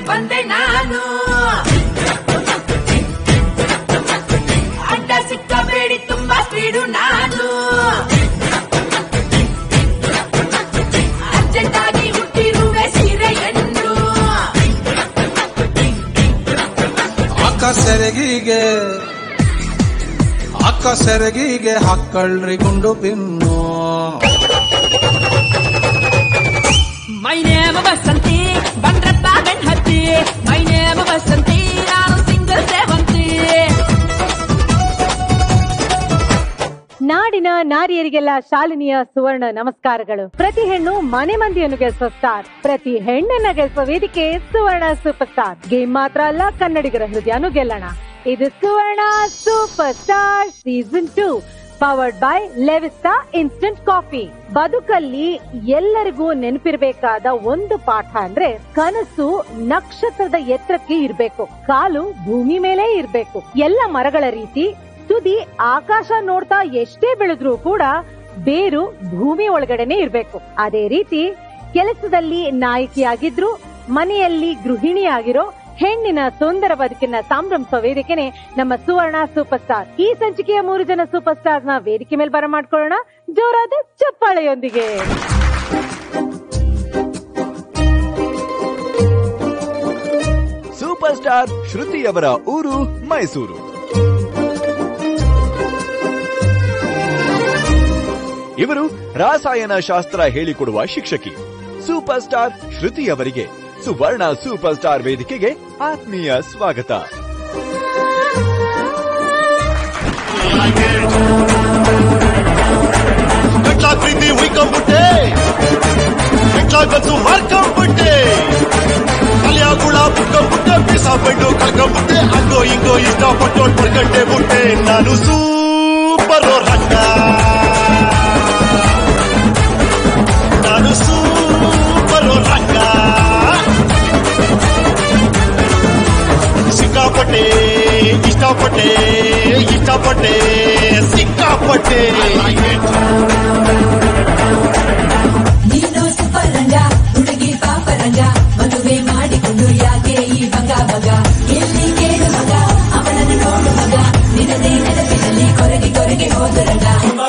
ಬಂದೆ ನಾನು ಅಡ್ಡ ಸಿಕ್ಕಬೇಡಿ ತುಂಬಾ ಸ್ಪೀಡು ನಾನು ಅರ್ಜೆಂಟ್ ಆಗಿ ಹುಟ್ಟಿರುವೆ ಸೀರೆಯನ್ನು ಅಕ್ಕ ಸೆರಗಿಗೆ ಅಕ್ಕ ಸೆರಗಿಗೆ ಹಾಕಳ್ರಿ ಗುಂಡು ಪಿನ್ನು ಮೈ ನೇಮ ಬಸಂತಿ ಬಂದ್ರಪ್ಪ ಬೆನ್ ಹತ್ತಿ ಮೈ ನೇಮ ಬಸಂತಿ ನಾನು ಸಿಂಗಲ್ ಸೇವಂತಿ ನಾಡಿನ ನಾರಿಯರಿಗೆಲ್ಲ ಶಾಲಿನಿಯ ಸುವರ್ಣ ನಮಸ್ಕಾರಗಳು ಪ್ರತಿ ಹೆಣ್ಣು ಮನೆ ಮಂದಿಯನ್ನು ಗೆಲ್ಸುವ ಸ್ಟಾರ್ ಪ್ರತಿ ಹೆಣ್ಣನ್ನ ಗೆಲ್ಸುವ ವೇದಿಕೆ ಸುವರ್ಣ ಸೂಪರ್ ಸ್ಟಾರ್ ಗೇಮ್ ಮಾತ್ರ ಅಲ್ಲ ಕನ್ನಡಿಗರ ಹೃದಯನೂ ಗೆಲ್ಲೋಣ ಇದು Suvarna super star season two powered by Levista instant coffee ಬದುಕಲ್ಲಿ ಎಲ್ಲರಿಗೂ ನೆನಪಿರ್ಬೇಕಾದ ಒಂದು ಪಾಠ ಅಂದ್ರೆ ಕನಸು ನಕ್ಷತ್ರದ ಎತ್ತರಕ್ಕೆ ಇರ್ಬೇಕು ಕಾಲು ಭೂಮಿ ಮೇಲೆ ಇರ್ಬೇಕು ಎಲ್ಲ ಮರಗಳ ರೀತಿ ತುದಿ ಆಕಾಶ ನೋಡ್ತಾ ಎಷ್ಟೇ ಬೆಳೆದ್ರೂ ಕೂಡ ಬೇರು ಭೂಮಿ ಒಳಗಡೆನೆ ಇರ್ಬೇಕು ಅದೇ ರೀತಿ ಕೆಲಸದಲ್ಲಿ ನಾಯಕಿಯಾಗಿದ್ರು ಮನೆಯಲ್ಲಿ ಗೃಹಿಣಿಯಾಗಿರೋ ಹೆಣ್ಣಿನ ಸುಂದರ ಬದುಕಿನ ಸಂಭ್ರಮಿಸುವ ವೇದಿಕೆನೆ ನಮ್ಮ ಸುವರ್ಣ ಸೂಪರ್ ಸ್ಟಾರ್ ಈ ಸಂಚಿಕೆಯ ಮೂರು ಜನ ಸೂಪರ್ ಸ್ಟಾರ್ ನ ವೇದಿಕೆ ಮೇಲೆ ಬರಮಾಡ್ಕೊಳ್ಳೋಣ ಜೋರಾದ ಚಪ್ಪಾಳೆಯೊಂದಿಗೆ ಸೂಪರ್ ಸ್ಟಾರ್ ಶ್ರುತಿಯವರ ಊರು ಮೈಸೂರು ಇವರು ರಾಸಾಯನ ಶಾಸ್ತ್ರ ಹೇಳಿಕೊಡುವ ಶಿಕ್ಷಕಿ ಸೂಪರ್ ಸ್ಟಾರ್ ಶ್ರುತಿಯವರಿಗೆ ಸುವರ್ಣ ಸೂಪರ್ ಸ್ಟಾರ್ ವೇದಿಕೆಗೆ ಆತ್ಮೀಯ ಸ್ವಾಗತ ಎಟ್ಲಾ ಪ್ರೀತಿ ಹುಯ್ಕೊಂಬಿಟ್ಟೆ ಎಟ್ಲಾ ಗತ್ತು ಮಾರ್ಕೊಂಬಿಟ್ಟೆ ಕಲ್ಯಾ ಗುಳ ಬಿಟ್ಕೊಂಬಿಟ್ಟೆ ಬೀಸ ಬಂಡು ಕಳ್ಕೊಂಬಿಟ್ಟೆ ಹಂಗೋ ಹಿಂಗೋ ಇಷ್ಟಪಟ್ಟು ಪಡ್ಕಂಡೆ ಬಿಟ್ಟೆ ನಾನು ಸೂಪರ್ ರಂಗ ನಾನು ಸೂಪರ್ ರಂಗ ಸಿಕ್ಕಾಪಟ್ಟೆ ಇಷ್ಟಪಟ್ಟೆ ಇಷ್ಟಪಟ್ಟೆ ಸಿಕ್ಕಾಪಟ್ಟೆ ನೀನು ಸುಪರಂಗ ಹುಡುಗಿ ಪಾಪರಂಗ ಮದುವೆ ಮಾಡಿಕೊಂಡು ಯಾಕೆ ಈ ಬಗ ಬಗ ಎಲ್ಲಿ ಕೇಳು ಮಗ ಅವನನ್ನು ನೋಡು ಮಗ ನಿನದೇ ನೆನಪಿನಲ್ಲಿ ಕೊರಗಿ ಕೊರಗಿ ಹೋದರಂಗ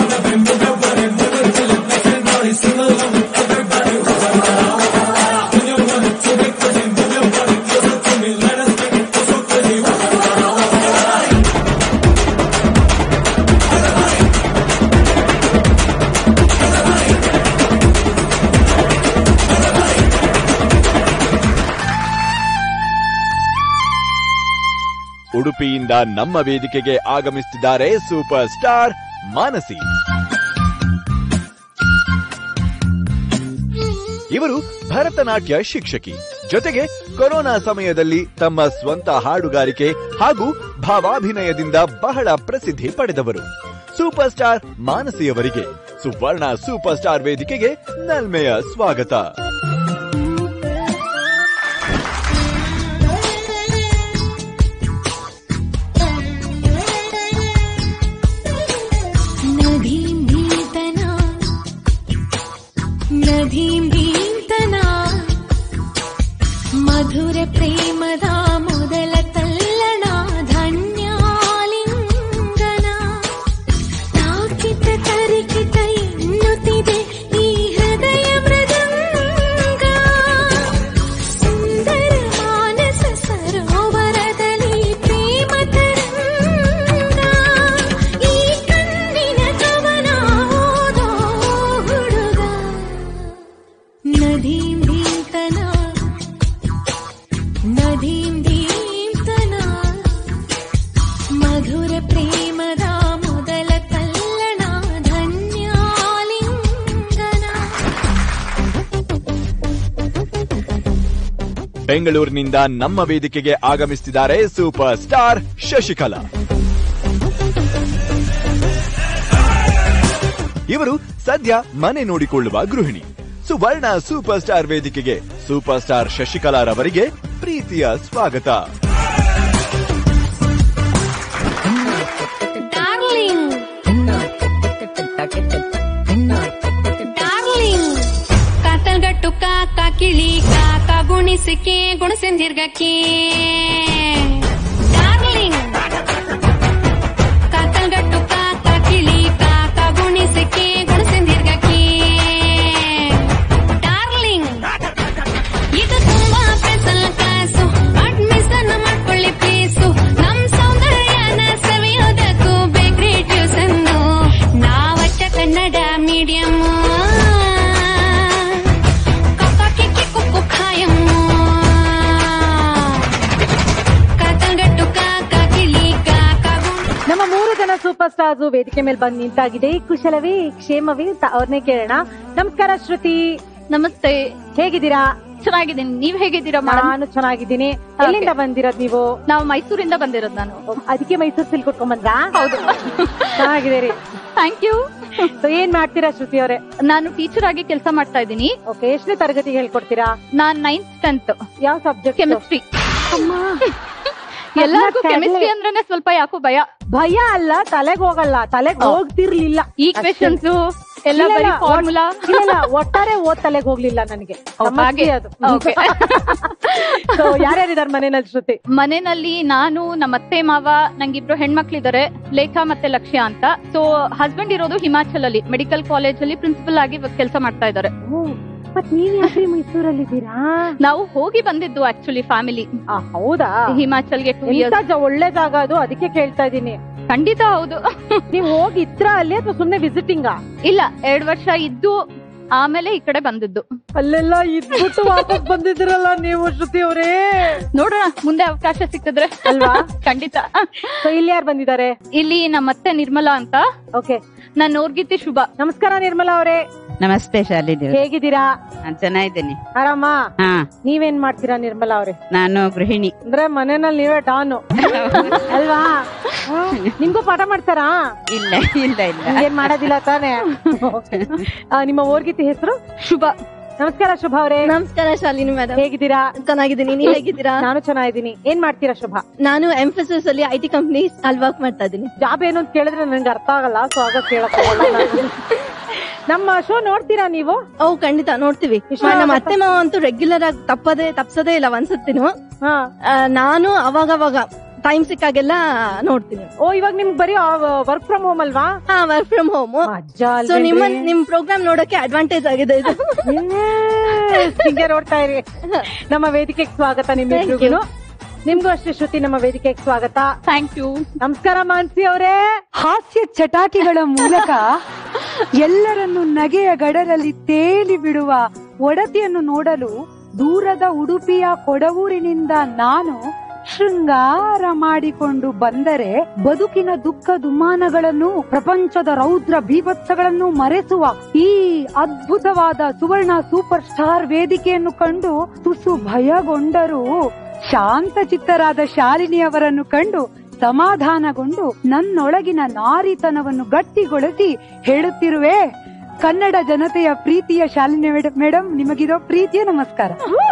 ಉಡುಪಿಯಿಂದ ನಮ್ಮ ವೇದಿಕೆಗೆ ಆಗಮಿಸುತ್ತಿದ್ದಾರೆ ಸೂಪರ್ ಸ್ಟಾರ್ ಮಾನಸಿ ಇವರು ಭರತನಾಟ್ಯ ಶಿಕ್ಷಕಿ ಜೊತೆಗೆ ಕೊರೋನಾ ಸಮಯದಲ್ಲಿ ತಮ್ಮ ಸ್ವಂತ ಹಾಡುಗಾರಿಕೆ ಹಾಗೂ ಭಾವಾಭಿನಯದಿಂದ ಬಹಳ ಪ್ರಸಿದ್ಧಿ ಪಡೆದವರು ಸೂಪರ್ ಸ್ಟಾರ್ ಮಾನಸಿಯವರಿಗೆ ಸುವರ್ಣ ಸೂಪರ್ ಸ್ಟಾರ್ ವೇದಿಕೆಗೆ ನಲ್ಮೆಯ ಸ್ವಾಗತ ನದೀಂ ಭೀತನ ನದೀಂ ಭೀತನ ಮಧುರ ಪ್ರೇಮದ ಮೊದಲ ತಲ್ಲಣ ಧನ್ಯಾಲಿಂಗನ ತಾಕಿತ ತರಿಕಿತ ಎನ್ನುತ್ತಿದೆ ಈ ಹೃದಯ ಮೃದಂಗ ಸುಂದರ ಮಾನಸ ಸರೋವರದಲ್ಲಿ ಪ್ರೇಮ ತರಂಗ ಈ ಕಣ್ಣಿನ ಕವನ ಓದೋ ಹುಡುಗ ನದೀಂ ಭೀತನ ನದೀಂ ದೀಪ್ತನ ಮಧುರ ಪ್ರೇಮದ ಮೊದಲ ತಲ್ಲಣ ಧನ್ಯಾಲಿಂಗನ ಬೆಂಗಳೂರಿನಿಂದ ನಮ್ಮ ವೇದಿಕೆಗೆ ಆಗಮಿಸುತ್ತಿದ್ದಾರೆ ಸೂಪರ್ ಸ್ಟಾರ್ ಶಶಿಕಲಾ ಇವರು ಸದ್ಯ ಮನೆ ನೋಡಿಕೊಳ್ಳುವ ಗೃಹಿಣಿ ಸುವರ್ಣ ಸೂಪರ್ ಸ್ಟಾರ್ ವೇದಿಕೆಗೆ ಸೂಪರ್ ಸ್ಟಾರ್ ಶಶಿಕಲಾರವರಿಗೆ ಪ್ರೀತಿಯ ಸ್ವಾಗತ ಡಾರ್ಲಿಂಗ್ ಡಾರ್ಲಿಂಗ್ ಕಾತಲ್ಗಟ್ಟು ಕಾಕ ಕಿಳಿ ಕಾಕ ಗುಣ ಗುಣಿಸಿಕೆ ಗುಣಸಿಂದಿರ್ಗಕ್ಕೆ ಡಾರ್ಲಿಂಗ್ ಕಾಕಲ್ಗಟ್ಟು ಕಾಕ ಕಿಳಿ ಕಾಕ ಗುಣಿಸಿಕೆ ಗುಣಸಿಂದಿರ್ಗಕ್ಕೆ ಡಾರ್ಲಿಂಗ್ ಇದು ತುಂಬಾ ಸ್ಪೆಷಲ್ ಕ್ಲಾಸು ಅಡ್ಮಿಷನ್ ಮಾಡ್ಕೊಳ್ಳಿ ಪ್ಲೀಸು ನಮ್ ಸೌಂದರ್ಯನ ಸವಿಯೋದಕ್ಕೂ ಬೇಕ್ರಿ ಟ್ಯೂಷನ್ನು ನಾವಚ್ಚ ಕನ್ನಡ ಮೀಡಿಯಂ ಕಕ್ಕ ಕುಕ್ಕು ಖಾಯಮ್ಮು ಕಾಕಲ್ಗಟ್ಟು ಕಾಕ ಕಿಳಿ ಕಾಕ ಗುಣ್ ನಮ್ಮ ಮೂರು ಜನ ಸೂಪರ್ ಸ್ಟಾರ್ಸ್ ವೇದಿಕೆ ಮೇಲೆ ಬಂದು ನಿಂತಾಗಿದೆ ಕುಶಲವೇ ಕ್ಷೇಮವೇ ಅಂತ ಅವ್ರನ್ನೇ ಕೇಳೋಣ ನಮಸ್ಕಾರ ಶ್ರುತಿ ನಮಸ್ತೆ ಹೇಗಿದ್ದೀರಾ ಚೆನ್ನಾಗಿದ್ದೀನಿ ನೀವ್ ಹೇಗಿದ್ದೀರಾ ಮೇಡಮ್ ನಾನು ಚೆನ್ನಾಗಿದ್ದೀನಿ ಎಲ್ಲಿಂದ ಬಂದಿರೋದ್ ನೀವು ನಾವು ಮೈಸೂರಿಂದ ಬಂದಿರೋದು ನಾನು ಅದಕ್ಕೆ ಮೈಸೂರು ಸಿಲ್ಕ್ ಉಟ್ಕೊಂಡ್ ಬಂದ್ರಾ ಹೌದು ಚೆನ್ನಾಗಿದ್ದೀರಿ ಥ್ಯಾಂಕ್ ಯು ಸೊ ಏನ್ ಮಾಡ್ತೀರಾ ಶ್ರುತಿ ಅವರೇ ನಾನು ಟೀಚರ್ ಆಗಿ ಕೆಲಸ ಮಾಡ್ತಾ ಇದ್ದೀನಿ ಓಕೆ ಎಷ್ಟನೇ ತರಗತಿ ಹೇಳ್ಕೊಡ್ತೀರಾ ನಾನ್ ನೈನ್ತ್ ಟೆಂತ್ ಯಾವ ಸಬ್ಜೆಕ್ಟ್ ಕೆಮಿಸ್ಟ್ರಿ ಎಲ್ಲರಿಗೂ ತಲೆ. ಕೆಮಿಸ್ಟ್ರಿ ಅಂದ್ರೇನೆ ಸ್ವಲ್ಪ ಯಾಕೋ ಭಯ ಭಯ ಅಲ್ಲ ತಲೆಗ್ ಹೋಗಲ್ಲ ತಲೆಗ್ ಹೋಗ್ತಿರ್ಲಿಲ್ಲ ಈಕ್ವೇಶನ್ಸ್ ಎಲ್ಲ ಇಲ್ಲ, ಬರೀ ಇಲ್ಲ, ಫಾರ್ಮುಲಾ ಇಲ್ಲ, ಇಲ್ಲ, ಒಟ್ಟಾರೆ ಓದ್ ತಲೆಗ್ ಹೋಗ್ಲಿಲ್ಲ ನನಗೆ ಸಮಸ್ಯೆ ಹಾಗೆ. ಅದು Okay. ಸೊ ಯಾರ್ಯಾರಿದಾರ ಮನೇನಲ್ಲಿ ಶ್ರುತಿ ಮನೆಯಲ್ಲಿ ನಾನು ನಮ್ಮ ಅತ್ತೆ ಮಾವ ನಂಗಿಬ್ರು ಹೆಣ್ಮಕ್ಳಿದಾರೆ ಲೇಖಾ ಮತ್ತೆ ಲಕ್ಷ್ಯ ಅಂತ ಸೊ ಹಸ್ಬೆಂಡ್ ಇರೋದು ಹಿಮಾಚಲ್ ಅಲ್ಲಿ ಮೆಡಿಕಲ್ ಕಾಲೇಜ್ ಅಲ್ಲಿ ಪ್ರಿನ್ಸಿಪಲ್ ಆಗಿ ಕೆಲಸ ಮಾಡ್ತಾ ಇದ್ದಾರೆ ಮತ್ ನೀವ್ ಯಾಕ್ರಿ ಮೈಸೂರಲ್ಲಿದ್ದೀರಾ ನಾವು ಹೋಗಿ ಬಂದಿದ್ದು ಆಕ್ಚುಲಿ ಫ್ಯಾಮಿಲಿ ಆ, ಹೌದಾ ಹಿಮಾಚಲ್ಗೆ ಟೂ ಎಂತ ಇಯರ್ಸ್ ಜ- ಒಳ್ಳೆ ಜಾಗ ಅದು ಅದಕ್ಕೆ ಕೇಳ್ತಾ ಇದೀನಿ ಖಂಡಿತ ಹೌದು ನೀವ್ ಹೋಗಿದ್ರ ಅಲ್ಲಿ ಅಥವಾ ಸುಮ್ನೆ ವಿಸಿಟಿಂಗ್ ಇಲ್ಲ ಎರಡ್ ವರ್ಷ ಇದ್ದು ಆಮೇಲೆ ಈ ಕಡೆ ಬಂದಿದ್ದು ಅಲ್ಲೆಲ್ಲ ಇದ್ಬಿಟ್ಟು ವಾಪಸ್ ಬಂದಿದ್ರಲ್ಲ ನೀವು ಶ್ರುತಿ ಅವರೇ ನೋಡೋಣ ಮುಂದೆ ಅವಕಾಶ ಸಿಕ್ಕಿದ್ರೆ ಅಲ್ವಾ? ಖಂಡಿತ ಸೊ ಇಲ್ಲಿ ಯಾರು ಬಂದಿದ್ದಾರೆ ಇಲ್ಲಿ ನಮ್ಮ ಅತ್ತೆ ನಿರ್ಮಲಾ ಅಂತ ಓಕೆ ನನ್ನ ನೋರ್ಗಿತಿ ಶುಭ ನಮಸ್ಕಾರ ನಿರ್ಮಲಾ ಅವರೇ ನಮಸ್ತೆ ಶಾಲಿದೇವ್ ಹೇಗಿದ್ದೀರಾ ನಾನ್ ಚೆನ್ನಾಗಿದ್ದೀನಿ ಆರಾಮ ಹಾ ನೀವೇನ್ ಮಾಡ್ತೀರಾ ನಿರ್ಮಲಾ ಅವ್ರೆ ನಾನು ಗೃಹಿಣಿ ಅಂದ್ರೆ ಮನೆಯಲ್ಲಿ ನೀವೇ ಡಾನು ಅಲ್ವಾ ಹ್ಮ್. ನಿಮ್ಗೂ ಪಾಠ ಮಾಡ್ತಾರಾ ಇಲ್ಲ ಇಲ್ಲ ಇಲ್ಲ ಏನ್ ಮಾಡೋದಿಲ್ಲ ತಾನೇ ಆ, ನಿಮ್ಮ ಓರ್ಗಿತಿ ಹೆಸರು ಶುಭ ನಮಸ್ಕಾರ ಶುಭ ಅವರೇ ನಮಸ್ಕಾರ ಶಾಲಿನಿ ಮೇಡಮ್ ಹೇಗಿದ್ದೀರಾ ಚೆನ್ನಾಗಿದ್ದೀನಿ ನೀವ್ ಹೇಗಿದ್ದೀರಾ ನಾನು ಚೆನ್ನಾಗಿದ್ದೀನಿ ಏನ್ ಮಾಡ್ತೀರಾ ಶುಭ ನಾನು ಎಂಫಸಿಸ್ ಅಲ್ಲಿ ಐ ಟಿ ಕಂಪ್ನಿ ಅಲ್ಲಿ ವರ್ಕ್ ಮಾಡ್ತಾ ಇದ್ದೀನಿ ಜಾಬ್ ಏನು ಅಂತ ಕೇಳಿದ್ರೆ ನನ್ಗೆ ಅರ್ಥ ಆಗಲ್ಲ ಸೊ ಆಗ ಕೇಳಕ್ ಹೋಗಲ್ಲ ನಾನು. ನಮ್ಮ ಶೋ ನೋಡ್ತೀರಾ ನೀವು ಓ ಖಂಡಿತ ನೋಡ್ತೀವಿ ವಿಶ್ವ ನಮ್ಮ ಅತ್ತೆ ಮಾವ ಅಂತೂ ರೆಗ್ಯುಲರ್ ಆಗಿ ತಪ್ಪದೆ ತಪ್ಸದೇ ಇಲ್ಲ ಒಂದ್ಸತಿನು ಹಾ ಆ, ನಾನು ಅವಾಗ ಅವಾಗ ಟೈಮ್ ಸಿಕ್ಕಾಗೆಲ್ಲ ನೋಡ್ತೀನಿ ಓ ಇವಾಗ ನಿಮ್ಗೆ ಬರೀ ವರ್ಕ್ ಫ್ರಮ್ ಹೋಮ್ ಅಲ್ವಾ ಹಾ ವರ್ಕ್ ಫ್ರಮ್ ಹೋಮ್ ಮಜ್ಜಾ ಸೊ ಅಲ್ವೇನ್ರಿ? ನಿಮ್ಮ ನಿಮ್ ಪ್ರೋಗ್ರಾಮ್ ನೋಡಕ್ಕೆ ಅಡ್ವಾಂಟೇಜ್ ಆಗಿದೆ ಇದು Yes, ಹಿಂಗೆ ನೋಡ್ತಾ ಇರಿ ನಮ್ಮ ವೇದಿಕೆಗೆ ಸ್ವಾಗತ ನಿಮ್ಮಿಬ್ರಿಗೂ ನಿಮ್ಗೂ ಅಷ್ಟೇ ಶ್ರುತಿ ನಮ್ಮ ವೇದಿಕೆಗೆ ಸ್ವಾಗತ ಥ್ಯಾಂಕ್ ಯು ನಮಸ್ಕಾರ ಮಾನ್ಸಿ ಅವರೇ ಹಾಸ್ಯ ಚಟಾಕಿಗಳ ಮೂಲಕ ಎಲ್ಲರನ್ನು ನಗೆಯ ಗಡರಲ್ಲಿ ತೇಲಿ ಬಿಡುವ ಒಡತಿಯನ್ನು ನೋಡಲು ದೂರದ ಉಡುಪಿಯ ಕೊಡವೂರಿನಿಂದ ನಾನು ಶೃಂಗಾರ ಮಾಡಿಕೊಂಡು ಬಂದರೆ ಬದುಕಿನ ದುಃಖ ದುಮ್ಮಾನಗಳನ್ನು ಪ್ರಪಂಚದ ರೌದ್ರ ಬೀಭತ್ಸಗಳನ್ನು ಮರೆಸುವ ಈ ಅದ್ಭುತವಾದ ಸುವರ್ಣ ಸೂಪರ್ ಸ್ಟಾರ್ ವೇದಿಕೆಯನ್ನು ಕಂಡು ತುಸು ಭಯಗೊಂಡರೂ ಶಾಂತ ಚಿತ್ತರಾದ ಶಾಲಿನಿಯವರನ್ನು ಕಂಡು ಸಮಾಧಾನಗೊಂಡು ನನ್ನೊಳಗಿನ ನಾರಿತನವನ್ನು ಗಟ್ಟಿಗೊಳಿಸಿ ಹೇಳುತ್ತಿರುವೆ ಕನ್ನಡ ಜನತೆಯ ಪ್ರೀತಿಯ ಶಾಲಿನಿ ಮೇಡಮ್ ಮೇಡಮ್ ನಿಮಗಿರೋ ಪ್ರೀತಿಯ ನಮಸ್ಕಾರ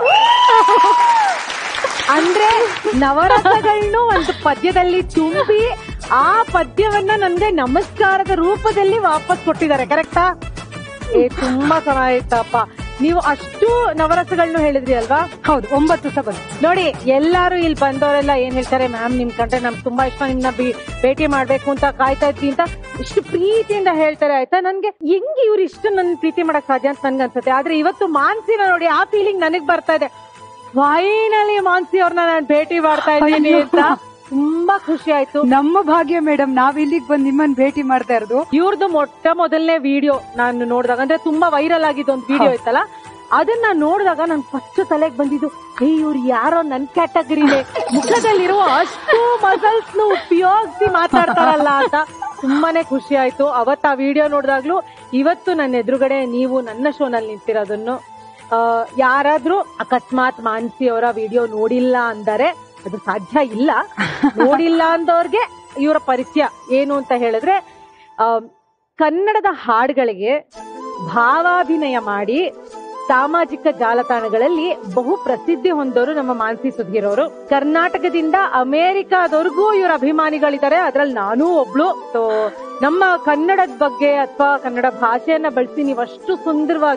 ಅಂದ್ರೆ ನವರಸಗಳನ್ನು ಒಂದು ಪದ್ಯದಲ್ಲಿ ತುಂಬಿ ಆ ಪದ್ಯವನ್ನ ನನ್ಗೆ ನಮಸ್ಕಾರದ ರೂಪದಲ್ಲಿ ವಾಪಸ್ ಕೊಟ್ಟಿದ್ದಾರೆ ಕರೆಕ್ಟಾ ಏ ತುಂಬಾ ಚೆನ್ನಾಗಿತ್ತಪ್ಪ ನೀವು ಅಷ್ಟು ನವರಸಗಳನ್ನು ಹೇಳಿದ್ರಿ ಅಲ್ವಾ ಹೌದು ಒಂಬತ್ತು ಸಹ ಬಂತು ನೋಡಿ ಎಲ್ಲಾರು ಇಲ್ಲಿ ಬಂದವರೆಲ್ಲ ಏನ್ ಹೇಳ್ತಾರೆ ಮ್ಯಾಮ್ ನಿಮ್ ಕಂಡ್ರೆ ನಮ್ಗೆ ತುಂಬಾ ಇಷ್ಟ ನಿಮ್ನ ಬಿ- ಭೇಟಿ ಮಾಡ್ಬೇಕು ಅಂತ ಕಾಯ್ತಾ ಇದ್ವಿ ಅಂತ ಇಷ್ಟು ಪ್ರೀತಿಯಿಂದ ಹೇಳ್ತಾರೆ ಆಯ್ತಾ ನನ್ಗೆ ಹೆಂಗ್ ಇವ್ರು ಇಷ್ಟು ನನ್ ಪ್ರೀತಿ ಮಾಡಕ್ ಸಾಧ್ಯ ಅಂತ ನನ್ಗೆ ಅನ್ಸುತ್ತೆ ಆದ್ರೆ ಇವತ್ತು ಮಾನ್ಸಿನ ನೋಡಿ ಆ ಫೀಲಿಂಗ್ ನನಗ್ ಬರ್ತಾ ಇದೆ ಫೈನಲಿ ಮಾನ್ಸಿ ಅವ್ರನ್ನ ನಾನು ಭೇಟಿ ಮಾಡ್ತಾ ಇದ್ದೀನಿ ಅಯ್ಯೋ. ಅಂತ ತುಂಬಾ ಖುಷಿ ಆಯ್ತು ನಮ್ಮ ಭಾಗ್ಯ ಮೇಡಮ್ ನಾವ್ ಇಲ್ಲಿಗೆ ಬಂದು ನಿಮ್ಮನ್ನ ಭೇಟಿ ಮಾಡ್ತಾ ಇರೋದು ಇವ್ರದ್ದು ಮೊಟ್ಟ ಮೊದಲನೇ ವಿಡಿಯೋ ನಾನು ನೋಡಿದಾಗ ಅಂದ್ರೆ ತುಂಬಾ ವೈರಲ್ ಆಗಿದ್ದು ಒಂದು ವಿಡಿಯೋ ಇತ್ತಲ್ಲ ಅದನ್ನ ನೋಡಿದಾಗ ನನ್ ಫಸ್ಟ್ ತಲೆಗೆ ಬಂದಿದ್ದು ಏ ಇವ್ರು ಯಾರೋ ನನ್ ಕ್ಯಾಟಗರಿಲೆ ಮುಖದಲ್ಲಿರುವ ಅಷ್ಟು ಮಸಲ್ಸ್ ಉಪಯೋಗಿಸಿ ಮಾತಾಡ್ತಾರಲ್ಲ ಅಂತ ತುಂಬಾನೇ ಖುಷಿ ಆಯ್ತು ಅವತ್ ಆ ವಿಡಿಯೋ ನೋಡಿದಾಗ್ಲೂ ಇವತ್ತು ನನ್ನ ಎದುರುಗಡೆ ನೀವು ನನ್ನ ಶೋನಲ್ಲಿ ನಿಂತಿರೋದನ್ನು ಆ, ಯಾರಾದ್ರೂ ಅಕಸ್ಮಾತ್ ಮಾನ್ಸಿ ಅವರ ವಿಡಿಯೋ ನೋಡಿಲ್ಲ ಅಂದರೆ ಅದು ಸಾಧ್ಯ ಇಲ್ಲ ನೋಡಿಲ್ಲ ಅಂದವ್ರಿಗೆ ಇವರ ಪರಿಚಯ ಏನು ಅಂತ ಹೇಳಿದ್ರೆ ಆ, ಕನ್ನಡದ ಹಾಡುಗಳಿಗೆ ಭಾವಾಭಿನಯ ಮಾಡಿ ಸಾಮಾಜಿಕ ಜಾಲತಾಣಗಳಲ್ಲಿ ಬಹು ಪ್ರಸಿದ್ಧಿ ಹೊಂದೋರು ನಮ್ಮ ಮಾನ್ಸಿ ಸುಧೀರ್ ಅವರು ಕರ್ನಾಟಕದಿಂದ ಅಮೆರಿಕಾದವರೆಗೂ ಇವರ ಅಭಿಮಾನಿಗಳಿದ್ದಾರೆ ಅದ್ರಲ್ಲಿ ನಾನೂ ಒಬ್ಳು ಸೊ ನಮ್ಮ ಕನ್ನಡದ ಬಗ್ಗೆ ಅಥವಾ ಕನ್ನಡ ಭಾಷೆಯನ್ನ ಬಳಸಿ ನೀವು ಅಷ್ಟು ಸುಂದರವಾಗಿ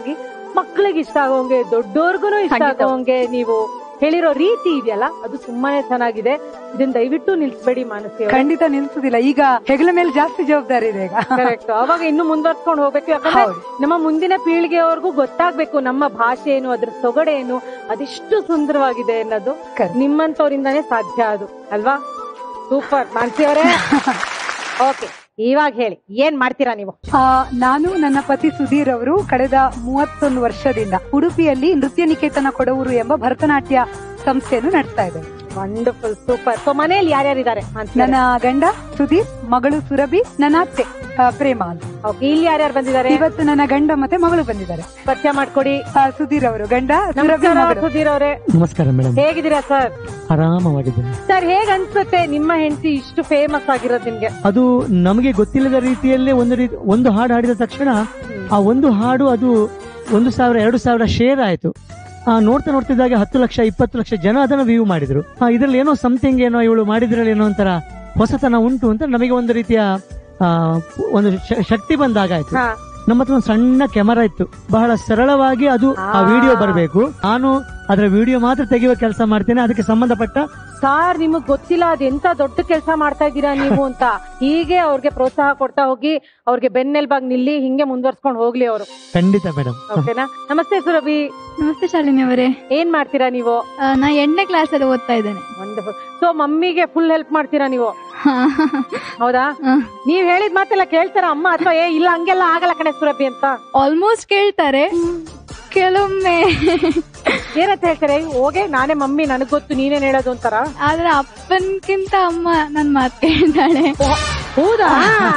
ಮಕ್ಳಿಗೆ ಇಷ್ಟ ಆಗೋಂಗೆ ದೊಡ್ಡೋರ್ಗು ಇಷ್ಟ ಖಂಡಿತ. ಆಗೋಂಗೆ ನೀವು ಹೇಳಿರೋ ರೀತಿ ಇದೆಯಲ್ಲ ಅದು ತುಂಬಾನೇ ಚೆನ್ನಾಗಿದೆ ಇದನ್ನ ದಯವಿಟ್ಟು ನಿಲ್ಸ್ಬೇಡಿ ಮಾನಸಿ ಖಂಡಿತ ನಿಲ್ಸುದಿಲ್ಲ ಈಗ ಹೆಗಲ ಮೇಲೆ ಜಾಸ್ತಿ ಜವಾಬ್ದಾರಿ ಇದೆ ಈಗ ಕರೆಕ್ಟ್ ಅವಾಗ ಇನ್ನು ಮುಂದುವರ್ಸ್ಕೊಂಡು ಹೋಗ್ಬೇಕು ಯಾಕಂದ್ರೆ ಹೌದು. ನಮ್ಮ ಮುಂದಿನ ಪೀಳಿಗೆಯವ್ರಿಗೂ ಗೊತ್ತಾಗ್ಬೇಕು ನಮ್ಮ ಭಾಷೆ ಏನು ಅದ್ರ ಸೊಗಡೇನು ಅದೆಷ್ಟು ಸುಂದರವಾಗಿದೆ ಅನ್ನೋದು Correct. ನಿಮ್ಮಂತವರಿಂದಾನೇ ಸಾಧ್ಯ ಅದು ಅಲ್ವಾ ಸೂಪರ್ ಮಾನಸಿ ಅವರೇ ಓಕೆ ಇವಾಗ ಹೇಳಿ ಏನ್ ಮಾಡ್ತೀರಾ ನೀವು ಆ, ನಾನು ನನ್ನ ಪತಿ ಸುಧೀರ್ ಅವರು ಕಳೆದ ಮೂವತ್ತೊಂದು ವರ್ಷದಿಂದ ಉಡುಪಿಯಲ್ಲಿ ನೃತ್ಯ ನಿಕೇತನ ಕೊಡವರು ಎಂಬ ಭರತನಾಟ್ಯ ಸಂಸ್ಥೆಯನ್ನು ನಡೆಸ್ತಾ ಇದ್ದೇನೆ ವಂಡರ್ಫುಲ್ ಸೂಪರ್ ಸೊ ಮನೆಯಲ್ಲಿ ಯಾರ್ಯಾರಿದ್ದಾರೆ ನನ್ನ ಗಂಡ ಸುಧೀರ್ ಮಗಳು ಸುರಭಿ ನನ್ನ ಅತ್ತೆ ಆ, ಪ್ರೇಮ ಅಂತ ಓಕೆ ಇಲ್ಲಿ ಯಾರ್ಯಾರು ಬಂದಿದ್ದಾರೆ ಇವತ್ತು ನನ್ನ ಗಂಡ ಮತ್ತೆ ಮಗಳು ಬಂದಿದ್ದಾರೆ ಪರಿಚಯ ಮಾಡ್ಕೊಡಿ ಆ, ಸುಧೀರ್ ಅವರು ಗಂಡ ಸುರಭಿ ನಮಸ್ಕಾರ ಮಗಳು ಸುಧೀರ್ ಅವರೇ ನಮಸ್ಕಾರ ಮೇಡಮ್ ಹೇಗಿದ್ದೀರಾ ಸರ್ ಆರಾಮವಾಗಿದ್ದೇನೆ ಸರ್ ಹೇಗ್ ಅನ್ಸುತ್ತೆ ನಿಮ್ಮ ಹೆಂಡತಿ ಇಷ್ಟು ಫೇಮಸ್ ಆಗಿರೋದು ನಿಮ್ಗೆ ಅದು ನಮಗೆ ಗೊತ್ತಿಲ್ಲದ ರೀತಿಯಲ್ಲೇ ಒಂದು ರೀತಿ ಒಂದು ಹಾಡು ಹಾಡಿದ ತಕ್ಷಣ ಆ ಒಂದು ಹಾಡು ಅದು ಒಂದು ಸಾವಿರ ಎರಡು ಸಾವಿರ ಶೇರ್ ಆಯ್ತು ಆ ನೋಡ್ತಾ ನೋಡ್ತಿದ್ದಾಗ ಹತ್ತು ಲಕ್ಷ ಇಪ್ಪತ್ತು ಲಕ್ಷ ಜನ ಅದನ್ನ ವ್ಯೂ ಮಾಡಿದ್ರು ಆ ಇದ್ರಲ್ಲಿ ಏನೋ ಸಮಥಿಂಗ್ ಏನೋ ಇವಳು ಮಾಡಿದ್ರಲ್ಲಿ ಏನೋ ಒಂಥರ ಹೊಸತನ ಉಂಟು ಅಂತ ನಮಗೆ ಒಂದು ರೀತಿಯ ಆ, ಒಂದು ಶ- ಶಕ್ತಿ ಬಂದಾಗಾಯ್ತು ಹಾ ನಮ್ಮ ಹತ್ರ ಒಂದು ಸಣ್ಣ ಕ್ಯಾಮರಾ ಇತ್ತು ಬಹಳ ಸರಳವಾಗಿ ಅದು ಆ ವಿಡಿಯೋ ಬರಬೇಕು ನಾನು ಅದರ ವಿಡಿಯೋ ಮಾತ್ರ ತೆಗೆಯುವ ಕೆಲಸ ಮಾಡ್ತೇನೆ ಅದಕ್ಕೆ ಸಂಬಂಧಪಟ್ಟ ಸಾರ್ ನಿಮಗ್ ಗೊತ್ತಿಲ್ಲ ಅದ್ ಎಂತ ದೊಡ್ಡ ಕೆಲಸ ಮಾಡ್ತಾ ಇದ್ದೀರಾ ನೀವು ಅಂತ ಹೀಗೆ ಅವ್ರಿಗೆ ಪ್ರೋತ್ಸಾಹ ಕೊಡ್ತಾ ಹೋಗಿ ಅವ್ರಿಗೆ ಬೆನ್ನೆಲ್ಬಾಗ್ ನಿಲ್ಲಿ ಹಿಂಗೆ ಮುಂದುವರ್ಸ್ಕೊಂಡು ಹೋಗ್ಲಿ ಅವರು ಖಂಡಿತ ಮೇಡಮ್ ಓಕೆನಾ ನಮಸ್ತೆ ಸುರಭಿ ನಮಸ್ತೆ ಶಾಲಿನಿ ಅವರೇ ಏನ್ ಮಾಡ್ತೀರಾ ನೀವು ಆ, ನಾ ಎಂಟನೇ ಕ್ಲಾಸ್ ಅಲ್ಲಿ ಓದ್ತಾ ಇದ್ದೇನೆ ವಂಡರ್ಫುಲ್ ಸೊ ಮಮ್ಮಿಗೆ ಫುಲ್ ಹೆಲ್ಪ್ ಮಾಡ್ತೀರಾ ನೀವು ಹೌದಾ ನೀವ್ ಹೇಳಿದ ಮಾತೆಲ್ಲ ಕೇಳ್ತಾರ ಅಮ್ಮ ಅಥವಾ ಏ ಇಲ್ಲ ಹಂಗೆಲ್ಲ ಆಗಲ್ಲ ಕಣೆ ಸುರಭಿ ಅಂತ ಆಲ್ಮೋಸ್ಟ್ ಕೇಳ್ತಾರೆ ಕೆಲವೊಮ್ಮೆ ಏನಂತ ಹೇಳ್ತಾರೆ ಹೋಗೆ ನಾನೇ ಮಮ್ಮಿ ನನಗ್ ಗೊತ್ತು ನೀನೇನ್ ಹೇಳೋದು ಅಂತಾರ ಆದ್ರೆ ಅಪ್ಪನ್ಕಿಂತ ಅಮ್ಮ ನನ್ ಮಾತ್ ಕೇಳ್ತಾಳೆ ಹೌದಾ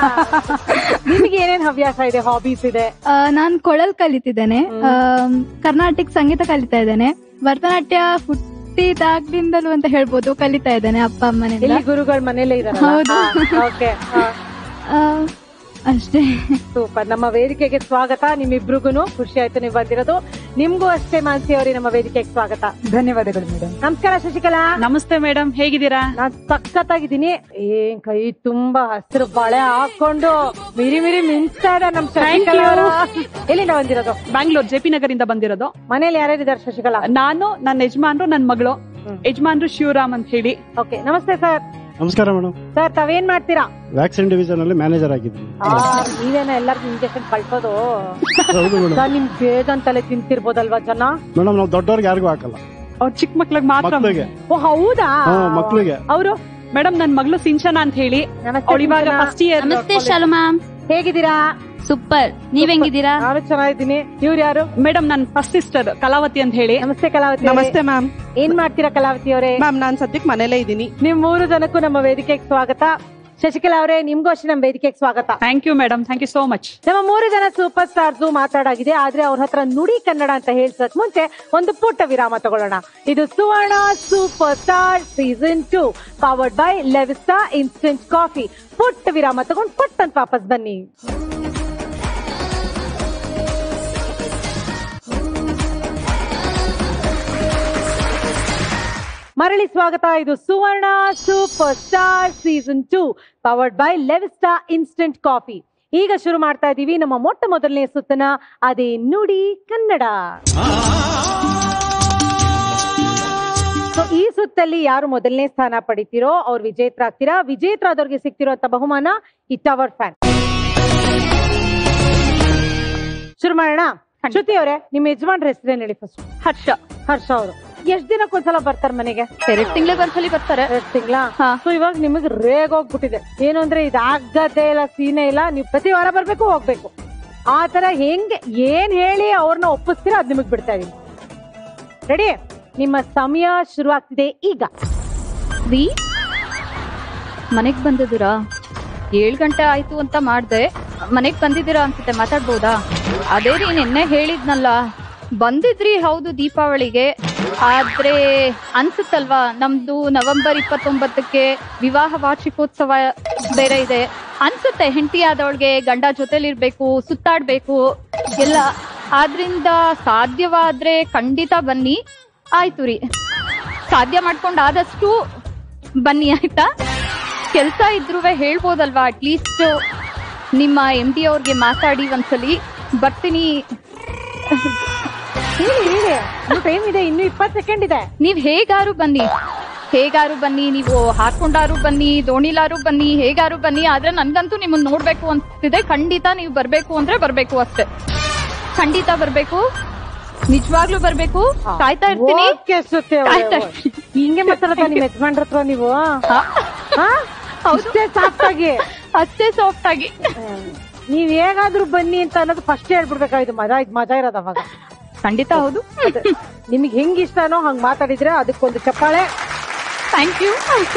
ನಿಮ್ಗೆ ಏನೇನ್ ಹವ್ಯಾಸ ಇದೆ ಹಾಬೀಸ್ ಇದೆ ಆ, ನಾನ್ ಕೊಳಲ್ ಕಲಿತಿದ್ದೇನೆ ಆಮ್, ಕರ್ನಾಟಕ ಸಂಗೀತ ಕಲಿತಾ ಇದ್ದೇನೆ ಭರತನಾಟ್ಯ ಹುಟ್ಟಿದಾಗ್ಲಿಂದಲೂ ಅಂತ ಹೇಳ್ಬೋದು ಕಲಿತಾ ಇದ್ದೇನೆ ಅಪ್ಪ ಅಮ್ಮನಿಂದ ಎಲ್ಲಿ ಗುರುಗಳ ಮನೇಲೆ ಇದಾರೆ ಹೌದು. ಓಕೆ ಆ, ಅಷ್ಟೇ ಸೂಪರ್ ನಮ್ಮ ವೇದಿಕೆಗೆ ಸ್ವಾಗತ ನಿಮ್ಮಿಬ್ರಿಗೂ ಖುಷಿ ಆಯ್ತು ನೀವು ಬಂದಿರೋದು ನಿಮ್ಗೂ ಅಷ್ಟೇ ಮಾನಸಿ ಅವರಿಗೆ ನಮ್ಮ ವೇದಿಕೆಗೆ ಸ್ವಾಗತ ಧನ್ಯವಾದಗಳು ಮೇಡಮ್ ನಮಸ್ಕಾರ ಶಶಿಕಲಾ ನಮಸ್ತೆ ಮೇಡಮ್ ಹೇಗಿದ್ದೀರಾ ನಾನ್ ಸಖತ್ತಾಗಿದ್ದೀನಿ ಏನ್ ಕೈ ತುಂಬಾ ಹಸಿರು ಬಳೆ ಹಾಕೊಂಡು ಮಿರಿ ಮಿರಿ ಮಿಂಚ್ತಾ ಇದೆ ನಮ್ ಶಶಿಕಲಾ ಅವರು ಎಲ್ಲಿಂದ ಬಂದಿರೋದು ಬ್ಯಾಂಗ್ಳೂರ್ ಜೆ ಪಿ ನಗರಿಂದ ಬಂದಿರೋದು ಮನೇಲಿ ಯಾರ್ಯಾರಿದ್ದಾರೆ ಶಶಿಕಲಾ ನಾನು ನನ್ನ ಯಜಮಾನ್ರು ನನ್ನ ಮಗಳು ಯಜಮಾನ್ರು ಶಿವರಾಮ್ ಅಂತ ಹೇಳಿ ಓಕೆ ನಮಸ್ತೆ ಸರ್ ನಮಸ್ಕಾರ ಮೇಡಮ್ ಸರ್ ತಾವೇನ್ ಮಾಡ್ತೀರಾ ವ್ಯಾಕ್ಸಿನ್ ಡಿವಿಷನ್ ಅಲ್ಲಿ ಮ್ಯಾನೇಜರ್ ಆಗಿದ್ದೀನಿ ಆ, ನೀವೇನ ಎಲ್ಲರಿಗೂ ಇಂಜೆಕ್ಷನ್ ಕಳ್ಸೋದು ಹೌದು ಮೇಡಮ್ ಸರ್ ನಿಮ್ ಬೇಗಂತಲೇ ತಿಂತಿರ್ಬೋದಲ್ವಾ ಜನ ಮೇಡಮ್ ನಾವು ದೊಡ್ಡವ್ರಿಗೆ ಯಾರಿಗೂ ಹಾಕಲ್ಲ ಅವ್ರ ಚಿಕ್ಕ ಮಕ್ಳಿಗೆ ಮಾತ್ರ ಮಕ್ಳಿಗೆ ಓ ಹೌದಾ ಹಾ, ಮಕ್ಳಿಗೆ. ಅವರು ಮೇಡಮ್ ನನ್ ಮಗಳು ಸಿಂಚನ ಅಂತ ಹೇಳಿ ಅವಳು ಇವಾಗ ಸಿಂಚನ. ಫಸ್ಟ್ ಇಯರ್ ನಮಸ್ತೆ ಶಾಲುಮಾ ಹೇಗಿದ್ದೀರಾ ಸೂಪರ್ ನೀವ್ ಹೆಂಗಿದ್ದೀರಾ ನಾನು ಚೆನ್ನಾಗಿದ್ದೀನಿ ಇವ್ರು ಯಾರು ಮೇಡಮ್ ನನ್ ಫಸ್ಟ್ ಸಿಸ್ಟರ್ ಕಲಾವತಿ ಅಂತ ಹೇಳಿ ನಮಸ್ತೆ ಕಲಾವತಿ ಅವರೇ. ನಮಸ್ತೆ ಮ್ಯಾಮ್ ಏನ್ ಮಾಡ್ತೀರಾ ಕಲಾವತಿ ಅವರೇ ಮ್ಯಾಮ್ ನಾನ್ ಸದ್ಯಕ್ಕೆ ಮನೇಲೇ ಇದ್ದೀನಿ ನಿಮ್ ಮೂರು ಜನಕ್ಕೂ ನಮ್ಮ ವೇದಿಕೆಗೆ ಸ್ವಾಗತ ಶಶಿಕಲಾ ಅವರೇ ನಿಮ್ಗೂ ಅಷ್ಟೇ ನಮ್ಮ ವೇದಿಕೆಗೆ ಸ್ವಾಗತ thank you madam thank you so much ನಮ್ಮ ಮೂರು ಜನ ಸೂಪರ್ ಸ್ಟಾರ್ಸ್ ಮಾತಾಡಾಗಿದೆ ಆದ್ರೆ ಅವ್ರ ಹತ್ರ ನುಡಿ ಕನ್ನಡ ಅಂತ ಹೇಳ್ಸಕ್ ಮುಂಚೆ ಒಂದು ಪುಟ್ಟ ವಿರಾಮ ತಗೊಳ್ಳೋಣ ಇದು Suvarna super star season two powered by Levista instant coffee ಪುಟ್ಟ ವಿರಾಮ ತಗೊಂಡು ಪುಟ್ ಅಂತ ವಾಪಸ್ ಬನ್ನಿ ಮರಳಿ ಸ್ವಾಗತ ಇದು Suvarna super star season two powered by Levista instant coffee ಈಗ ಶುರು ಮಾಡ್ತಾ ಇದೀವಿ ನಮ್ಮ ಮೊಟ್ಟ ಮೊದಲನೇ ಸುತ್ತನ ಅದೇ ನುಡಿ ಕನ್ನಡ ಸೊ ಈ ಸುತ್ತಲ್ಲಿ ಯಾರು ಮೊದಲನೇ ಸ್ಥಾನ ಪಡಿತೀರೋ ಅವ್ರು ವಿಜೇತರಾಗ್ತೀರಾ ವಿಜೇತರಾದವ್ರಿಗೆ ಸಿಗ್ತಿರೋಂತ ಬಹುಮಾನ ಈ ಟವರ್ ಫ್ಯಾನ್ ಶುರು ಮಾಡೋಣ ಶ್ರುತಿ ಅವರೇ ನಿಮ್ಮ ಯಜಮಾನ್ರ ಹೆಸರೇನು ಹೇಳಿ ಫಸ್ಟ್ ಹರ್ಷ ಹರ್ಷ ಅವರು ಎಷ್ಟ್ ದಿನಕ್ಕೊಂದ್ಸಲ ಬರ್ತಾರೆ ಮನೆಗೆ ಎರಡ್ ತಿಂಗಳಿಗೆ ಒಂದ್ಸಲಿ ಬರ್ತಾರೆ ಎರಡ್ ತಿಂಗಳ ಸೊ ಇವಾಗ ನಿಮಗೆ ರೇಗ್ ಹೋಗ್ಬಿಟ್ಟಿದೆ ಏನು ಅಂದ್ರೆ ಇದಾಗದೇ ಇಲ್ಲ ಸೀನೆ ಇಲ್ಲ ನೀವು ಪ್ರತಿ ವಾರ ಬರ್ಬೇಕು ಹೋಗ್ಬೇಕು ಆ ತರ ಹೆಂಗೆ ಏನ್ ಹೇಳಿ ಅವ್ರನ್ನ ಒಪ್ಪಿಸ್ತೀರಾ ಅದ್ ನಿಮಗ್ ಬಿಡ್ತಾ ಇದೀನಿ ರೆಡಿ ನಿಮ್ಮ ಸಮಯ ಶುರುವಾಗ್ತಿದೆ ಈಗ ವಿ ಮನೆಗ್ ಬಂದಿದ್ದೀರಾ ಏಳ್ ಗಂಟೆ ಆಯ್ತು ಅಂತ ಮಾಡ್ದೆ ಮನೆಗ್ ಬಂದಿದ್ದೀರಾ ಅನ್ಸುತ್ತೆ ಮಾತಾಡ್ಬೋದಾ ಅದೇ ರೀ ನಿನ್ನೆ ಹೇಳಿದ್ನಲ್ಲ ಬಂದಿದ್ರಿ ಹೌದು ದೀಪಾವಳಿಗೆ ಆದ್ರೆ ಅನ್ಸುತ್ತಲ್ವಾ ನಮ್ದು ನವೆಂಬರ್ ಇಪ್ಪತ್ತೊಂಬತ್ತಕ್ಕೆ ವಿವಾಹ ವಾರ್ಷಿಕೋತ್ಸವ ಬೇರೆ ಇದೆ ಅನ್ಸುತ್ತೆ ಹೆಂಡತಿ ಆದವಳಿಗೆ ಗಂಡ ಜೊತೆಲಿರ್ಬೇಕು ಸುತ್ತಾಡ್ಬೇಕು ಎಲ್ಲ ಆದ್ರಿಂದ ಸಾಧ್ಯವಾದ್ರೆ ಖಂಡಿತ ಬನ್ನಿ ಆಯ್ತು ರೀ ಸಾಧ್ಯ ಮಾಡ್ಕೊಂಡು ಆದಷ್ಟು ಬನ್ನಿ ಆಯ್ತಾ ಕೆಲಸ ಇದ್ರೂ ಹೇಳ್ಬೋದಲ್ವಾ ಅಟ್ಲೀಸ್ಟ್ ನಿಮ್ಮ ಎಂ ಡಿ ಅವ್ರಿಗೆ ಮಾತಾಡಿ ಒಂದ್ಸಲಿ ಬರ್ತೀನಿ ಹೇಳಿ ಹೇಳಿ ಇನ್ನು ಟೈಮ್ ಇದೆ ಇನ್ನು ಇಪ್ಪತ್ತು ಸೆಕೆಂಡ್ ಇದೆ ನೀವ್ ಹೇಗಾರು ಬನ್ನಿ ಹೇಗಾರು ಬನ್ನಿ ನೀವು ಹಾಕೊಂಡಾರು ಬನ್ನಿ ದೋಣಿಲಾರು ಬನ್ನಿ ಹೇಗಾರು ಬನ್ನಿ ಆದ್ರೆ ನನ್ಗಂತೂ ನಿಮ್ಮನ್ನ ನೋಡ್ಬೇಕು ಅನ್ಸ್ತಿದೆ ಖಂಡಿತ ನೀವು ಬರ್ಬೇಕು ಅಂದ್ರೆ ಬರ್ಬೇಕು ಅಷ್ಟೇ ಖಂಡಿತ ಬರ್ಬೇಕು ನಿಜವಾಗ್ಲೂ ಬರ್ಬೇಕು ಕಾಯ್ತಾ ಇರ್ತೀನಿ ಓಕೆ ಶ್ರುತಿ ಅವ್ರೆ, ಕಾಯ್ತಾ ಓಕೆ. ಹಿಂಗೆ ಮಾತಾಡೋದ ನಿಮ್ ಯಜಮಾನ್ರ ಹತ್ರ ನೀವು ಹಾ? ಅಷ್ಟೇ ಸಾಫ್ಟ್ ಆಗಿ ಅಷ್ಟೇ ಸಾಫ್ಟ್ ಆಗಿ ನೀವ್ ಹೇಗಾದ್ರೂ ಬನ್ನಿ ಅಂತ ಅನ್ನೋದು ಫಸ್ಟ್ ಹೇಳ್ಬಿಡ್ಬೇಕಾಯ್ತು ಮಜಾ ಇದ್ ಮಜಾ ಇರೋದು ಅವಾಗ ಖಂಡಿತ ಹೌದು ನಿಮ್ಗೆ ಹೆಂಗ್ ಇಷ್ಟನೋ ಹಂಗ್ ಮಾತಾಡಿದ್ರೆ ಅದಕ್ಕೊಂದು ಚಪ್ಪಾಳೆ ಥ್ಯಾಂಕ್ ಯು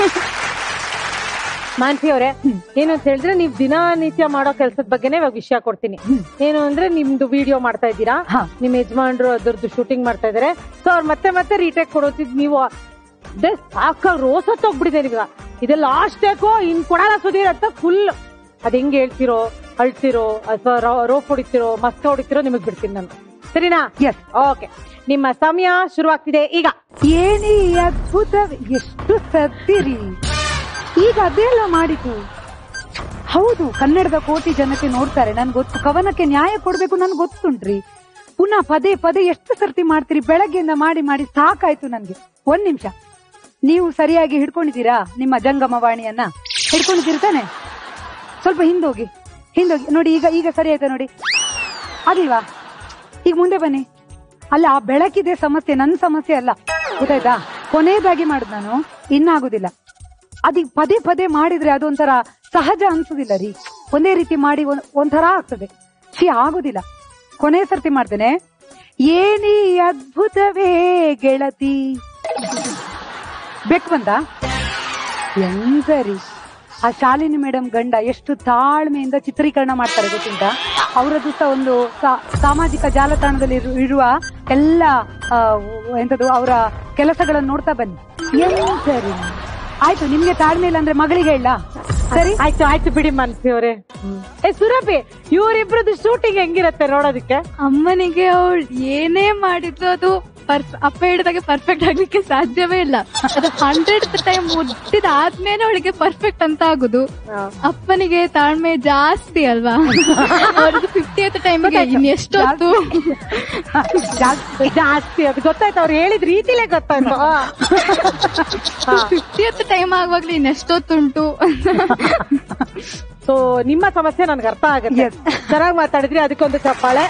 ಮಾನ್ಸಿ ಅವರೇ ಏನು ಅಂತ ಹೇಳಿದ್ರೆ ನೀವ್ ದಿನನಿತ್ಯ ಮಾಡೋ ಕೆಲ್ಸದ ಬಗ್ಗೆನೇ ಇವಾಗ ವಿಷಯ ಕೊಡ್ತೀನಿ ಏನು ಅಂದ್ರೆ ನಿಮ್ದು ವಿಡಿಯೋ ಮಾಡ್ತಾ ಇದ್ದೀರಾ ನಿಮ್ ಯಜಮಾನ್ರು ಅದ್ರದ್ದು ಶೂಟಿಂಗ್ ಮಾಡ್ತಾ ಇದಾರೆ ಸೊ ಅವ್ರು ಮತ್ತೆ ಮತ್ತೆ ರೀಟೇಕ್ ಕೊಡೋತಿದ್ ನೀವು ಅದೇ ಸಾಕಾಗ್ ರೋಸ ಹೋಗ್ಬಿಟ್ಟಿದೆ ನಿಮ್ಗ ಇದು ಲಾಸ್ಟ್ ಟೇಕೋ ಇನ್ ಕೊಡಲ್ಲ ಸುದೀರ್ ಅಂತ ಫುಲ್ ಅದ್ ಹೆಂಗ್ ಹೇಳ್ತಿರೋ ಅಳ್ತಿರೋ ಅಥವಾ ರೋಪ್ ಹೊಡಿತಿರೋ ಮಸ್ಕ ಹೊಡಿತಿರೋ ನಿಮಗ್ ಬಿಡ್ತೀನಿ ನಾನು ಸರಿನಾ ಎಸ್ ಓಕೆ ನಿಮ್ಮ ಸಮಯ ಶುರುವಾಗ್ತಿದೆ ಈಗ ಏನಿ ಅದ್ಭುತ ಎಷ್ಟು ಸದ್ದಿರಿ ಈಗ ಅದೆಲ್ಲ ಮಾಡಿತು ಹೌದು ಕನ್ನಡದ ಕೋಟಿ ಜನತೆ ನೋಡ್ತಾರೆ ನನ್ ಗೊತ್ತು ಕವನಕ್ಕೆ ನ್ಯಾಯ ಕೊಡ್ಬೇಕು ನನ್ಗೆ ಗೊತ್ತುಂಟ್ರಿ ಪುನಃ ಪದೇ ಪದೇ ಎಷ್ಟು ಸರ್ತಿ ಮಾಡ್ತೀರಿ ಬೆಳಗ್ಗೆಯಿಂದ ಮಾಡಿ ಮಾಡಿ ಸಾಕಾಯ್ತು ನನ್ಗೆ ಒಂದ್ ನಿಮಿಷ ನೀವು ಸರಿಯಾಗಿ ಹಿಡ್ಕೊಂಡಿದ್ದೀರಾ ನಿಮ್ಮ ಜಂಗಮವಾಣಿಯನ್ನ ಹಿಡ್ಕೊಂಡಿದ್ದೀರ್ತಾನೆ ಸ್ವಲ್ಪ ಹಿಂದೋಗಿ ಹಿಂದೋಗಿ ನೋಡಿ ಈಗ ಈಗ ಸರಿ ಆಯ್ತಾ ನೋಡಿ ಆಗಿಲ್ವಾ ಈಗ ಮುಂದೆ ಬನ್ನಿ ಅಲ್ಲ ಆ ಬೆಳಕಿದೆ ಸಮಸ್ಯೆ ನನ್ನ ಸಮಸ್ಯೆ ಅಲ್ಲ ಗೊತ್ತಾಯ್ತಾ ಕೊನೆಯದಾಗಿ ಮಾಡುದು ನಾನು ಇನ್ನಾಗುದಿಲ್ಲ ಅದೀಗ ಪದೇ ಪದೇ ಮಾಡಿದ್ರೆ ಅದೊಂಥರ ಸಹಜ ಅನ್ಸುದಿಲ್ಲ ರೀ ಒಂದೇ ರೀತಿ ಮಾಡಿ ಒಂದ್- ಒಂಥರ ಆಗ್ತದೆ ಸಿ ಆಗುದಿಲ್ಲ ಕೊನೆ ಸರ್ತಿ ಮಾಡ್ತೇನೆ ಏನಿ ಅದ್ಭುತವೇ ಗೆಳತಿ ಬೇಕು ಬಂದ ಎಂಸರಿ ಆ ಶಾಲಿನಿ ಮೇಡಮ್ ಗಂಡ ಎಷ್ಟು ತಾಳ್ಮೆಯಿಂದ ಚಿತ್ರೀಕರಣ ಮಾಡ್ತಾರೆ ಗೊತ್ತುಂಟಾ ಅವರದ್ದು ಸಹ ಒಂದು ಸಾ- ಸಾಮಾಜಿಕ ಜಾಲತಾಣದಲ್ಲಿ ಇರು- ಇರುವ ಎಲ್ಲ ಆ, ಎಂತದು ಅವರ ಕೆಲಸಗಳನ್ನು ನೋಡ್ತಾ ಬನ್ನಿ ಎಂಸರಿ ಆಯ್ತು ನಿಮ್ಗೆ ತಾಳ್ಮೆ ಇಲ್ಲ ಅಂದ್ರೆ ಮಗಳಿಗೆ ಹೇಳ ಸರಿ ಆಯ್ತು ಆಯ್ತು ಬಿಡಿ ಮನ್ಸಿ ಅವರೇ ಏ ಸುರಭಿ ಇವರಿಬ್ರದ್ದು ಶೂಟಿಂಗ್ ಹೆಂಗಿರತ್ತೆ ನೋಡೋದಕ್ಕೆ ಅಮ್ಮನಿಗೆ ಅವಳು ಏನೇ ಮಾಡಿದ್ರು ಅದು ಪರ್ಫ್- ಅಪ್ಪ ಹೇಳಿದಾಗೆ ಪರ್ಫೆಕ್ಟ್ ಆಗ್ಲಿಕ್ಕೆ ಸಾಧ್ಯವೇ ಇಲ್ಲ ಅದು ಹಂಡ್ರೆಡ್ ಟೈಮ್ ಮುಟ್ಟಿದ ಆದ್ಮೇಲೆ ಅವಳಿಗೆ ಪರ್ಫೆಕ್ಟ್ ಅಂತ ಆಗುದು ಅಪ್ಪನಿಗೆ ತಾಳ್ಮೆ ಜಾಸ್ತಿ ಅಲ್ವಾ ಅವ್ರಿಗೆ ಫಿಫ್ಟಿ ಏತ್ ಟೈಮ್ಗೆ ಇನ್ನೆಷ್ಟೊತ್ತು ಜಾಸ್ತಿ ಜಾಸ್ತಿ ಅದು ಗೊತ್ತಾಯ್ತು ಅವ್ರು ಹೇಳಿದ ರೀತಿಲೇ ಗೊತ್ತಾಯ್ತು ಆ. ಫಿಫ್ಟಿ ಏತ್ ಟೈಮ್ ಆಗುವಾಗ್ಲೂ ಇನ್ನೆಷ್ಟೊತ್ತುಂಟು ಸೊ ನಿಮ್ಮ ಸಮಸ್ಯೆ ನನ್ಗೆ ಅರ್ಥ ಆಗುತ್ತೆ ಚೆನ್ನಾಗಿ ಮಾತಾಡಿದ್ರಿ ಅದಕ್ಕೊಂದು ಚಪ್ಪಾಳೆ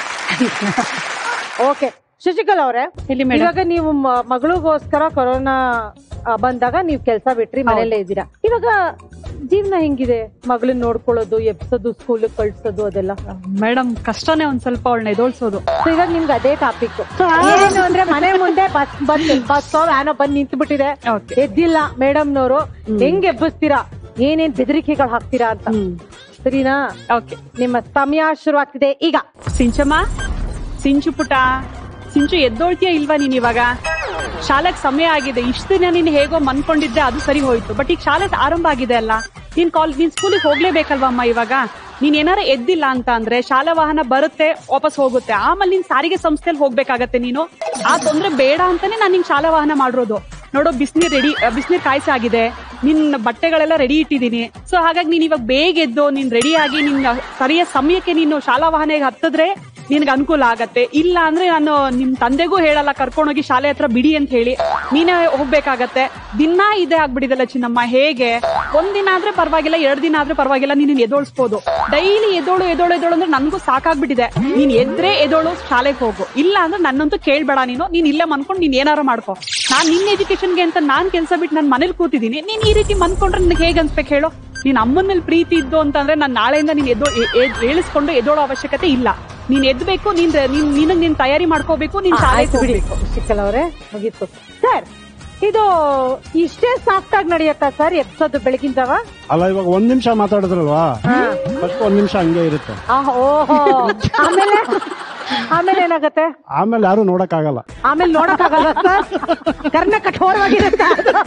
ಓಕೆ ಶಶಿಕಲಾ ಅವರೇ ಇವಾಗ ನೀವು ಮ- ಮಗಳಿಗೋಸ್ಕರ ಕೊರೋನಾ ಆ, ಬಂದಾಗ ನೀವು ಕೆಲಸ ಬಿಟ್ರಿ ಮನೆಯಲ್ಲೇ ಇದ್ದೀರಾ ಇವಾಗ ಜೀವನ ಹೆಂಗಿದೆ ಮಗಳನ್ನ ನೋಡ್ಕೊಳ್ಳೋದು ಎಬ್ಸೋದು ಸ್ಕೂಲ್ ಕಳ್ಸೋದು ಅದೆಲ್ಲ ಮೇಡಮ್ ಕಷ್ಟನೇ ಒಂದ್ ಸ್ವಲ್ಪ ಅವಳನ್ನ ಎದೋಳ್ಸೋದು So ಇವಾಗ ನಿಮ್ಗೆ ಅದೇ ಟಾಪಿಕ್ ಏನು ಅಂದ್ರೆ ಮನೆ ಮುಂದೆ ಬಸ್ ಬಸ್ ಬಸ್ ವ್ಯಾನೋ ಬಂದ್ ನಿಂತು ಬಿಟ್ಟಿದೆ ಎದ್ದಿಲ್ಲ ಮೇಡಮ್ನವರು ಹೆಂಗ್ ಎಬ್ಬಿಸ್ತೀರಾ ಏನೇನ್ ಬೆದರಿಕೆಗಳು ಹಾಕ್ತೀರಾ ಅಂತ ಸರಿನಾ ಓಕೆ ನಿಮ್ಮ ಸಮಯ ಶುರುವಾಗ್ತಿದೆ ಈಗ ಸಿಂಚಮ್ಮ ಸಿಂಚು ಪುಟ ಸಿಂಚು ಎದ್ದೋಳ್ತೀಯ ಇಲ್ವಾ ನೀನ್ ಇವಾಗ ಶಾಲೆಗ್ ಸಮಯ ಆಗಿದೆ ಇಷ್ಟು ದಿನ ನೀನ್ ಹೇಗೋ ಮನ್ಕೊಂಡಿದ್ದೆ ಅದು ಸರಿ ಹೋಯ್ತು ಬಟ್ ಈಗ ಶಾಲೆ ಆರಂಭ ಆಗಿದೆ ಅಲ್ಲ ನೀನ್ ಕಾಲ್ ನೀನ್ ಸ್ಕೂಲಿಗೆ ಹೋಗ್ಲೇಬೇಕಲ್ವಾ ಅಮ್ಮ ಇವಾಗ ನೀನ್ ಏನಾರ ಎದ್ದಿಲ್ಲ ಅಂತ ಅಂದ್ರೆ ಶಾಲಾ ವಾಹನ ಬರುತ್ತೆ ವಾಪಸ್ ಹೋಗುತ್ತೆ ಆಮೇಲೆ ನೀನ್ ಸಾರಿಗೆ ಸಂಸ್ಥೆಲಿ ಹೋಗ್ಬೇಕಾಗತ್ತೆ ನೀನು ಆ ತೊಂದ್ರೆ ಬೇಡ ಅಂತಾನೆ ನಾನು ನಿನ್ ಶಾಲಾ ವಾಹನ ಮಾಡಿರೋದು ನೋಡೋ ಬಿಸಿನೀರ್ ರೆಡಿ ಬಿಸಿನೀರ್ ಕಾಯಿಸಾಗಿದೆ ನಿನ್ ಬಟ್ಟೆಗಳೆಲ್ಲ ರೆಡಿ ಇಟ್ಟಿದೀನಿ ಸೊ ಹಾಗಾಗಿ ನೀನ್ ಇವಾಗ ಬೇಗ ಎದ್ದು ನೀನ್ ರೆಡಿ ಆಗಿ ನಿನ್ ಸರಿಯಾದ ಸಮಯಕ್ಕೆ ನೀನು ಶಾಲಾ ವಾಹನಕ್ಕೆ ಹತ್ತಿದ್ರೆ ನಿನ್ಗೆ ಅನುಕೂಲ ಆಗತ್ತೆ ಇಲ್ಲ ಅಂದ್ರೆ ನಾನು ನಿಮ್ ತಂದೆಗೂ ಹೇಳಲ್ಲ ಕರ್ಕೊಂಡೋಗಿ ಶಾಲೆ ಹತ್ರ ಬಿಡಿ ಅಂತ ಹೇಳಿ ನೀನೇ ಹೋಗ್ಬೇಕಾಗತ್ತೆ ದಿನ ಇದೇ ಆಗ್ಬಿಟ್ಟಿದಲ್ಲ ಚಿನ್ನಮ್ಮ ಹೇಗೆ ಒಂದಿನ ಆದ್ರೆ ಪರವಾಗಿಲ್ಲ ಎರಡ್ ದಿನ ಆದ್ರೆ ಪರವಾಗಿಲ್ಲ ನೀನ್ ಎದೋಳ್ಸ್ಬೋದು ಡೈಲಿ ಎದೋಳು ಎದೋಳು ಎದೋಳು ಅಂದ್ರೆ ನನ್ಗೂ ಸಾಕಾಗ್ಬಿಟ್ಟಿದೆ ನೀನ್ ಎದ್ರೆ ಎದೋಳು ಶಾಲೆಗೆ ಹೋಗು ಇಲ್ಲ ಅಂದ್ರೆ ನನ್ನಂತೂ ಕೇಳ್ಬೇಡ ನೀನು ನೀನ್ ಇಲ್ಲೇ ಮನ್ಕೊಂಡು ನೀನ್ ಏನಾರು ಮಾಡ್ಕೊ ನಾನ್ ನಿನ್ ಎಜುಕೇಶನ್ಗೆ ಅಂತ ನಾನ್ ಕೆಲ್ಸ ಬಿಟ್ಟು ನಾನು ಮನೇಲಿ ಕೂತಿದ್ದೀನಿ ನೀನ್ ಈ ರೀತಿ ಮನ್ಕೊಂಡ್ರೆ ನಿನ್ಗೆ ಹೇಗ್ ಅನ್ಸ್ಬೇಕು ಹೇಳು ನೀನ್ ಅಮ್ಮನ ಮೇಲೆ ಪ್ರೀತಿ ಇದ್ದು ಅಂತಂದ್ರೆ ನಾನ್ ನಾಳೆಯಿಂದ ನೀನ್ ಎದ್ದೋ ಎ- ಎ- ಏಳಿಸ್ಕೊಂಡು ಎದ್ದೋಳೋ ಅವಶ್ಯಕತೆ ಇಲ್ಲ ನೀನ್ ಎದ್ಬೇಕು ನೀನ್ ನೀನ್ ನಿನಗ್ ನೀನ್ ತಯಾರಿ ಮಾಡ್ಕೋಬೇಕು ನೀನ್ ಶಾಲೆ ಆಯ್ತು ಬಿಡಿ ಶಿಕಲ್ ಅವರೇ ಮುಗೀತು ಸರ್ ಇದು ಇಷ್ಟೇ ಸಾಫ್ಟ್ ಆಗಿ ನಡೆಯತ್ತಾ ಸರ್ ಎಬ್ಸೋದು ಬೆಳಗಿನ ಜಾವ ಅಲ್ಲ ಇವಾಗ ಒಂದ್ ನಿಮಿಷ ಮಾತಾಡಿದ್ರಲ್ವಾ ಫಸ್ಟ್ ಒಂದ್ ನಿಮಿಷ ಹಂಗೆ ಇರುತ್ತೆ ಆಹ್, ಓಹೋ ಆಮೇಲೆ ಆಮೇಲೆ ಏನಾಗತ್ತೆ ಆಮೇಲೆ ಯಾರು ನೋಡಕ್ ಆಗಲ್ಲ ಆಮೇಲೆ ನೋಡಕ್ಕಾಗಲ್ಲ ಸರ್ ಕರ್ಣ ಕಠೋರವಾಗಿರುತ್ತೆ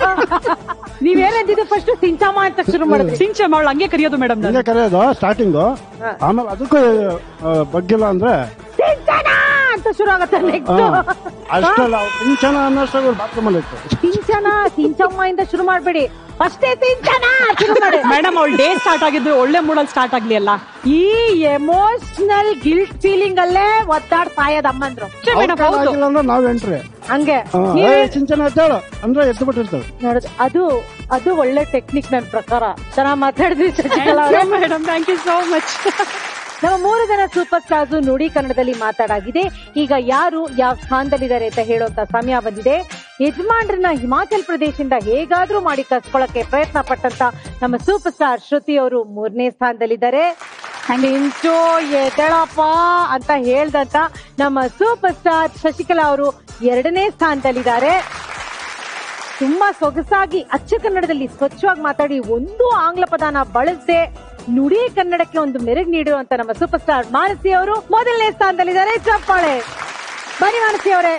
ನೀವೇನಂದಿದ್ದು ಫಸ್ಟ್ ಸಿಂಚಮ್ಮ ಅಂತ ಶುರು ಮಾಡಿದ್ರಿ ಸಿಂಚಮ್ಮ ಅವಳು ಹಂಗೆ ಕರೆಯೋದು ಮೇಡಮ್ ಹಂಗೆ ಕರೆಯೋದು ಸ್ಟಾರ್ಟಿಂಗು ಆಮೇಲೆ ಅದಕ್ಕೂ ಆ, ಬಗ್ಗಿಲ್ಲ ಅಂದ್ರೆ ಸಿಂಚನ ಅಂತ ಶುರು ಆಗತ್ತೆ ನೆಕ್ಸ್ಟ್ ಆ, ಅಷ್ಟಲ್ಲ ಪಿಂಚನ ಅನ್ನೋಷ್ಟಾಗ ಬಾತ್ರೂಮ್ ಅಲ್ಲಿ ಇತ್ತು ಸಿಂಚನ ಸಿಂಚಮ್ಮ ಇಂದ ಶುರು ಮಾಡ್ಬೇಡಿ ಅಷ್ಟೇ ಸಿಂಚನ ಶುರು ಮಾಡಿ ಮೇಡಮ್ ಅವಳ ಡೇ ಸ್ಟಾರ್ಟ್ ಆಗಿದ್ದು ಒಳ್ಳೆ ಮೂಡಲ್ ಸ್ಟಾರ್ಟ್ ಆಗ್ಲಿ ಅಲ್ಲ ಈ ಎಮೋಷನಲ್ ಗಿಲ್ಟ್ ಫೀಲಿಂಗ್ ಅಲ್ಲೇ ಒತ್ತಾಡ್ ಸಾಯದ್ ಅಮ್ಮಂದ್ರು ಅವ್ರ್ ಕೈಲ್ ಆಗಿಲ್ಲ ಅಂದ್ರೆ ನಾವ್ ಎಂಟ್ರಿ ಹಂಗೆ ಹಾ, ನೀವೇ- ಏ, ಸಿಂಚನ ಎದ್ದೇಳು ಅಂದ್ರೆ ಎದ್ದು ಬಿಟ್ಟಿರ್ತಾಳೆ ನೋಡುದು ಅದು ಅದು ಒಳ್ಳೆ ಟೆಕ್ನಿಕ್ ನನ್ನ ಪ್ರಕಾರ ಚೆನ್ನಾಗಿ ಮಾತಾಡಿದ್ವಿ ಶಶಿಕಲಾ ಅವ್ರೆ. Madam thank you so much ನಮ್ಮ ಮೂರು ಜನ ಸೂಪರ್ ಸ್ಟಾರ್ಸ್ ನುಡಿ ಕನ್ನಡದಲ್ಲಿ ಮಾತಾಡಾಗಿದೆ ಈಗ ಯಾರು ಯಾವ ಸ್ಥಾನದಲ್ಲಿದ್ದಾರೆ ಅಂತ ಹೇಳುವಂತ ಸಮಯ ಬಂದಿದೆ ಯಜಮಾನ್ರನ್ನ ಹಿಮಾಚಲ್ ಪ್ರದೇಶದಿಂದ ಹೇಗಾದ್ರೂ ಮಾಡಿ ಕಸ್ಕೊಳಕ್ಕೆ ಪ್ರಯತ್ನ ಪಟ್ಟಂತ ನಮ್ಮ ಸೂಪರ್ ಸ್ಟಾರ್ ಶ್ರುತಿ ಅವರು ಮೂರನೇ ಸ್ಥಾನದಲ್ಲಿದ್ದಾರೆ ಮಿಂಚು ಎದಳಪ್ಪ ಅಂತ ಹೇಳ್ದಂತ ನಮ್ಮ ಸೂಪರ್ ಸ್ಟಾರ್ ಶಶಿಕಲಾ ಅವರು ಎರಡನೇ ಸ್ಥಾನದಲ್ಲಿದ್ದಾರೆ ತುಂಬಾ ಸೊಗಸಾಗಿ ಅಚ್ಚ ಕನ್ನಡದಲ್ಲಿ ಸ್ವಚ್ಛವಾಗಿ ಮಾತಾಡಿ ಒಂದು ಆಂಗ್ಲ ಪದನ ಬಳಸದೆ ನುಡಿ ಕನ್ನಡಕ್ಕೆ ಒಂದು ಮೆರುಗು ನೀಡಿರುವಂತ ನಮ್ಮ ಸೂಪರ್ ಸ್ಟಾರ್ ಮಾನಸಿ ಅವರು ಮೊದಲನೇ ಸ್ಥಾನದಲ್ಲಿದ್ದಾರೆ ಚಪ್ಪಾಳೆ ಬನ್ನಿ ಮಾನಸಿ ಅವರೇ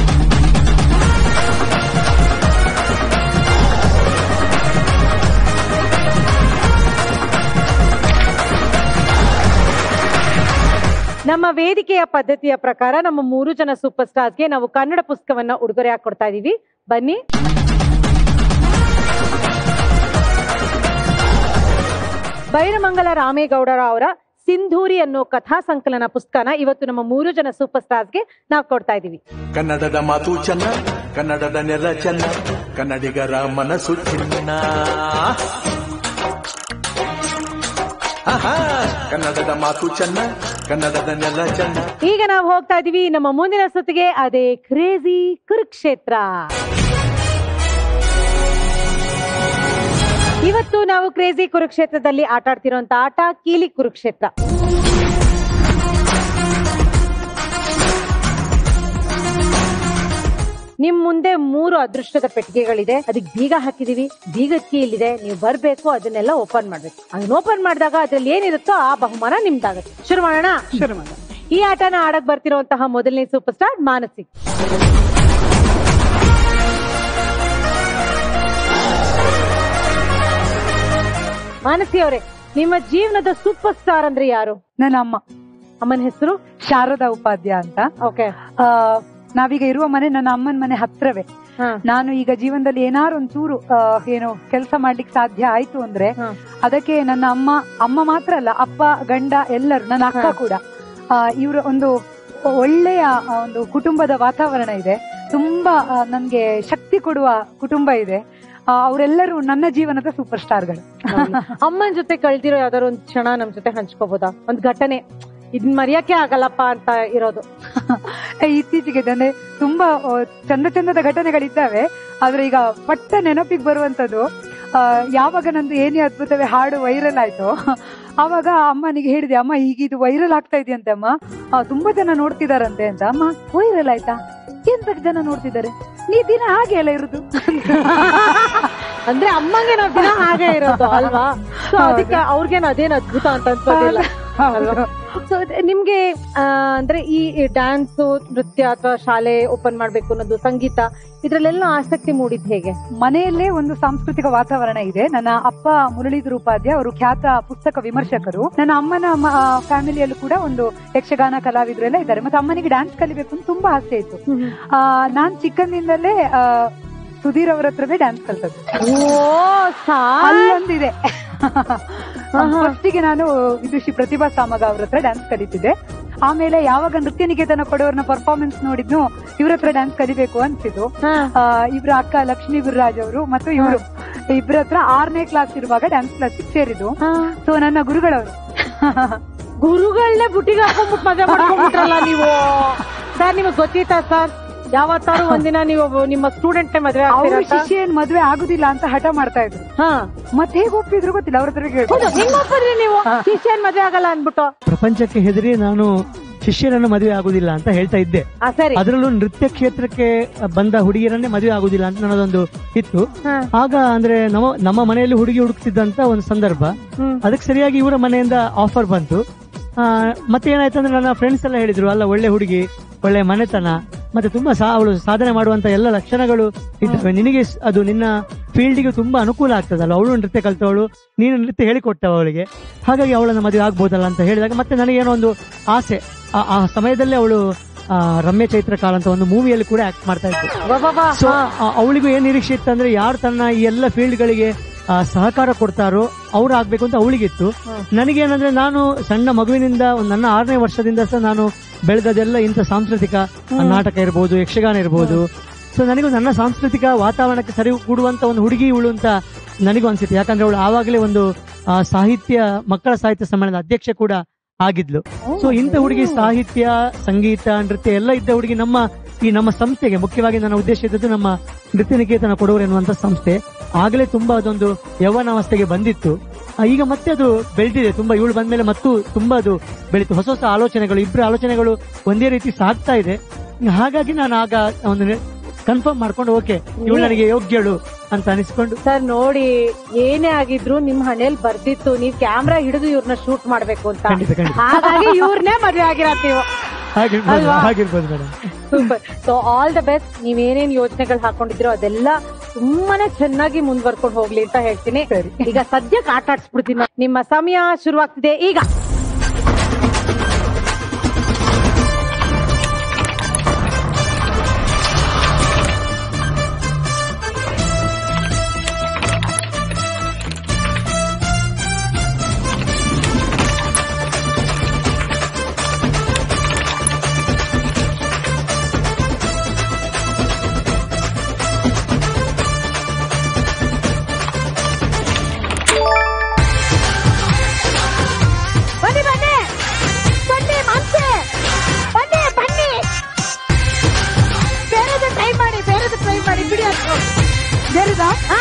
ನಮ್ಮ ವೇದಿಕೆಯ ಪದ್ಧತಿಯ ಪ್ರಕಾರ ನಮ್ಮ ಮೂರು ಜನ ಸೂಪರ್ ಸ್ಟಾರ್ಸ್ಗೆ ನಾವು ಕನ್ನಡ ಪುಸ್ತಕವನ್ನ ಉಡುಗೊರೆ ಕೊಡ್ತಾ ಇದೀವಿ ಬನ್ನಿ ಬೈರಮಂಗಲ ರಾಮೇಗೌಡರ ಅವರ ಸಿಂಧೂರಿ ಅನ್ನೋ ಕಥಾ ಸಂಕಲನ ಪುಸ್ತಕನ ಇವತ್ತು ನಮ್ಮ ಮೂರು ಜನ ಸೂಪರ್ ಸ್ಟಾರ್ಸ್ಗೆ ನಾವು ಕೊಡ್ತಾ ಇದೀವಿ ಕನ್ನಡದ ಮಾತು ಚೆನ್ನ ಕನ್ನಡದ ನೆಲ ಚೆನ್ನ ಕನ್ನಡಿಗರ ಮನಸ್ಸು ಚಿನ್ನ ಆಹಾ, ಕನ್ನಡದ ಮಾತು ಚೆನ್ನ ಕನ್ನಡದ ನೆಲ ಚೆನ್ನ ಈಗ ನಾವು ಹೋಗ್ತಾ ಇದೀವಿ ನಮ್ಮ ಮುಂದಿನ ಸುತ್ತಿಗೆ ಅದೇ ಕ್ರೇಜಿ ಕುರುಕ್ಷೇತ್ರ ಇವತ್ತು ನಾವು ಕ್ರೇಜಿ ಕುರುಕ್ಷೇತ್ರದಲ್ಲಿ ಆಟ ಆಡ್ತಿರೋಂತ ಆಟ ಕೀಲಿ ಕುರುಕ್ಷೇತ್ರ ನಿಮ್ ಮುಂದೆ ಮೂರು ಅದೃಷ್ಟದ ಪೆಟ್ಟಿಗೆಗಳಿದೆ ಅದಕ್ಕೆ ಬೀಗ ಹಾಕಿದೀವಿ ಬೀಗದ ಕೀ ಇಲ್ಲಿದೆ ನೀವು ಬರ್ಬೇಕು ಅದನ್ನೆಲ್ಲ ಓಪನ್ ಮಾಡ್ಬೇಕು ಅದನ್ನ ಓಪನ್ ಮಾಡಿದಾಗ ಅದ್ರಲ್ಲಿ ಏನಿರುತ್ತೋ ಆ ಬಹುಮಾನ ನಿಮ್ದಾಗುತ್ತೆ ಶುರು ಮಾಡೋಣ ಶುರು ಮಾಡೋಣ ಈ ಆಟನ ಆಡಕ್ ಬರ್ತಿರುವಂತಹ ಮೊದಲನೇ ಸೂಪರ್ ಸ್ಟಾರ್ ಮಾನಸಿ ಮಾನಸಿ ಅವರೇ ನಿಮ್ಮ ಜೀವನದ ಸೂಪರ್ ಸ್ಟಾರ್ ಅಂದ್ರೆ ಯಾರು ನನ್ನ ಅಮ್ಮ ಅಮ್ಮನ ಹೆಸರು ಶಾರದಾ ಉಪಾಧ್ಯ ಅಂತ ಓಕೆ ಆ, ನಾವೀಗ ಇರುವ ಮನೆ ನನ್ನ ಅಮ್ಮನ ಮನೆ ಹತ್ರವೇ ನಾನು ಈಗ ಜೀವನದಲ್ಲಿ ಏನಾರು ಒಂಚೂರು ಆ, ಏನು ಕೆಲಸ ಮಾಡ್ಲಿಕ್ಕೆ ಸಾಧ್ಯ ಆಯ್ತು ಅಂದ್ರೆ ಅದಕ್ಕೆ ನನ್ನ ಅಮ್ಮ ಅಮ್ಮ ಮಾತ್ರ ಅಲ್ಲ ಅಪ್ಪ ಗಂಡ ಎಲ್ಲರೂ ನನ್ನ ಅಕ್ಕ ಕೂಡ ಇವರ ಒಂದು ಒಳ್ಳೆಯ ಆ, ಒಂದು ಕುಟುಂಬದ ವಾತಾವರಣ ಇದೆ ತುಂಬಾ ಆ, ನನ್ಗೆ ಶಕ್ತಿ ಕೊಡುವ ಕುಟುಂಬ ಇದೆ ಆ, ಅವರೆಲ್ಲರೂ ನನ್ನ ಜೀವನದ ಸೂಪರ್ ಸ್ಟಾರ್ಗಳು ಅಮ್ಮನ ಜೊತೆ ಕಳ್ದಿರೋ ಯಾವ್ದಾದ್ರು ಒಂದ್ ಕ್ಷಣ ನಮ್ ಜೊತೆ ಹಂಚ್ಕೋಬೋದಾ ಒಂದ್ ಘಟನೆ ಇದನ್ ಮರೆಯಕ್ಕೆ ಆಗಲ್ಲಪ್ಪ ಅಂತ ಇರೋದು ಇತ್ತೀಚೆಗೆ ಅಂದ್ರೆ ತುಂಬಾ ಆ, ಚಂದ ಚಂದದ ಘಟನೆಗಳಿದ್ದಾವೆ ಆದ್ರೆ ಈಗ ಪಟ್ಟ ನೆನಪಿಗೆ ಬರುವಂತದ್ದು ಆ, ಯಾವಾಗ ನಂದು ಏನೇ ಅದ್ಭುತವೇ ಹಾಡು ವೈರಲ್ ಆಯ್ತು ಅವಾಗ ಅಮ್ಮನಿಗೆ ಹೇಳಿದೆ ಅಮ್ಮ ಈಗ ಇದು ವೈರಲ್ ಆಗ್ತಾ ಇದೆಯಂತೆ ಅಮ್ಮ ಆ, ತುಂಬಾ ಜನ ನೋಡ್ತಿದಾರಂತೆ ಅಂತ ಅಮ್ಮ ವೈರಲ್ ಆಯ್ತಾ ಎಂತ ಜನ ನೋಡ್ತಿದ್ದಾರೆ ನೀ ದಿನ ಹಾಗೆ ಎಲ್ಲ ಇರುದು ಅಂದ್ರೆ ಅಮ್ಮಂಗೆ ನಾವ್ ದಿನ ಹಾಗೆ ಇರೋದು ಅಲ್ವಾ ಸೊ ಅದಕ್ಕೆ ಅವ್ರಿಗೇನು ಅದೇನು ಅದ್ಭುತ ಅಂತ ಅನ್ಸೋದಿಲ್ಲ ಅಲ್ವಾ ಸೊ ನಿಮ್ಗೆ ಆ, ಅಂದ್ರೆ ಈ ಡ್ಯಾನ್ಸ್ ನೃತ್ಯ ಅಥವಾ ಶಾಲೆ ಓಪನ್ ಮಾಡ್ಬೇಕು ಅನ್ನೋದು ಸಂಗೀತ ಇದ್ರಲ್ಲೆಲ್ಲ ಆಸಕ್ತಿ ಮೂಡಿದ್ ಹೇಗೆ ಮನೆಯಲ್ಲೇ ಒಂದು ಸಾಂಸ್ಕೃತಿಕ ವಾತಾವರಣ ಇದೆ ನನ್ನ ಅಪ್ಪ ಮುರಳೀಧರ ಉಪಾಧ್ಯ ಅವರು ಖ್ಯಾತ ಪುಸ್ತಕ ವಿಮರ್ಶಕರು ನನ್ನ ಅಮ್ಮನ ಫ್ಯಾಮಿಲಿಯಲ್ಲೂ ಕೂಡ ಒಂದು ಯಕ್ಷಗಾನ ಕಲಾವಿದರು ಎಲ್ಲ ಇದ್ದಾರೆ ಮತ್ತೆ ಅಮ್ಮನಿಗೆ ಡ್ಯಾನ್ಸ್ ಕಲಿಬೇಕು ಅಂತ ತುಂಬಾ ಆಸೆ ಇತ್ತು ಆ, ನಾನ್ ಚಿಕ್ಕಂದಿನಲ್ಲೇ ಆ, ಸುಧೀರ್ ಅವರ ಹತ್ರವೇ ಡ್ಯಾನ್ಸ್ ಕಲ್ತದ್ದು ಅಲ್ಲೊಂದಿದೆ ಫಸ್ಟಿಗೆ ನಾನು ವಿದುಷಿ ಪ್ರತಿಭಾ ಸಾಮಗ ಅವ್ರ ಹತ್ರ ಡ್ಯಾನ್ಸ್ ಕಲಿತಿದ್ದೆ ಆಮೇಲೆ ಯಾವಾಗ ನೃತ್ಯ ನಿಕೇತನ ಕೊಡೋರ್ನ ಪರ್ಫಾರ್ಮೆನ್ಸ್ ನೋಡಿದ್ನು ಇವ್ರ ಹತ್ರ ಡ್ಯಾನ್ಸ್ ಕಲಿಬೇಕು ಅನ್ಸಿದ್ದು ಆ, ಇವ್ರ ಅಕ್ಕ ಲಕ್ಷ್ಮೀ ಗುರುರಾಜ್ ಅವರು ಮತ್ತು ಇವರು ಇಬ್ರ ಹತ್ರ ಆರನೇ ಕ್ಲಾಸ್ ಇರುವಾಗ ಡ್ಯಾನ್ಸ್ ಕ್ಲಾಸ್ ಸೇರಿದ್ದು ಸೊ ನನ್ನ ಗುರುಗಳವರು ಗುರುಗಳನ್ನೇ ಬುಟ್ಟಿಗೆ ಹಾಕೊಂಡ್ಬಿಟ್ಟು ಮದುವೆ ಮಾಡ್ಕೊಂಡ್ಬಿಟ್ರಲ್ಲ ನೀವು ಸರ್ ನಿಮಗ್ ಗೊತ್ತಿತ್ತಾ ಸರ್ ಯಾವತ್ತಾರು ಒಂದಿನ ನೀವು ನಿಮ್ಮ ಸ್ಟೂಡೆಂಟ್ ಮದುವೆ ಅವರು ಆಗ್ತೀರಾ ಶಿಷ್ಯ ಏನ್ ಮದ್ವೆ ಆಗುದಿಲ್ಲ ಅಂತ ಹಠ ಮಾಡ್ತಾ ಇದ್ರು ಮತ್ತೆ ಹೇಗೆ ಒಪ್ಪಿದ್ರು ಗೊತ್ತಿಲ್ಲ ಅವ್ರ ಹತ್ರ ಹೌದು, ನಿಮ್ಮ ಒಪ್ಪದ್ರಿ ನೀವು ಶಿಷ್ಯನ್ ಮದುವೆ ಆಗಲ್ಲ ಅನ್ಬಿಟ್ಟು ಪ್ರಪಂಚಕ್ಕೆ ಹೆದರಿ ನಾನು ಶಿಷ್ಯರನ್ನು ಮದುವೆ ಆಗುದಿಲ್ಲ ಅಂತ ಹೇಳ್ತಾ ಇದ್ದೆ ಆ, ಸರಿ ಅದರಲ್ಲೂ ನೃತ್ಯ ಕ್ಷೇತ್ರಕ್ಕೆ ಬಂದ ಹುಡುಗಿಯರನ್ನೇ ಮದುವೆ ಆಗುದಿಲ್ಲ ಅಂತ ನನ್ನದೊಂದು ಇತ್ತು ಆಗ ಅಂದ್ರೆ ನಮ್ಮ ನಮ್ಮ ಮನೆಯಲ್ಲಿ ಹುಡುಗಿ ಹುಡುಕ್ತಿದ್ದಂತ ಒಂದು ಸಂದರ್ಭ ಅದಕ್ಕೆ ಸರಿಯಾಗಿ ಇವರ ಮನೆಯಿಂದ ಆಫರ್ ಬಂತು ಆ, ಮತ್ತೆ ಏನಾಯ್ತು ಅಂದ್ರೆ ನನ್ನ ಫ್ರೆಂಡ್ಸ್ ಎಲ್ಲ ಹೇಳಿದ್ರು ಅಲ್ಲ ಒಳ್ಳೆ ಹುಡುಗಿ ಒಳ್ಳೆ ಮನೆತನ ಮತ್ತೆ ತುಂಬಾ ಸಾ ಅವಳು ಸಾಧನೆ ಮಾಡುವಂತ ಎಲ್ಲ ಲಕ್ಷಣಗಳು ಇದ್ದಾವೆ ನಿನಗೆ ಸ್- ಅದು ನಿನ್ನ ಫೀಲ್ಡಿಗೆ ತುಂಬಾ ಅನುಕೂಲ ಆಗ್ತದಲ್ಲ ಅವಳು ನೃತ್ಯ ಕಲ್ತವಳು ನೀನು ನೃತ್ಯ ಹೇಳಿಕೊಟ್ಟವ ಅವಳಿಗೆ ಹಾಗಾಗಿ ಅವಳನ್ನ ಮದುವೆ ಆಗ್ಬೋದಲ್ಲ ಅಂತ ಹೇಳಿದಾಗ ಮತ್ತೆ ನನಗೇನೋ ಒಂದು ಆಸೆ ಆ- ಆ ಸಮಯದಲ್ಲಿ ಅವಳು ಆ, ರಮ್ಯ ಚೈತ್ರ ಕಾಲ್ ಅಂತ ಒಂದು ಮೂವಿಯಲ್ಲಿ ಕೂಡ ಆಕ್ಟ್ ಮಾಡ್ತಾ ಇದ್ರು ವಾ, ವಾ, ವಾ. ಸೊ ಹಾ. ಅವಳಿಗೂ ಏನ್ ನಿರೀಕ್ಷೆ ಇತ್ತಂದ್ರೆ ಯಾರು ತನ್ನ ಈ ಎಲ್ಲ ಫೀಲ್ಡ್ ಗಳಿಗೆ ಆ, ಸಹಕಾರ ಕೊಡ್ತಾರೋ ಅವ್ರು ಆಗ್ಬೇಕು ಅಂತ ಅವಳಿಗಿತ್ತು ನನಗೇನಂದ್ರೆ ನಾನು ಸಣ್ಣ ಮಗುವಿನಿಂದ ಒಂದ್ ನನ್ನ ಆರನೇ ವರ್ಷದಿಂದ ಸಹ ನಾನು ಬೆಳೆದದೆಲ್ಲ ಇಂಥ ಸಾಂಸ್ಕೃತಿಕ ನಾಟಕ ಇರ್ಬೋದು ಯಕ್ಷಗಾನ ಇರ್ಬೋದು ಸೊ ನನಗೂ ನನ್ನ ಸಾಂಸ್ಕೃತಿಕ ವಾತಾವರಣಕ್ಕೆ ಸರಿ ಕೂಡುವಂತ ಒಂದು ಹುಡುಗಿ ಇವಳು ಅಂತ ನನಗೂ ಅನ್ಸುತ್ತೆ ಯಾಕಂದ್ರೆ ಅವಳು ಆವಾಗಲೇ ಒಂದು ಆ, ಸಾಹಿತ್ಯ ಮಕ್ಕಳ ಸಾಹಿತ್ಯ ಸಮ್ಮೇಳನದ ಅಧ್ಯಕ್ಷ ಕೂಡ ಆಗಿದ್ಲು ಸೊ ಇಂಥ ಹುಡುಗಿ ಸಾಹಿತ್ಯ ಸಂಗೀತ ನೃತ್ಯ ಎಲ್ಲ ಇದ್ದ ಹುಡುಗಿ ನಮ್ಮ ಈ ನಮ್ಮ ಸಂಸ್ಥೆಗೆ ಮುಖ್ಯವಾಗಿ ನನ್ನ ಉದ್ದೇಶ ಇದ್ದದ್ದು ನಮ್ಮ ನೃತ್ಯ ನಿಕೇತನ ಕೊಡವರು ಎನ್ನುವಂತ ಸಂಸ್ಥೆ ಆಗಲೇ ತುಂಬಾ ಅದೊಂದು ಯೌವನಾವಸ್ಥೆಗೆ ಬಂದಿತ್ತು ಆ, ಈಗ ಮತ್ತೆ ಅದು ಬೆಳೆದಿದೆ ತುಂಬಾ ಇವಳು ಬಂದ್ಮೇಲೆ ಮತ್ತು ತುಂಬಾ ಅದು ಬೆಳೀತು ಹೊಸ ಹೊಸ ಆಲೋಚನೆಗಳು ಇಬ್ಬರ ಆಲೋಚನೆಗಳು ಒಂದೇ ರೀತಿ ಸಾಗ್ತಾ ಇದೆ ಹಾಗಾಗಿ ನಾನು ಆಗ ಒಂದು ಕನ್ಫರ್ಮ್ ಮಾಡ್ಕೊಂಡು ಓಕೆ ಇವಳು ನನಗೆ ಯೋಗ್ಯಳು ಅಂತ ಅನಿಸ್ಕೊಂಡು ಸರ್ ನೋಡಿ ಏನೇ ಆಗಿದ್ರು ನಿಮ್ ಹಣೆಯಲ್ಲಿ ಬರ್ದಿತ್ತು ನೀವ್ ಕ್ಯಾಮ್ರಾ ಹಿಡಿದು ಇವ್ರನ್ನ ಶೂಟ್ ಮಾಡ್ಬೇಕು ಅಂತ ಖಂಡಿತ, ಖಂಡಿತ. ಹಾಗಾಗಿ ಇವ್ರನ್ನೇ ಮದ್ವೆ ಆಗಿರತ್ ನೀವು ಹಾಗಿರ್ಬೋದು ಅಲ್ವಾ? ಹಾಗಿರ್ಬೋದು madam super so all the best ನೀವೇನೇನ್ ಯೋಜನೆಗಳು ಹಾಕೊಂಡಿದ್ರೋ ಅದೆಲ್ಲ ತುಂಬಾನೇ ಚೆನ್ನಾಗಿ ಮುಂದ್ವರ್ಕೊಂಡು ಹೋಗ್ಲಿ ಅಂತ ಹೇಳ್ತೀನಿ ಈಗ ಸದ್ಯಕ್ಕೆ ಆಟ ಆಡ್ಸ್ಬಿಡ್ತೀನಿ ನಿಮ್ಮ ಸಮಯ ಶುರುವಾಗ್ತಿದೆ ಈಗ ಬನ್ನಿ ಬನ್ನಿ ಬನ್ನಿ ಮತ್ತೆ ಬನ್ನಿ ಬನ್ನಿ ಬೇರೆದು ಟ್ರೈ ಮಾಡಿ ಬೇರೆದು ಟ್ರೈ ಮಾಡಿ ಬಿಡಿ ಅದು ಬೇರೆದಾ ಹಾ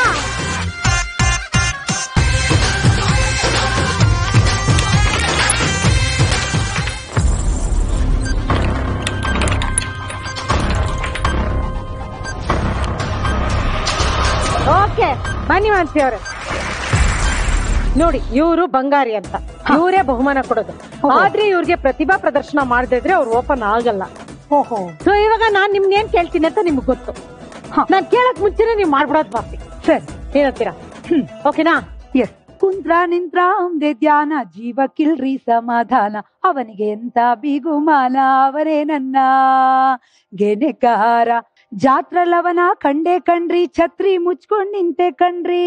ಓಕೆ ಬನ್ನಿ ಮಾನ್ಸಿ ಅವ್ರೆ ನೋಡಿ ಇವರು ಬಂಗಾರಿ ಅಂತ ಇವರೇ ಬಹುಮಾನ ಕೊಡೋದು ಆದ್ರೆ ಇವ್ರಿಗೆ ಪ್ರತಿಭಾ ಪ್ರದರ್ಶನ ಮಾಡದಿದ್ರೆ ಅವ್ರು ಓಪನ್ ಆಗಲ್ಲ ಓಹೋ ಸೊ ಇವಾಗ ನಾನ್ ನಿಮ್ಗೆ ಏನ್ ಕೇಳ್ತೀನಿ ಅಂತ ನಿಮ್ಗೆ ಗೊತ್ತು ನಾನ್ ಕೇಳಕ್ ಮುಂಚೆನೆ ನೀವು ಮಾಡ್ಬಿಡೋದ್ ಬಾಪಿ ಸರಿ ಏನಂತೀರಾ ಓಕೆನಾ ಎಸ್ ಕುಂತ್ರ ನಿಂತ್ರ ಒಂದೇ ಧ್ಯಾನ ಜೀವಕ್ಕಿಲ್ರಿ ಸಮಾಧಾನ ಅವನಿಗೆ ಎಂತ ಬಿಗುಮಾನ ಅವರೇ ನನ್ನ ಗೆನೆಕಾರ ಜಾತ್ರಲವನ ಕಂಡೆ ಕಣ್ರಿ ಛತ್ರಿ ಮುಚ್ಕೊಂಡ್ ನಿಂತೆ ಕಣ್ರಿ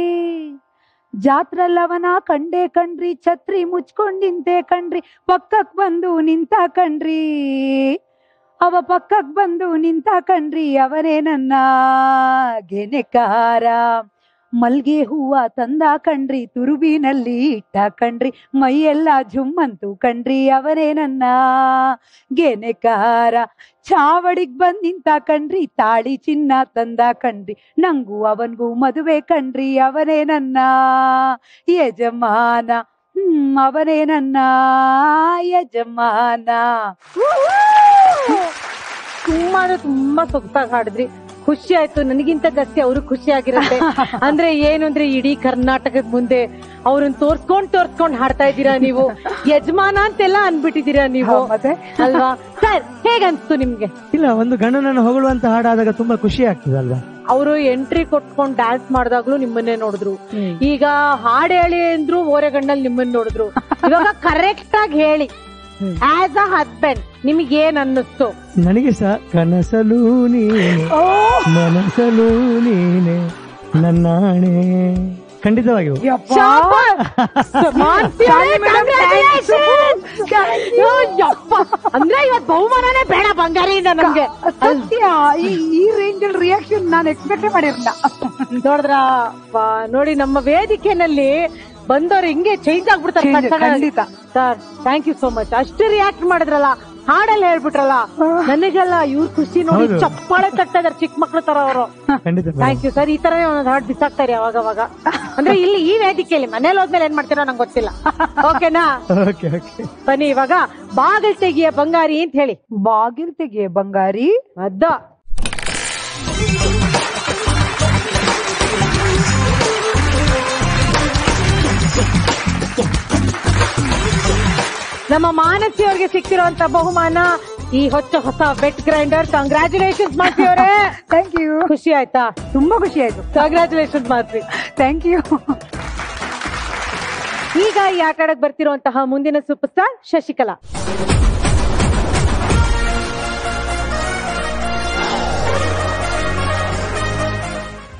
ಜಾತ್ರಲವನ ಕಂಡೆ ಕಣ್ರಿ ಛತ್ರಿ ಮುಚ್ಕೊಂಡ್ ನಿಂತೆ ಕಣ್ರಿ ಪಕ್ಕಕ್ ಬಂದು ನಿಂತ ಕಣ್ರಿ ಅವ ಪಕ್ಕಕ್ ಬಂದು ನಿಂತ ಕಣ್ರಿ ಅವರೇ ನನ್ನ ಗೆನೆಕಾರ ಮಲ್ಗೆ ಹೂವ ತಂದ ಕಣ್ರಿ ತುರುಬಿನಲ್ಲಿ ಇಟ್ಟ ಕಣ್ರಿ ಮೈಯೆಲ್ಲ ಜುಮ್ಮಂತು ಕಣ್ರಿ ಅವರೇ ನನ್ನ ಗೆನೆಕಾರ ಚಾವಡಿಗ್ ಬಂದ್ ನಿಂತ ಕಣ್ರಿ ತಾಳಿ ಚಿನ್ನ ತಂದ ಕಣ್ರಿ ನಂಗೂ ಅವನ್ಗೂ ಮದುವೆ ಕಣ್ರಿ ಅವನೇ ನನ್ನ ಯಜಮಾನ ಹ್ಮ್ ಅವನೇ ನನ್ನ ಯಜಮಾನ ತುಂಬಾ ಅಂದ್ರೆ ತುಂಬಾ ಸೊಗಸಾಗಿ ಹಾಡಿದ್ರಿ ಖುಷಿ ಆಯ್ತು ನನಗಿಂತ ಜಾಸ್ತಿ ಅವರು ಖುಷಿ ಆಗಿರುತ್ತೆ ಅಂದ್ರೆ ಏನು ಅಂದ್ರೆ ಇಡೀ ಕರ್ನಾಟಕದ ಮುಂದೆ ಅವ್ರನ್ನ ತೋರ್ಸ್ಕೊಂಡ್ ತೋರ್ಸ್ಕೊಂಡ್ ಹಾಡ್ತಾ ಇದ್ದೀರಾ ನೀವು ಯಜಮಾನ ಅಂತೆಲ್ಲ ಅನ್ಬಿಟ್ಟಿದೀರಾ ನೀವು ಅಲ್ವಾ ಸರ್ ಹೇಗನ್ಸ್ತು ನಿಮ್ಗೆ ಇಲ್ಲ ಒಂದು ಗಂಡನನ್ನು ಹೊಗಳುವಂತ ಹಾಡಾದಾಗ ತುಂಬಾ ಖುಷಿ ಆಗ್ತದೆ ಅಲ್ವಾ ಅವರು ಎಂಟ್ರಿ ಕೊಟ್ಕೊಂಡ್ ಡ್ಯಾನ್ಸ್ ಮಾಡಿದಾಗ್ಲೂ ನಿಮ್ಮನ್ನೇ ನೋಡಿದ್ರು ಈಗ ಹಾಡ್ ಹೇಳಿ ಅಂದ್ರು ಓರೆಗಣ್ಣಲ್ಲಿ ನಿಮ್ಮನ್ನ ನೋಡಿದ್ರು ಇವಾಗ ಕರೆಕ್ಟ್ ಆಗಿ ಹೇಳಿ ಆಸ್ ಅ ಹಸ್ಬೆಂಡ್ ನಿಮ್ಗೆ ಏನ್ ಅನ್ನಿಸ್ತು ನನಗೆ ಸಹ ಕನಸಲು ನೀನೆ ಮನಸಲು ನೀನೆ ನನ್ನಾಣೆ ಖಂಡಿತವಾಗಿಯೂ ಅಂದ್ರೆ ಇವತ್ ಬಹುಮಾನನೇ ಬೇಡ ಬಂಗಾರಿಯಿಂದ ನಮ್ಗೆ ಸತ್ಯ ಈ ಈ ರೇಂಜ್ ಅಲ್ಲಿ ರಿಯಾಕ್ಷನ್ ನಾನು ಎಕ್ಸ್ಪೆಕ್ಟ್ ಮಾಡಿರಲಿಲ್ಲ ನೋಡಿದ್ರ ನೋಡಿ ನಮ್ಮ ವೇದಿಕೆನಲ್ಲಿ ಬಂದವ್ರು ಹಿಂಗೆ ಚೇಂಜ್ ಆಗ್ಬಿಡ್ತಾರೆ Change, ತಕ್ಷಣ. ಖಂಡಿತ. Sir thank you so much ಅಷ್ಟು ರಿಯಾಕ್ಟ್ ಮಾಡಿದ್ರಲ್ಲ ಹಾಡಲ್ಲಿ ಹೇಳ್ಬಿಟ್ರಲ್ಲ ನನಗೆಲ್ಲ ಇವ್ರ ಖುಷಿ ನೋಡಿ ಹೌದು. ಚಪ್ಪಾಳೆ ತಟ್ತಾ ಇದಾರೆ ಚಿಕ್ಕ ಮಕ್ಳು ತರ ಅವರು ಖಂಡಿತ ಥ್ಯಾಂಕ್ ಯು ಸರ್ ಈ ತರ ಒಂದೊಂದು ಹಾಡು ಬಿಸಾಕ್ತಾರೆ ಅವಾಗ ಅವಾಗ ಅಂದ್ರೆ ಇಲ್ಲಿ ಈ ವೇದಿಕೆಯಲ್ಲಿ ಮನೇಲಿ ಹೋದ್ಮೇಲೆ ಏನ್ ಮಾಡ್ತೀರೋ ನಂಗೆ ಗೊತ್ತಿಲ್ಲ ಓಕೆನಾ ಓಕೆ ಓಕೆ ಬನ್ನಿ ಇವಾಗ ಬಾಗಿಲ್ ತೆಗಿಯ ಬಂಗಾರಿ ಅಂತ ಹೇಳಿ ಬಾಗಿಲ್ ತೆಗಿಯ ಬಂಗಾರಿ ಅದ್ದ ನಮ್ಮ ಮಾನಸಿ ಅವ್ರಿಗೆ ಸಿಕ್ತಿರುವಂತ ಬಹುಮಾನ ಈ ಹೊಚ್ಚ ಹೊಸ ಬೆಟ್ ಗ್ರೈಂಡರ್ ಕಂಗ್ರಾಚುಲೇಷನ್ಸ್ ಮಾಡ್ತಿ ಅವರೇ ಥ್ಯಾಂಕ್ ಯು ಖುಷಿ ಆಯ್ತಾ ತುಂಬಾ ಖುಷಿ ಆಯ್ತು ಕಂಗ್ರಾಚುಲೇಷನ್ಸ್ ಮಾಡ್ತಿ ಥ್ಯಾಂಕ್ ಯು ಈಗ ಈ ಆಟ ಆಡಕ್ ಬರ್ತಿರುವಂತಹ ಮುಂದಿನ ಸೂಪರ್ ಸ್ಟಾರ್ ಶಶಿಕಲಾ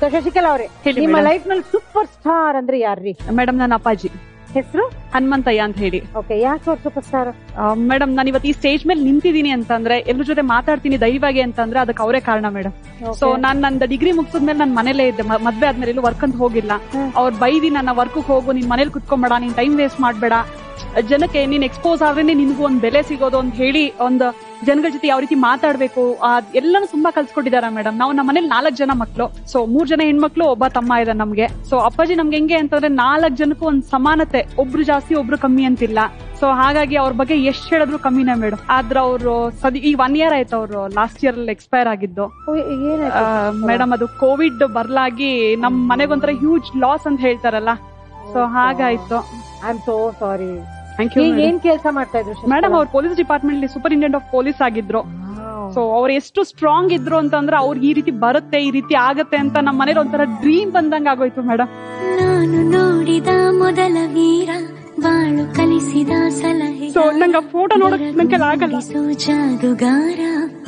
ಶಶಿಕಲಾ ಅವರೇ ಹೇಳಿ ನಿಮ್ಮ madam. ಲೈಫ್ ನಲ್ಲಿ ಸೂಪರ್ ಸ್ಟಾರ್ ಅಂದ್ರೆ ಯಾರ್ರಿ ಮೇಡಮ್ ನನ್ನ ಅಪ್ಪಾಜಿ ಹೆಸರು ಹನುಮಂತಯ್ಯ ಅಂತ ಹೇಳಿ ಓಕೆ ಯಾಕೆ ಅವ್ರು ಸೂಪರ್ ಸ್ಟಾರ್ ಮೇಡಮ್ ನಾನು ಇವತ್ತು ಈ ಸ್ಟೇಜ್ ಮೇಲೆ ನಿಂತಿದ್ದೀನಿ ಅಂತಂದ್ರೆ ಎಲ್ಲರ ಜೊತೆ ಮಾತಾಡ್ತೀನಿ ಧೈರ್ಯವಾಗಿ ಅಂತಂದ್ರೆ ಅದಕ್ಕೆ ಅವರೇ ಕಾರಣ ಮೇಡಮ್ ಸೊ ನಾನ್ ನಂದು ಡಿಗ್ರಿ ಮುಗಿಸಿದ್ಮೇಲೆ ನಾನು ಮನೇಲೇ ಇದ್ದೆ ಮ- ಮದ್ವೆ ಆದ್ಮೇಲೆ ಎಲ್ಲೂ ವರ್ಕ್ ಅಂತ ಹೋಗಿಲ್ಲ ಅವ್ರು ಬೈದಿ ನನ್ನ ವರ್ಕ್ ಹೋಗು ನಿನ್ ಮನೇಲಿ ಕುತ್ಕೊಂಬೇಡ ನೀನ್ ಟೈಮ್ ವೇಸ್ಟ್ ಮಾಡ್ಬೇಡ ಜನಕ್ಕೆ ನೀನ್ ಎಕ್ಸ್ಪೋಸ್ ಆದ್ರೇನೆ ನಿನ್ಗೂ ಒಂದ್ ಬೆಲೆ ಸಿಗೋದು ಅಂತ ಹೇಳಿ ಒಂದ್ ಜನಗಳ ಜೊತೆ ಯಾವ ರೀತಿ ಮಾತಾಡ್ಬೇಕು ಆ ಎಲ್ಲಾನು ತುಂಬಾ ಕಲ್ಸ್ಕೊಟ್ಟಿದ್ದಾರೆ ಮೇಡಮ್ ನಾವು ನಮ್ಮ ಮನೇಲಿ ನಾಲ್ಕು ಜನ ಮಕ್ಳು ಸೊ ಮೂರ್ ಜನ ಹೆಣ್ಮಕ್ಳು ಒಬ್ಬ ತಮ್ಮ ಇದೆ ನಮ್ಗೆ ಸೊ ಅಪ್ಪಾಜಿ ನಮ್ಗೆ ಹೆಂಗೆ ಅಂತಂದ್ರೆ ನಾಲ್ಕು ಜನಕ್ಕೂ ಒಂದ್ ಸಮಾನತೆ ಒಬ್ರು ಜಾಸ್ತಿ ಒಬ್ರು ಕಮ್ಮಿ ಅಂತಿಲ್ಲ ಸೊ ಹಾಗಾಗಿ ಅವ್ರ ಬಗ್ಗೆ ಎಷ್ಟ್ ಹೇಳಿದ್ರು ಕಮ್ಮಿನೇ ಮೇಡಮ್ ಆದ್ರೆ ಅವರು ಸದಿ ಈ ಒನ್ ಇಯರ್ ಆಯ್ತು ಅವರು ಲಾಸ್ಟ್ ಇಯರ್ ಅಲ್ಲಿ ಎಕ್ಸ್ಪೈರ್ ಆಗಿದ್ದು ಮೇಡಮ್ ಅದು ಕೋವಿಡ್ ಬರ್ಲಾಗಿ ನಮ್ ಮನೆಗೊಂಥರ ಹ್ಯೂಜ್ ಲಾಸ್ ಅಂತ ಹೇಳ್ತಾರಲ್ಲ ಸೊ ಹಾಗಾಯ್ತು I am so sorry thank you ಏನ್ ಕೆಲಸ ಮಾಡ್ತಾ ಇದ್ರು ಶಶಿಕಲಾ? ಮೇಡಮ್ ಅವ್ರು police department superintendent of police ಆಗಿದ್ರು ಸೊ ಅವ್ರು ಎಷ್ಟು ಸ್ಟ್ರಾಂಗ್ ಇದ್ರು ಅಂತಂದ್ರೆ ಅವ್ರಿಗೆ ಈ ರೀತಿ ಬರುತ್ತೆ ಈ ರೀತಿ ಆಗತ್ತೆ ಅಂತ ನಮ್ಮ ಮನೇಲಿ ಒಂಥರ ಡ್ರೀಮ್ ಬಂದಂಗ ಆಗೋಯ್ತು ಮೇಡಮ್ ನಾನು ನೋಡಿದ ಮೊದಲ ವೀರ ಬಾಳು ಕಲಿಸಿದ ಸಲಹೆ ಸೊ ನಂಗೆ ಫೋಟೋ ನೋಡಕ್ ನಂಗೆ ಆಗಲ್ಲ ಜಾದುಗಾರ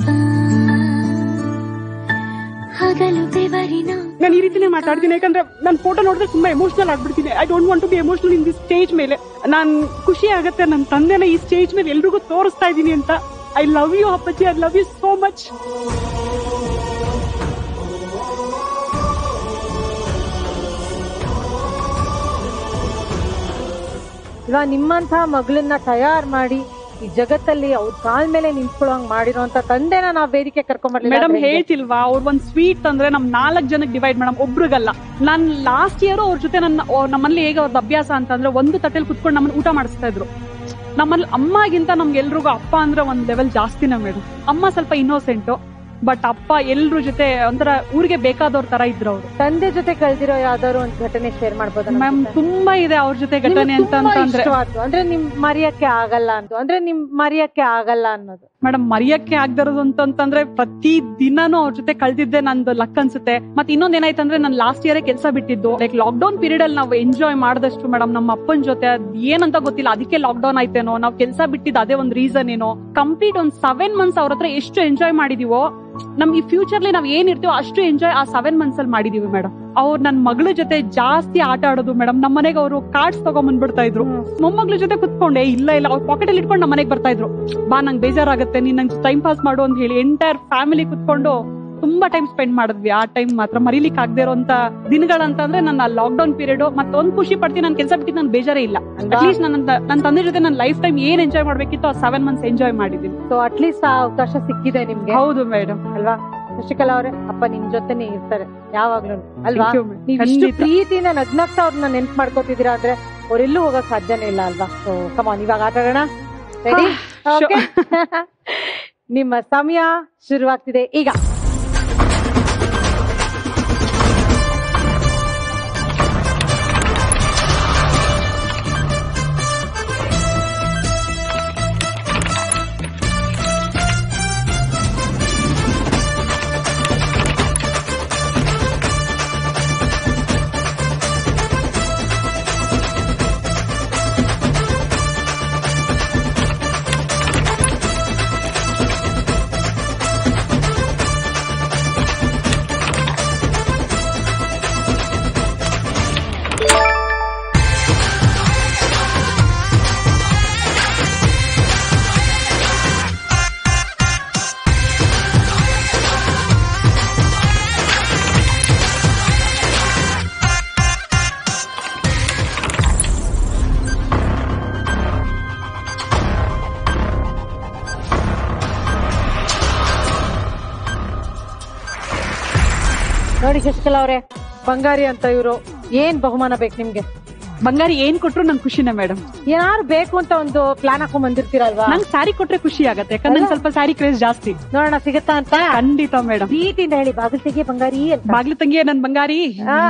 ಹಗಲು ಬೆವರಿನ ನಾನು ಈ ರೀತಿನೇ ಮಾತಾಡ್ತೀನಿ ಯಾಕಂದ್ರೆ ನಾನು ಫೋಟೋ ನೋಡಿದ್ರೆ ತುಂಬಾ ಎಮೋಷನಲ್ ಆಗ್ಬಿಡ್ತೀನಿ I don't want to be emotional in the stage ಮೇಲೆ ನಾನ್ ಖುಷಿ ಆಗತ್ತೆ ನನ್ನ ತಂದೆನ ಈ ಸ್ಟೇಜ್ ಮೇಲೆ ಎಲ್ರಿಗೂ ತೋರಿಸ್ತಾ ಇದೀನಿ ಅಂತ ಐ ಲವ್ ಯು ಅಪ್ಪಾಜಿ I love you so much ಇವಾಗ ನಿಮ್ಮಂತ ಮಗಳನ್ನ ತಯಾರ್ ಮಾಡಿ ಈ ಜಗತ್ತಲ್ಲಿ ಅವ್ರ ಕಾಲ್ ಮೇಲೆ ನಿಂತ್ಕೊಳ್ಳೋಂಗ್ ಮಾಡಿರೋಂತ ತಂದೆನ ನಾವ್ ವೇದಿಕೆ ಕರ್ಕೊಂಡ್ ಮೇಡಮ್ ಹೇಳ್ತಿಲ್ವಾ ಅವ್ರ ಒಂದ್ ಸ್ವೀಟ್ ಅಂದ್ರೆ ನಮ್ ನಾಲ್ಕ್ ಜನಕ್ಕೆ ಡಿವೈಡ್ ಮೇಡಮ್ ಒಬ್ರಿಗಲ್ಲ ನಾನ್ ಲಾಸ್ಟ್ ಇಯರ್ ಅವ್ರ ಜೊತೆ ನನ್ನ ಅವ್ರ್ ನಮ್ಮಲ್ಲಿ ಹೇಗೆ ಅವ್ರದ್ದು ಅಭ್ಯಾಸ ಅಂತಂದ್ರೆ ಒಂದು ತಟ್ಟೆಲ್ ಕುತ್ಕೊಂಡು ನಮ್ಮನ್ನ ಊಟ ಮಾಡಿಸ್ತಾ ಇದ್ರು ನಮ್ಮಲ್ಲಿ ಅಮ್ಮಗಿಂತ ನಮ್ಗೆ ಎಲ್ರಿಗೂ ಅಪ್ಪ ಅಂದ್ರೆ ಒಂದ್ ಲೆವೆಲ್ ಜಾಸ್ತಿನೇ ಮೇಡಮ್ ಅಮ್ಮ ಸ್ವಲ್ಪ ಇನ್ನೋಸೆಂಟು ಬಟ್ ಅಪ್ಪ ಎಲ್ರ ಜೊತೆ ಒಂಥರ ಊರಿಗೆ ಬೇಕಾದವ್ರ ತರ ಇದ್ರು ಅವ್ರು ತಂದೆ ಜೊತೆ ಕಳ್ದಿರೋ ಯಾವ್ದಾದ್ರು ಒಂದ್ ಘಟನೆ ಶೇರ್ ಮಾಡ್ಬೋದಾ ನಮ್ ಮ್ಯಾಮ್ ಜೊತೆ? ತುಂಬಾ ಇದೆ ಅವ್ರ ಜೊತೆ ಘಟನೆ ನಿಮ್ಗೆ ಅಂತ ತುಂಬಾ ಅಂತಂದ್ರೆ ಇಷ್ಟವಾದ್ದು. ಅಂದ್ರೆ ನಿಮ್ ಮರೆಯಕ್ಕೆ ಆಗಲ್ಲ ಅಂತ ಅಂದ್ರೆ ನಿಮ್ ಮರೆಯಕ್ಕೆ ಆಗಲ್ಲ ಅನ್ನೋದು ಮೇಡಮ್ ಮರೆಯಕ್ಕೆ ಆಗ್ದಿರೋದು ಅಂತಂದ್ರೆ ಪ್ರತಿ ದಿನಾನು ಅವ್ರ ಜೊತೆ ಕಳ್ದಿದ್ದೆ ನಂದು ಲಕ್ ಅನ್ಸುತ್ತೆ ಮತ್ತೆ ಇನ್ನೊಂದ್ ಏನಾಯ್ತಂದ್ರೆ ನಾನು ಲಾಸ್ಟ್ ಇಯರ್ ಕೆಲಸ ಬಿಟ್ಟಿದ್ದು ಲೈಕ್ ಲಾಕ್ ಡೌನ್ ಪೀರಿಯಡ್ ಅಲ್ಲಿ ನಾವು ಎಂಜಾಯ್ ಮಾಡಿದಷ್ಟು ಮೇಡಮ್ ನಮ್ಮ ಅಪ್ಪನ ಜೊತೆ ಅದ್ ಏನಂತ ಗೊತ್ತಿಲ್ಲ ಅದಕ್ಕೆ ಲಾಕ್ ಡೌನ್ ಆಯ್ತೇನೋ ನಾವ್ ಕೆಲಸ ಬಿಟ್ಟಿದ್ದು ಅದೇ ಒಂದ್ ರೀಸನ್ ಏನೋ ಕಂಪ್ಲೀಟ್ ಒಂದ್ ಸೆವೆನ್ ಮಂತ್ಸ್ ಅವ್ರ ಹತ್ರ ಎಷ್ಟು ಎಂಜಾಯ್ ಮಾಡಿದೀವೋ ನಮ್ ಈ ಫ್ಯೂಚರ್ಲಿ ನಾವ್ ಏನ್ ಇರ್ತೀವೋ ಅಷ್ಟು ಎಂಜಾಯ್ ಆ ಸೆವೆನ್ ಮಂತ್ಸ್ ಅಲ್ಲಿ ಮಾಡಿದೀವಿ ಮೇಡಮ್ ಅವ್ರು ನನ್ ಮಗಳ ಜೊತೆ ಜಾಸ್ತಿ ಆಟ ಆಡೋದು ಮೇಡಮ್ ನಮ್ಮ ಮನೆಗೆ ಅವರು ಕಾರ್ಡ್ಸ್ ತಗೊಂಡ್ ಬಂದ್ಬಿಡ್ತಾ ಇದ್ರು ಮೊಮ್ಮಗಳ ಜೊತೆ ಕುತ್ಕೊಂಡೆ ಇಲ್ಲ ಇಲ್ಲ ಅವ್ರ ಪಾಕೆಟ್ ಅಲ್ಲಿ ಇಟ್ಕೊಂಡು ನಮ್ಮ ಮನೆಗೆ ಬರ್ತಾ ಇದ್ರು ಬಾ ನಂಗೆ ಬೇಜಾರಾಗುತ್ತೆ ನೀನ್ ನಂಗೆ ಟೈಮ್ ಪಾಸ್ ಮಾಡು ಅಂತ ಹೇಳಿ ಎಂಟೈರ್ ಫ್ಯಾಮಿಲಿ ಕುತ್ಕೊಂಡು ತುಂಬಾ ಟೈಮ್ ಸ್ಪೆಂಡ್ ಮಾಡಿದ್ವಿ ಆ ಟೈಮ್ ಮಾತ್ರ ಮರಿಲಿಕ್ ಆಗದೆ ಇರೋಂತ ದಿನಗಳಂತಂದ್ರೆ ನನ್ನ ಲಾಕ್ ಡೌನ್ ಪೀರಿಯಡ್ ಮತ್ತೆ ಖುಷಿ ಪಡ್ತೀನಿ ನಾನು ಕೆಲಸ ಬಿಟ್ಟಿದ್ದು ನನ್ ಬೇಜಾರೇ ಇಲ್ಲ ಅಟ್ಲೀಸ್ಟ್ ನನ್ನ ನನ್ನ ತಂದೆ ಜೊತೆ ನನ್ನ ಲೈಫ್ ಟೈಮ್ ಏನ್ ಎಂಜಾಯ್ ಮಾಡ್ಬೇಕಿತ್ತು ಆ ಸೆವೆನ್ ಮಂತ್ಸ್ ಎಂಜಾಯ್ ಮಾಡಿದೀನಿ ಸೊ ಅಟ್ಲೀಸ್ಟ್ ಆ ಅವಕಾಶ ಸಿಕ್ಕಿದೆ ನಿಮ್ಗೆ ಹೌದು ಮೇಡಮ್ ಅಲ್ವಾ ಶಶಿಕಲಾ ಅವ್ರೆ ಅಪ್ಪ ನಿಮ್ ಜೊತೆನೆ ಇರ್ತಾರೆ ಯಾವಾಗ್ಲೂ ಅಲ್ವಾ Thank you, ma'am. ನೀವ್ ಇಷ್ಟು ಖಂಡಿತ. ಪ್ರೀತಿಯಿಂದ ನಗ್ನಗ್ತಾ ಅವ್ರನ್ನ ನೆನ್ಪ್ ಮಾಡ್ಕೋತಿದೀರಾ ಅಂದ್ರೆ ಅವ್ರೆಲ್ಲೂ ಹೋಗಕ್ ಸಾಧ್ಯನೇ ಇಲ್ಲ ಅಲ್ವಾ ಸೊ ಕಮಾನ್ ಇವಾಗ ಆಟ ಆಡೋಣ ರೆಡಿ ಓಕೆ ನಿಮ್ಮ ಸಮಯ ಶುರುವಾಗ್ತಿದೆ ಈಗ ನೋಡಿ ಶಶಿಕಲಾ ಅವ್ರೆ ಬಂಗಾರಿ ಅಂತ ಇವ್ರು ಏನ್ ಬಹುಮಾನ ಬೇಕು ನಿಮ್ಗೆ ಬಂಗಾರಿ ಏನ್ ಕೊಟ್ರು ನಂಗೆ ಖುಷಿನೇ ಮೇಡಮ್ ಏನಾರು ಬೇಕು ಅಂತ ಒಂದು ಪ್ಲಾನ್ ಹಾಕೊಂಡ್ ಬಂದಿರ್ತೀರಲ್ವಾ ನಂಗೆ ಸ್ಯಾರಿ ಕೊಟ್ರೆ ಖುಷಿ ಆಗತ್ತೆ ಯಾಕಂದ್ರೆ ನಂಗ್ ಸ್ವಲ್ಪ ಸ್ಯಾರಿ ಕ್ರೇಜ್ ಜಾಸ್ತಿ ನೋಡೋಣ ಸಿಗತ್ತಾ ಅಂತ ಖಂಡಿತ ಮೇಡಮ್ ಪ್ರೀತಿಯಿಂದ ಹೇಳಿ ಬಾಗಿಲು ತೆಗಿ ಬಂಗಾರಿ ಅಂತ ಬಾಗ್ಲು ತಂಗಿ ನನ್ ಬಂಗಾರಿ ಆ.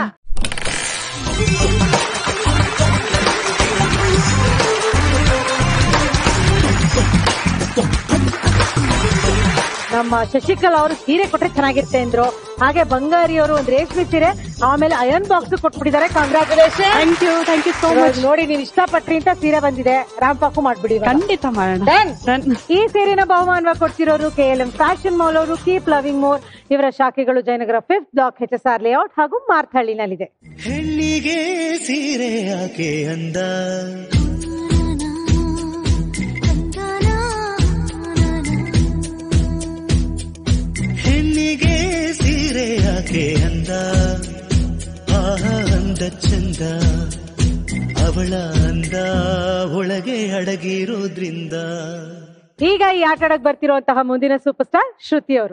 ನಮ್ಮ ಶಶಿಕಲಾ ಅವರು ಸೀರೆ ಕೊಟ್ರೆ ಚೆನ್ನಾಗಿರುತ್ತೆ ಅಂದ್ರು ಹಾಗೆ ಬಂಗಾರಿ ಅವರು ಒಂದ್ ರೇಷ್ಮೆ ಸೀರೆ ಆಮೇಲೆ ಅಯನ್ ಬಾಕ್ಸ್ ಕೊಟ್ಬಿಟ್ಟಿದ್ದಾರೆ congratulation thank you thank you so much ನೋಡಿ ನೀವು ಇಷ್ಟಪಟ್ರಿ ಅಂತ ಸೀರೆ ಬಂದಿದೆ ರಾಮ್ ಪಾಕು ಮಾಡ್ಬಿಡಿ ಇವಾಗ. ಖಂಡಿತ ಮಾಡೋಣ Done. ಈ ಸೀರೆನ ಬಹುಮಾನವಾಗಿ ಕೊಡ್ತಿರೋರು K L M fashion mall ಅವರು ಕೀಪ್ ಲವಿಂಗ್ ಮೋರ್ ಇವರ ಶಾಖೆಗಳು Jayanagar fifth block H S R layout ಹಾಗೂ ಮಾರ್ಥಹಳ್ಳಿನಲ್ಲಿದೆ ಹೆಣ್ಣಿಗೆ ಸೀರೆ ಯಾಕೆ ಅಂದ ಹೆಣ್ಣಿಗೆ ಸೀರೆ ಯಾಕೆ ಅಂದ ಆಹ ಅಂದ ಚಂದ ಅವಳ ಅಂದ ಒಳಗೆ ಅಡಗಿರೋದ್ರಿಂದ ಈಗ ಈ ಆಟ ಆಡಕ್ ಬರ್ತಿರುವಂತಹ ಮುಂದಿನ ಸೂಪರ್ ಸ್ಟಾರ್ ಶ್ರುತಿ ಅವರು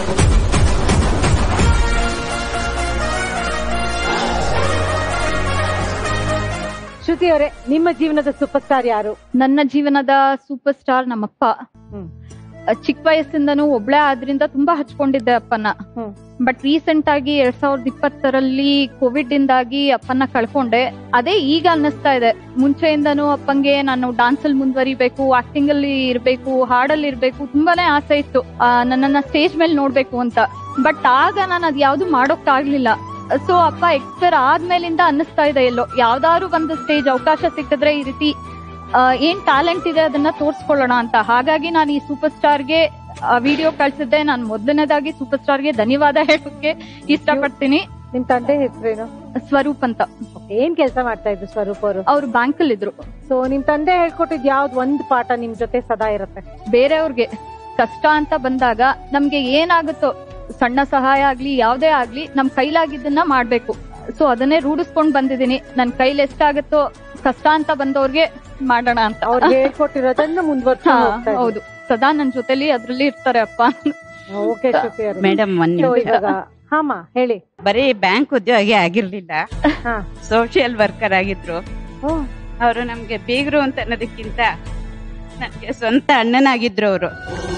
ಶ್ರುತಿ ಅವರೇ ನಿಮ್ಮ ಜೀವನದ ಸೂಪರ್ ಸ್ಟಾರ್ ಯಾರು ನನ್ನ ಜೀವನದ ಸೂಪರ್ ಸ್ಟಾರ್ ನಮ್ಮಪ್ಪ ಅಹ್, ಚಿಕ್ಕ ವಯಸ್ಸಿಂದನೂ ಒಬ್ಳೆ ಆದ್ರಿಂದ ತುಂಬಾ ಹಚ್ಕೊಂಡಿದ್ದೆ ಅಪ್ಪನ ಬಟ್ ರೀಸೆಂಟ್ ಆಗಿ ಎರಡ್ ಸಾವಿರದ ಇಪ್ಪತ್ತರಲ್ಲಿ ಕೋವಿಡ್ ಇಂದಾಗಿ ಅಪ್ಪನ ಕಳ್ಕೊಂಡೆ ಅದೇ ಈಗ ಅನ್ನಿಸ್ತಾ ಇದೆ ಮುಂಚೆಯಿಂದನೂ ಅಪ್ಪಂಗೆ ನಾನು ಡಾನ್ಸ್ ಅಲ್ಲಿ ಮುಂದುವರಿಬೇಕು ಆಕ್ಟಿಂಗ್ ಅಲ್ಲಿ ಇರ್ಬೇಕು ಹಾಡಲ್ಲಿ ಇರ್ಬೇಕು ತುಂಬಾನೇ ಆಸೆ ಇತ್ತು ಆ, ನನ್ನನ್ನ ಸ್ಟೇಜ್ ಮೇಲೆ ನೋಡ್ಬೇಕು ಅಂತ ಬಟ್ ಆಗ ನಾನು ಅದ್ ಯಾವ್ದು ಮಾಡೋಕ್ ಆಗ್ಲಿಲ್ಲ ಸೊ ಅಪ್ಪ ಎಕ್ಸ್ಪೈರ್ ಆದ್ಮೇಲಿಂದ ಅನ್ನಿಸ್ತಾ ಇದೆ ಎಲ್ಲೋ ಯಾವ್ದಾದ್ರು ಒಂದು ಸ್ಟೇಜ್ ಅವಕಾಶ ಸಿಕ್ಕಿದ್ರೆ ಈ ರೀತಿ ಆ, ಏನ್ ಟ್ಯಾಲೆಂಟ್ ಇದೆ ಅದನ್ನ ತೋರ್ಸ್ಕೊಳ್ಳೋಣ ಅಂತ ಹಾಗಾಗಿ ನಾನು ಈ ಸೂಪರ್ ಸ್ಟಾರ್ಗೆ ವಿಡಿಯೋ ಕಳ್ಸಿದ್ದೆ ನಾನು ಮೊದಲನೇದಾಗಿ ಸೂಪರ್ ಸ್ಟಾರ್ಗೆ ಧನ್ಯವಾದ ಹೇಳೋಕೆ ಇಷ್ಟಪಡ್ತೀನಿ ನಿಮ್ ತಂದೆ ಹೆಸರೇನು ಸ್ವರೂಪ್ ಅಂತ ಏನ್ ಕೆಲಸ ಮಾಡ್ತಾ ಇದ್ರು ಸ್ವರೂಪ್ ಅವರು ಅವ್ರು ಬ್ಯಾಂಕ್ ಅಲ್ಲಿ ಇದ್ರು ಸೊ ನಿಮ್ ತಂದೆ ಹೇಳ್ಕೊಟ್ಟಿದ್ ಯಾವ್ದ್ ಒಂದ್ ಪಾಠ ನಿಮ್ ಜೊತೆ ಸದಾ ಇರುತ್ತೆ ಬೇರೆಯವ್ರಿಗೆ ಕಷ್ಟ ಅಂತ ಬಂದಾಗ ನಮ್ಗೆ ಏನಾಗುತ್ತೋ ಸಣ್ಣ ಸಹಾಯ ಆಗ್ಲಿ ಯಾವ್ದೇ ಆಗ್ಲಿ ನಮ್ ಕೈಲಾಗಿದ್ದನ್ನ ಮಾಡ್ಬೇಕು ಸೊ ಅದನ್ನೇ ರೂಢಿಸ್ಕೊಂಡ್ ಬಂದಿದ್ದೀನಿ ನನ್ ಕೈಲಿ ಎಷ್ಟಾಗುತ್ತೋ ಕಷ್ಟ ಅಂತ ಬಂದವ್ರಿಗೆ ಮಾಡೋಣ ಅಂತ ಅವ್ರು ಹೇಳ್ಕೊಟ್ಟಿರೋದನ್ನ ಮುಂದುವರ್ಸ್ಕೊಂಡು ಹಾ, ಹೋಗ್ತಾ ಇದ್ರು. ಹೌದು ಸದಾ ನನ್ ಜೊತೆಲಿ ಅದ್ರಲ್ಲಿ ಇರ್ತಾರೆ ಅಪ್ಪ ಓಕೆ ಶ್ರುತಿ ಅವ್ರೆ. ಮೇಡಮ್ ಒಂದ್ So, ನಿಮಿಷ ಇವಾಗ ಹಾಮ ಹೇಳಿ ಬರೀ ಬ್ಯಾಂಕ್ ಉದ್ಯೋಗಿ ಆಗಿರ್ಲಿಲ್ಲ ಸೋಷಿಯಲ್ ವರ್ಕರ್ ಆಗಿದ್ರು ಅವರು ನಮ್ಗೆ ಬೀಗರು ಅಂತ ಅನ್ನೋದಕ್ಕಿಂತ ನನ್ಗೆ ಸ್ವಂತ ಅಣ್ಣನಾಗಿದ್ರು ಅವರು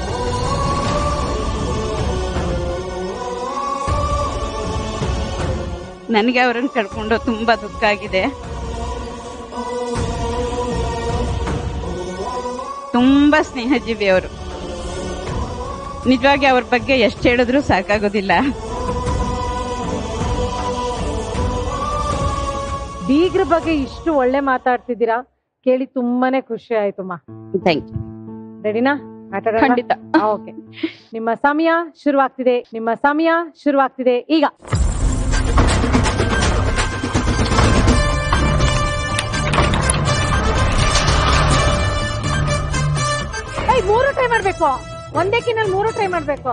ನನಗೆ ಅವ್ರನ್ನ ಕಳ್ಕೊಂಡು ತುಂಬಾ ದುಃಖ ಆಗಿದೆ ತುಂಬಾ ಸ್ನೇಹಜೀವಿ ಅವರು ನಿಜವಾಗಿ ಅವ್ರ ಬಗ್ಗೆ ಎಷ್ಟು ಹೇಳಿದ್ರು ಸಾಕಾಗೋದಿಲ್ಲ ಬೀಗ್ರ ಬಗ್ಗೆ ಇಷ್ಟು ಒಳ್ಳೆ ಮಾತಾಡ್ತಿದ್ದೀರಾ ಕೇಳಿ ತುಂಬಾನೇ ಖುಷಿ ಆಯ್ತು ಮಾ ಥ್ಯಾಂಕ್ ಯು ರೆಡಿನಾ ಆಟ ಖಂಡಿತ. ಓಕೆ ನಿಮ್ಮ ಸಮಯ ಶುರುವಾಗ್ತಿದೆ ನಿಮ್ಮ ಸಮಯ ಶುರುವಾಗ್ತಿದೆ ಈಗ ಏಯ್, ಮೂರು ಟ್ರೈ ಮಾಡ್ಬೇಕು ಒಂದೇ ಕಿನ್ನಲ್ಲಿ ಮೂರು ಟ್ರೈ ಮಾಡ್ಬೇಕು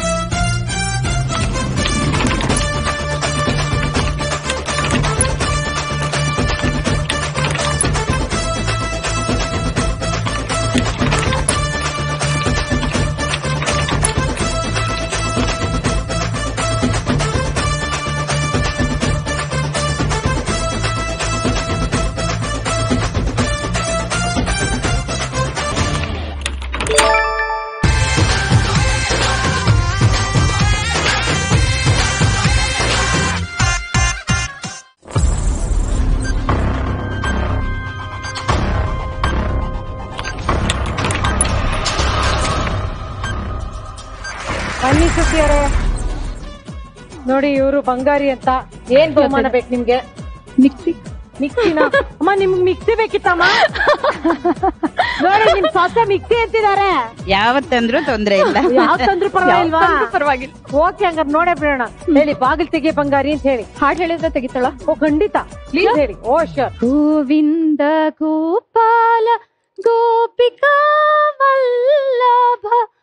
ಬನ್ನಿ ಸುದ್ದಿಯವರೇ ನೋಡಿ ಇವರು ಬಂಗಾರಿ ಅಂತ ಏನ್ ಬಹುಮಾನ ಬೇಕು ನಿಮ್ಗೆ ಮಿಕ್ಸಿ ಮಿಕ್ಸಿನ ಅಮ್ಮ ನಿಮ್ಗೆ ಮಿಕ್ಸಿ ಬೇಕಿತ್ತಮ್ಮ ನೋಡಿ ನಿಮ್ ಸ್ವಂತ ಮಿಕ್ಸಿ ಅಂತಿದ್ದಾರೆ ಯಾವತ್ತಂದ್ರೂ ತೊಂದ್ರೆ ಇಲ್ಲ ಯಾವ ತಂದ್ರು ಪರವಾಗಿಲ್ವಾ ಯಾವತ್ತಂದ್ರೂ ಪರವಾಗಿಲ್ಲ. ಓಕೆ ಹಂಗಾರೆ ನೋಡೇ ಬಿಡೋಣ ಹೇಳಿ ಬಾಗಿಲ್ ತೆಗಿ ಬಂಗಾರಿ ಅಂತ ಹೇಳಿ ಹಾಡ್ ಹೇಳಿದ್ರೆ ತೆಗಿತಾಳ ಓ ಖಂಡಿತ ಪ್ಲೀಸ್ ಹೇಳಿ ಓ ಶೋರ್ ಗೋವಿಂದ ಗೋಪಾಲ ಗೋಪಿಕಾ ವಲ್ಲಭ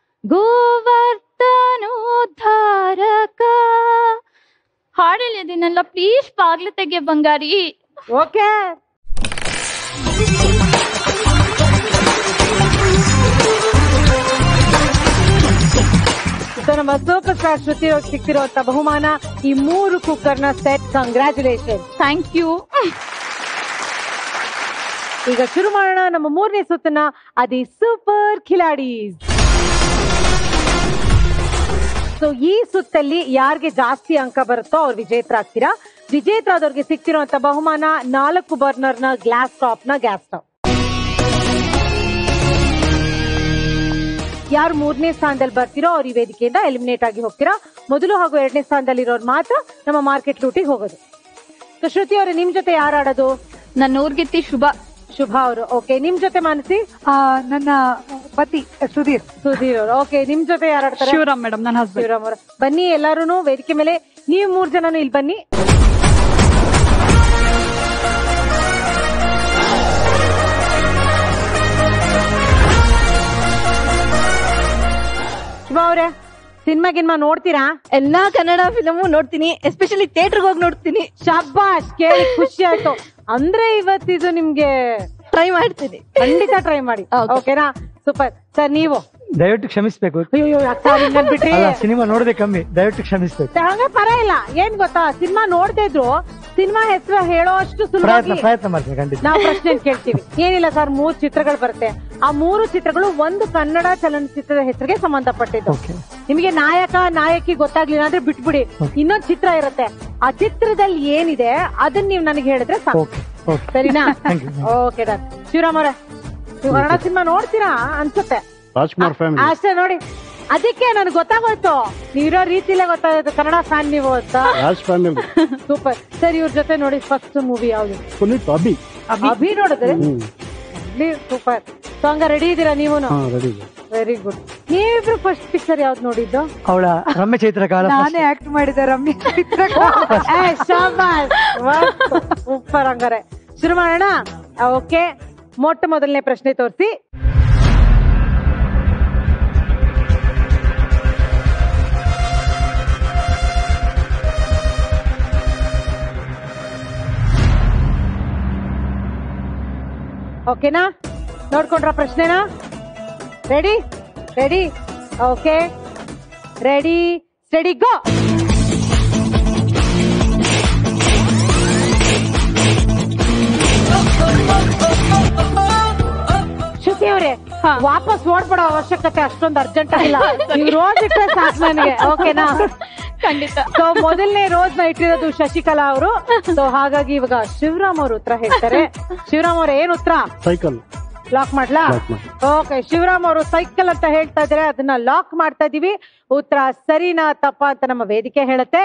ಗೋವರ್ಧನೋದ್ಧಾರಕ ಹಾಡು ಹೇಳಿದಿನಲ್ಲ ಪ್ಲೀಸ್ ಬಾಗ್ಲು ತೆಗೆ ಬಂಗಾರಿ ಓಕೆ ಸೊ ನಮ್ಮ ಸೂಪರ್ ಸ್ಟಾರ್ ಶ್ರುತಿ ಅವ್ರಿಗೆ ಸಿಕ್ತಿರುವಂತ ಬಹುಮಾನ ಈ ಮೂರು ಕುಕ್ಕರ್ ನ ಸೆಟ್ ಕಂಗ್ರಾಚುಲೇಷನ್ ಥ್ಯಾಂಕ್ ಯು ಈಗ ಶುರು ಮಾಡೋಣ ನಮ್ಮ ಮೂರನೇ ಸುತ್ತನ ಅದಿ ಸೂಪರ್ ಖಿಲಾಡೀಸ್ ಸೊ ಈ ಸುತ್ತಲ್ಲಿ ಯಾರಿಗೆ ಜಾಸ್ತಿ ಅಂಕ ಬರುತ್ತೋ ಅವ್ರು ವಿಜೇತರಾಗ್ತೀರಾ ವಿಜೇತರಾದವ್ರಿಗೆ ಸಿಕ್ತಿರುವಂತ ಬಹುಮಾನ ನಾಲ್ಕು ಬರ್ನರ್ ನ ಗ್ಲಾಸ್ ಟಾಪ್ ನ ಗ್ಯಾಸ್ ಸ್ಟವ್ ಯಾರು ಮೂರನೇ ಸ್ಥಾನದಲ್ಲಿ ಬರ್ತಿರೋ ಅವ್ರು ಈ ವೇದಿಕೆಯಿಂದ ಎಲಿಮಿನೇಟ್ ಆಗಿ ಹೋಗ್ತೀರಾ ಮೊದಲು ಹಾಗೂ ಎರಡನೇ ಸ್ಥಾನದಲ್ಲಿ ಇರೋರು ಮಾತ್ರ ನಮ್ಮ ಮಾರ್ಕೆಟ್ ಲೂಟಿಗೆ ಹೋಗೋದು ಸೊ ಶ್ರುತಿ ಅವರೇ ನಿಮ್ ಜೊತೆ ಯಾರು ಆಡೋದು ನನ್ನ ಊರ್ಗಿತ್ತಿ ಶುಭ ಶುಭ ಅವರು ಓಕೆ ನಿಮ್ ಜೊತೆ ಮಾನಸಿ ನನ್ನ ಪತಿ ಸುಧೀರ್ ಸುಧೀರ್ ಅವರು ಓಕೆ ನಿಮ್ ಜೊತೆ ಯಾರು ಆಡ್ತಾರೆ ಶಿವರಾಮ್ ಮೇಡಮ್ ನನ್ನ ಹಸ್ಬೆಂಡ್ ಶಿವರಾಮ್ ಅವರು ಬನ್ನಿ ಎಲ್ಲಾರು ವೇದಿಕೆ ಮೇಲೆ ನೀವು ಮೂರ್ ಜನನು ಇಲ್ಲಿ ಬನ್ನಿ ಶುಭ ಅವ್ರೆ ಸಿನಿಮಾ ಗಿನ್ಮಾ ನೋಡ್ತೀರಾ ಎಲ್ಲಾ ಕನ್ನಡ ಫಿಲಮು ನೋಡ್ತೀನಿ ಎಸ್ಪೆಷಲಿ ಥಿಯೇಟರ್ಗೆ ಹೋಗಿ ನೋಡ್ತೀನಿ ಶಬ್ಬಾಷ್ ಕೇಳಿ ಖುಷಿ ಆಯ್ತು ಅಂದ್ರೆ ಇವತ್ತಿದು ನಿಮ್ಗೆ ಟ್ರೈ ಮಾಡ್ತೀನಿ ಖಂಡಿತ ಟ್ರೈ ಮಾಡಿ ಓಕೆನಾ ಸೂಪರ್ ಸರ್ ನೀವು ದಯವಿಟ್ಟು ಕ್ಷಮಿಸ್ಬೇಕು ಅಯ್ಯೋ ಸರ್ ಹಿಂಗನ್ಬಿಟ್ರಿ ಅಲ್ಲ ಸಿನಿಮಾ ನೋಡದೆ ಕಮ್ಮಿ ದಯವಿಟ್ಟು ಕ್ಷಮಿಸ್ಬೇಕು ಹಂಗ ಪರ ಇಲ್ಲ ಏನ್ ಗೊತ್ತಾ ಸಿನಿಮಾ ನೋಡ್ತಾ ಇದ್ರು ಸಿನಿಮಾ ಹೆಸರು ಹೇಳೋ ಅಷ್ಟು ಪ್ರಯತ್ನ ಸುಲಭವಾಗಿ ಪ್ರಯತ್ನ ಮಾಡ್ತೀನಿ ಖಂಡಿತ ನಾವು ಪ್ರಶ್ನೆ ಕೇಳ್ತೀವಿ ಏನಿಲ್ಲ ಸರ್ ಮೂರ್ ಚಿತ್ರಗಳು ಬರುತ್ತೆ ಆ ಮೂರು ಚಿತ್ರಗಳು ಒಂದು ಕನ್ನಡ ಚಲನಚಿತ್ರದ ಹೆಸರಿಗೆ ಸಂಬಂಧಪಟ್ಟಿದ್ದು ನಿಮಗೆ ನಾಯಕ ನಾಯಕಿ ಗೊತ್ತಾಗ್ಲಿಲ್ಲ ಅಂದ್ರೆ ಬಿಟ್ಬಿಡಿ ಇನ್ನೊಂದ್ ಚಿತ್ರ ಇರುತ್ತೆ ಆ ಚಿತ್ರದಲ್ಲಿ ಏನಿದೆ ಅದನ್ನ ನೀವು ನನಗೆ ಹೇಳಿದ್ರೆ ಸಾಕು ಸರಿನಾ ಓಕೆ ಡನ್ ಶಿವರಾಮ್ ಅವರೇ ನೀವು ಕನ್ನಡ ಸಿನಿಮಾ ನೋಡ್ತೀರಾ ಅನ್ಸುತ್ತೆ ರಾಜ್ಕುಮಾರ್ ಫ್ಯಾಮಿಲಿ ಅಷ್ಟೇ ನೋಡಿ ಅದಕ್ಕೆ ನನಗೆ ಗೊತ್ತಾಗೋಯ್ತು ನೀವಿರೋ ರೀತಿಲೇ ಗೊತ್ತಾಗೋಯ್ತು ಕನ್ನಡ ಫ್ಯಾನ್ ನೀವು ಅಂತ ರಾಜ್ ಫ್ಯಾಮಿಲಿ ಸೂಪರ್ ಸರ್ ಇವ್ರ ಜೊತೆ ನೋಡಿ ಫಸ್ಟ್ ಮೂವಿ ಯಾವ್ದು ಪುನೀತ್ ಅಭಿ ಅಭಿ ನೋಡಿದ್ರೆ ಹ್ಮ್ ಸೂಪರ್ ಸೊ ಹಂಗ ರೆಡಿ ಇದೀರಾ ನೀವು ಹಾ ರೆಡಿ ವೆರಿ ಗುಡ್ ನೀವಿಬ್ರು ಫಸ್ಟ್ ಪಿಕ್ಚರ್ ಯಾವ್ದು ನೋಡಿದ್ದು ಅವಳ ರಮ್ಯ ಚೈತ್ರ ಕಾಲ ನಾನೇ ಆಕ್ಟ್ ಮಾಡಿದೆ ರಮ್ಯ ಸೂಪರ್ ಹಂಗಾರೆ ಶುರು ಮಾಡೋಣ ಓಕೆ ಮೊಟ್ಟ ಮೊದಲನೇ ಪ್ರಶ್ನೆ ತೋರಿಸಿ ಓಕೆನಾ ನೋಡ್ಕೊಂಡ್ರ ಪ್ರಶ್ನೆನಾ ready ready okay ready steady go Shruti ಅವ್ರೆ ವಾಪಸ್ ಓಡ್ಬಿಡೋ ಅವಶ್ಯಕತೆ ಅಷ್ಟೊಂದು ಅರ್ಜೆಂಟ್ ಇಲ್ಲ ನೀವು ರೋಸ್ ಇಟ್ಟರೆ ಸಾಕು ನನಗೆ ಓಕೆನಾ ಖಂಡಿತ ಸೊ ಮೊದಲನೇ ರೋಸ್ ನ ಇಟ್ಟಿರೋದು ಶಶಿಕಲಾ ಅವರು ಸೊ ಹಾಗಾಗಿ ಇವಾಗ ಶಿವರಾಮ್ ಅವರು ಉತ್ತರ ಹೇಳ್ತಾರೆ ಶಿವರಾಮ್ ಅವ್ರ ಏನ್ ಉತ್ತರ ಸೈಕಲ್ ಲಾಕ್ ಮಾಡ್ಲಾ Lock ಮಾಡಿ. ಓಕೆ ಶಿವರಾಮ್ ಅವರು ಸೈಕಲ್ ಅಂತ ಹೇಳ್ತಾ ಇದ್ರೆ ಅದನ್ನ ಲಾಕ್ ಮಾಡ್ತಾ ಇದೀವಿ ಉತ್ತರ ಸರಿನಾ ತಪ್ಪ ಅಂತ ನಮ್ಮ ವೇದಿಕೆ ಹೇಳುತ್ತೆ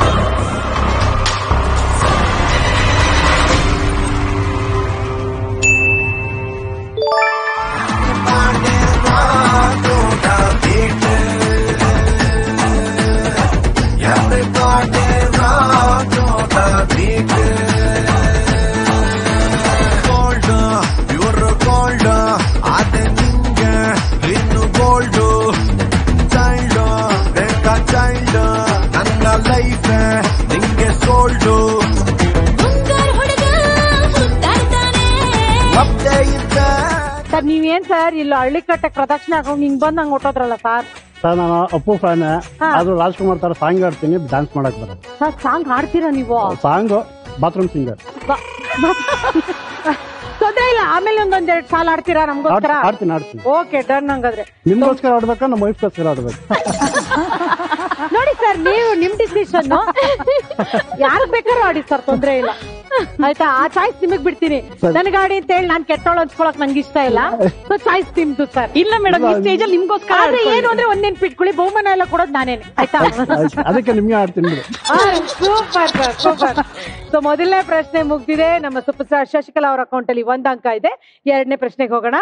ಗೋಲ್ಡ್ ಇವರು ಗೋಲ್ಡ್ ಅದೇ ನಿಂಗೆ ಇನ್ನು ಗೋಲ್ಡ್ ಚೈಲ್ಡ್ ಬೇಕಾ ಚೈಲ್ಡ್ ನನ್ನ ಲೈಫ್ ನಿಂಗೆ ಸೋಲ್ಡ್ ಒಪ್ದೇ ಇದ್ದೆ ಸರ್ ನೀವೇನ್ ಸರ್ ಇಲ್ಲ ಹಳ್ಳಿ ಕಟ್ಟೆ ಪ್ರದಕ್ಷಿಣೆ ಹಾಕೊಂಡು ಹಿಂಗ್ ಬಂದ್ ಹಂಗ್ ಹೊಟ್ಟೋದ್ರಲ್ಲ ಸರ್ ಸರ್ ನಾನು ಅಪ್ಪು ಫ್ಯಾನ್ ಹಾ. ಆದ್ರೂ ರಾಜ್ಕುಮಾರ್ ತರ ಸಾಂಗ್ ಆಡ್ತೀನಿ ಡ್ಯಾನ್ಸ್ ಮಾಡಕ್ ಬರೋದು ಸರ್ ಸಾಂಗ್ ಹಾಡ್ತೀರಾ ನೀವು ಸಾಂಗ್ ಬಾತ್ರೂಮ್ ಸಿಂಗರ್ ತೊಂದ್ರೆ ಇಲ್ಲ ಆಮೇಲೆ ಒಂದೊಂದೆರಡು ಸಾಲ ಆಡ್ತೀರಾ ನಮ್ಗೋಸ್ಕರ ಆಡ್ತೀನಿ ಆಡ್ತೀನಿ ಓಕೆ ಡನ್ ಹಂಗಾದ್ರೆ ನಿಮ್ಗೋಸ್ಕರ ಆಡ್ಬೇಕಾ ನಮ್ಮ ವೈಫ್ಗೋಸ್ಕರ ಆಡ್ಬೇಕು ನೋಡಿ ಸರ್ ನೀವು ನಿಮ್ ಡಿಸಿಷನ್ ಯಾರು ಬೇಕಾದ್ರೂ ಆಡಿ ಸರ್ ತೊಂದ್ರೆ ಇಲ್ಲ ಆಯ್ತಾ ಆ ಚಾಯ್ಸ್ ನಿಮಗ್ ಬಿಡ್ತೀನಿ ನನ್ ಗಾಡಿ ಅಂತ ಹೇಳಿ ನಾನ್ ಕೆಟ್ಟೋಳು ಅನ್ಸ್ಕೊಳಕ್ ನಂಗೆ ಇಷ್ಟ ಇಲ್ಲ ಸೊ ಚಾಯ್ಸ್ ನಿಮ್ದು ಸರ್ ಇಲ್ಲ ಮೇಡಮ್ ಈ ಸ್ಟೇಜ್ ಅಲ್ಲಿ ನಿಮ್ಗೋಸ್ಕರ ಆದ್ರೆ ಆಡ್ಕೊಳ್ಳಿ. ಏನು ಅಂದ್ರೆ ಒಂದ್ ನೆನ್ಪಿಟ್ಕೊಳ್ಳಿ ಬಹುಮಾನ ಎಲ್ಲ ಕೊಡೋದು ನಾನೇನೆ ಆಯ್ತಾ ಅದಕ್ಕೆ ನಿಮ್ಗೆ ಆಡ್ತೀನಿ ಬಿಡು ಸೂಪರ್ ಸರ್ ಸೂಪರ್ ಸೊ ಮೊದಲನೇ ಪ್ರಶ್ನೆ ಮುಗ್ದಿದೆ ನಮ್ಮ ಸೂಪರ್ ಸ್ಟಾರ್ ಶಶಿಕಲಾ ಅವರ ಅಕೌಂಟ್ ಅಲ್ಲಿ ಒಂದ್ ಅಂಕ ಇದೆ ಎರಡನೇ ಪ್ರಶ್ನೆಗೆ ಹೋಗೋಣ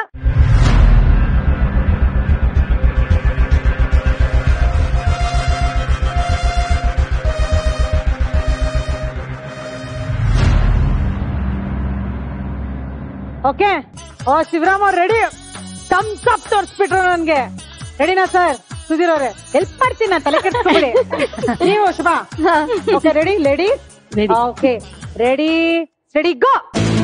ಓಕೆ ಓ ಶಿವರಾಮ್ ಅವ್ರು ರೆಡಿ ಥಮ್ಸ್ ಅಪ್ ತೋರಿಸ್ಬಿಟ್ರು ನನ್ಗೆ ರೆಡಿನಾ ಸರ್ ಸುಧೀರ್ ಅವ್ರೆ ಹೆಲ್ಪ್ ಮಾಡ್ತೀನಿ ನಾನು ತಲೆ ಕೆಡ್ಸ್ಕೊಬೇಡಿ ನೀವು Shubha okay ready lady okay ready ready go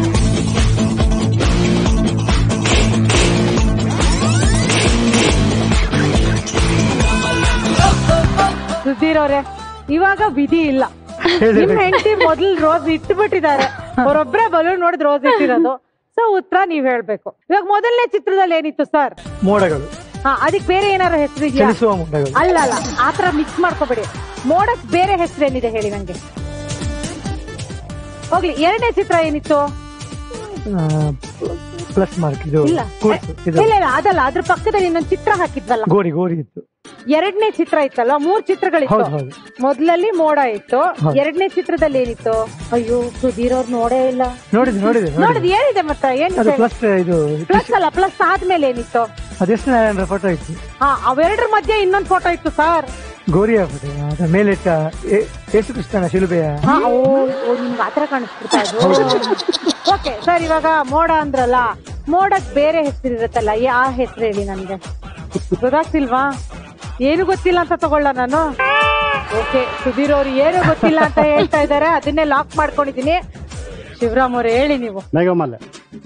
Sudhir ಅವ್ರೆ ಇವಾಗ ವಿಧಿ ಇಲ್ಲ ನಿಮ್ ಹೆಂಡತಿ ಮೊದಲು ರೋಸ್ ಇಟ್ಬಿಟ್ಟಿದ್ದಾರೆ ಅವರೊಬ್ರೆ ಬಲೂನ್ ನೋಡಿದ್ ರೋಸ್ ಇಟ್ಟಿರೋದು ಸೊ ಉತ್ತರ ನೀವ್ ಹೇಳ್ಬೇಕು ಇವಾಗ ಮೊದಲನೇ ಚಿತ್ರದಲ್ಲಿ ಏನಿತ್ತು ಸರ್ ಮೋಡಗಳು ಹಾ ಅದಕ್ಕೆ ಬೇರೆ ಏನಾದ್ರು ಹೆಸರು ಇದೆಯಾ ಚಲಿಸುವ ಮೋಡಗಳು ಅಲ್ಲ ಅಲ್ಲ ಆತರ ಮಿಕ್ಸ್ ಮಾಡ್ಕೋಬೇಡಿ ಮೋಡಕ್ ಬೇರೆ ಹೆಸರು ಏನಿದೆ ಹೇಳಿ ನಂಗೆ ಹೋಗ್ಲಿ ಎರಡನೇ ಚಿತ್ರ ಏನಿತ್ತು ಆ, ಪ್ಲಸ್ ಮಾರ್ಕ್ ಇದು ಇಲ್ಲ ಕೂರ್ಸು ಇದು ಇಲ್ಲ ಇಲ್ಲ ಅದಲ್ಲ ಅದ್ರ ಪಕ್ಕದಲ್ಲಿ ಇನ್ನೊಂದು ಚಿತ್ರ ಹಾಕಿದ್ವಲ್ಲ ಗೋರಿ ಗೋರಿ ಇತ್ತು ಎರಡನೇ ಚಿತ್ರ ಇತ್ತಲ್ಲ ಮೂರ್ ಚಿತ್ರಗಳಿತ್ತು ಹೌದು ಹೌದು ಮೊದ್ಲಲ್ಲಿ ಮೋಡ ಇತ್ತು ಹೌದು. ಎರಡನೇ ಚಿತ್ರದಲ್ಲಿ ಏನಿತ್ತು ಅಯ್ಯೋ ಸುಧೀರ್ ಅವ್ರು ನೋಡೇ ಇಲ್ಲ ನೋಡಿದೆ ನೋಡಿದೆ ನೋಡಿದ್ ನೋಡಿದೆ ಏನಿದೆ ಮತ್ತೆ ಅದು ಏನಿದೆ ಪ್ಲಸ್ ಇದು ಪ್ಲಸ್ ಅಲ್ಲ ಪ್ಲಸ್ ಆದ್ಮೇಲೆ ಏನಿತ್ತು ಅದೆಷ್ಟು ನಾರಾಯಣರ ಫೋಟೋ ಇತ್ತು ಹಾ ಅವೆರಡರ ಮಧ್ಯೆ ಇನ್ನೊಂದ್ ಫೋಟೋ ಇತ್ತು ಸರ್ ಗೋರಿಯ ಫೋಟೋ ಅದ ಮೇಲಿಟ್ಟ ಏ- ಯೇಸು ಕ್ರಿಸ್ತನ ಶಿಲುಬೆಯ ಹಾ, ಓ ಓ, ನಿಮ್ಗೆ ಆತರ ಕಾಣಿಸ್ಬಿಡ್ತಾ ಇದು ಓಕೆ ಸರ್ ಇವಾಗ ಮೋಡ ಅಂದ್ರಲ್ಲ ಮೋಡಕ್ ಬೇರೆ ಹೆಸರು ಇರುತ್ತಲ್ಲ ಆ ಹೆಸರು ಹೇಳಿ ನನ್ಗೆ ಗೊತ್ತಾಗ್ತಿಲ್ವಾ ಏನು ಗೊತ್ತಿಲ್ಲ ಅಂತ ತಗೊಳ್ಳ ನಾನು ಓಕೆ ಸುಧೀರ್ ಅವ್ರು ಏನು ಗೊತ್ತಿಲ್ಲ ಅಂತ ಹೇಳ್ತಾ ಇದಾರೆ ಅದನ್ನೇ ಲಾಕ್ ಮಾಡ್ಕೊಂಡಿದೀನಿ ಶಿವರಾಮ್ ಅವ್ರು ಹೇಳಿ ನೀವು ಮೇಘಮಲೆ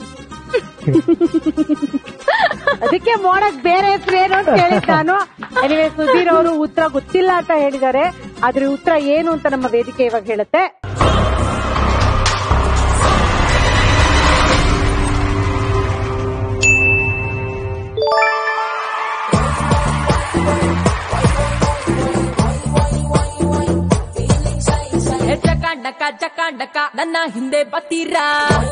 ಅದಕ್ಕೆ ಮೋಡಕ್ ಬೇರೆ ಹೆಸರು ಏನು ಅಂತ ಹೇಳಿದ್ ನಾನು ಎನಿವೆ ಸುಧೀರ್ ಅವರು ಉತ್ತರ ಗೊತ್ತಿಲ್ಲ ಅಂತ ಹೇಳಿದ್ದಾರೆ ಆದ್ರೆ ಉತ್ತರ ಏನು ಅಂತ ನಮ್ಮ ವೇದಿಕೆ ಇವಾಗ ಹೇಳುತ್ತೆ ಚಕಾಂಡಕ ಚಕಾಂಡಕ ನನ್ನ ಹಿಂದೆ ಬತ್ತೀರಾ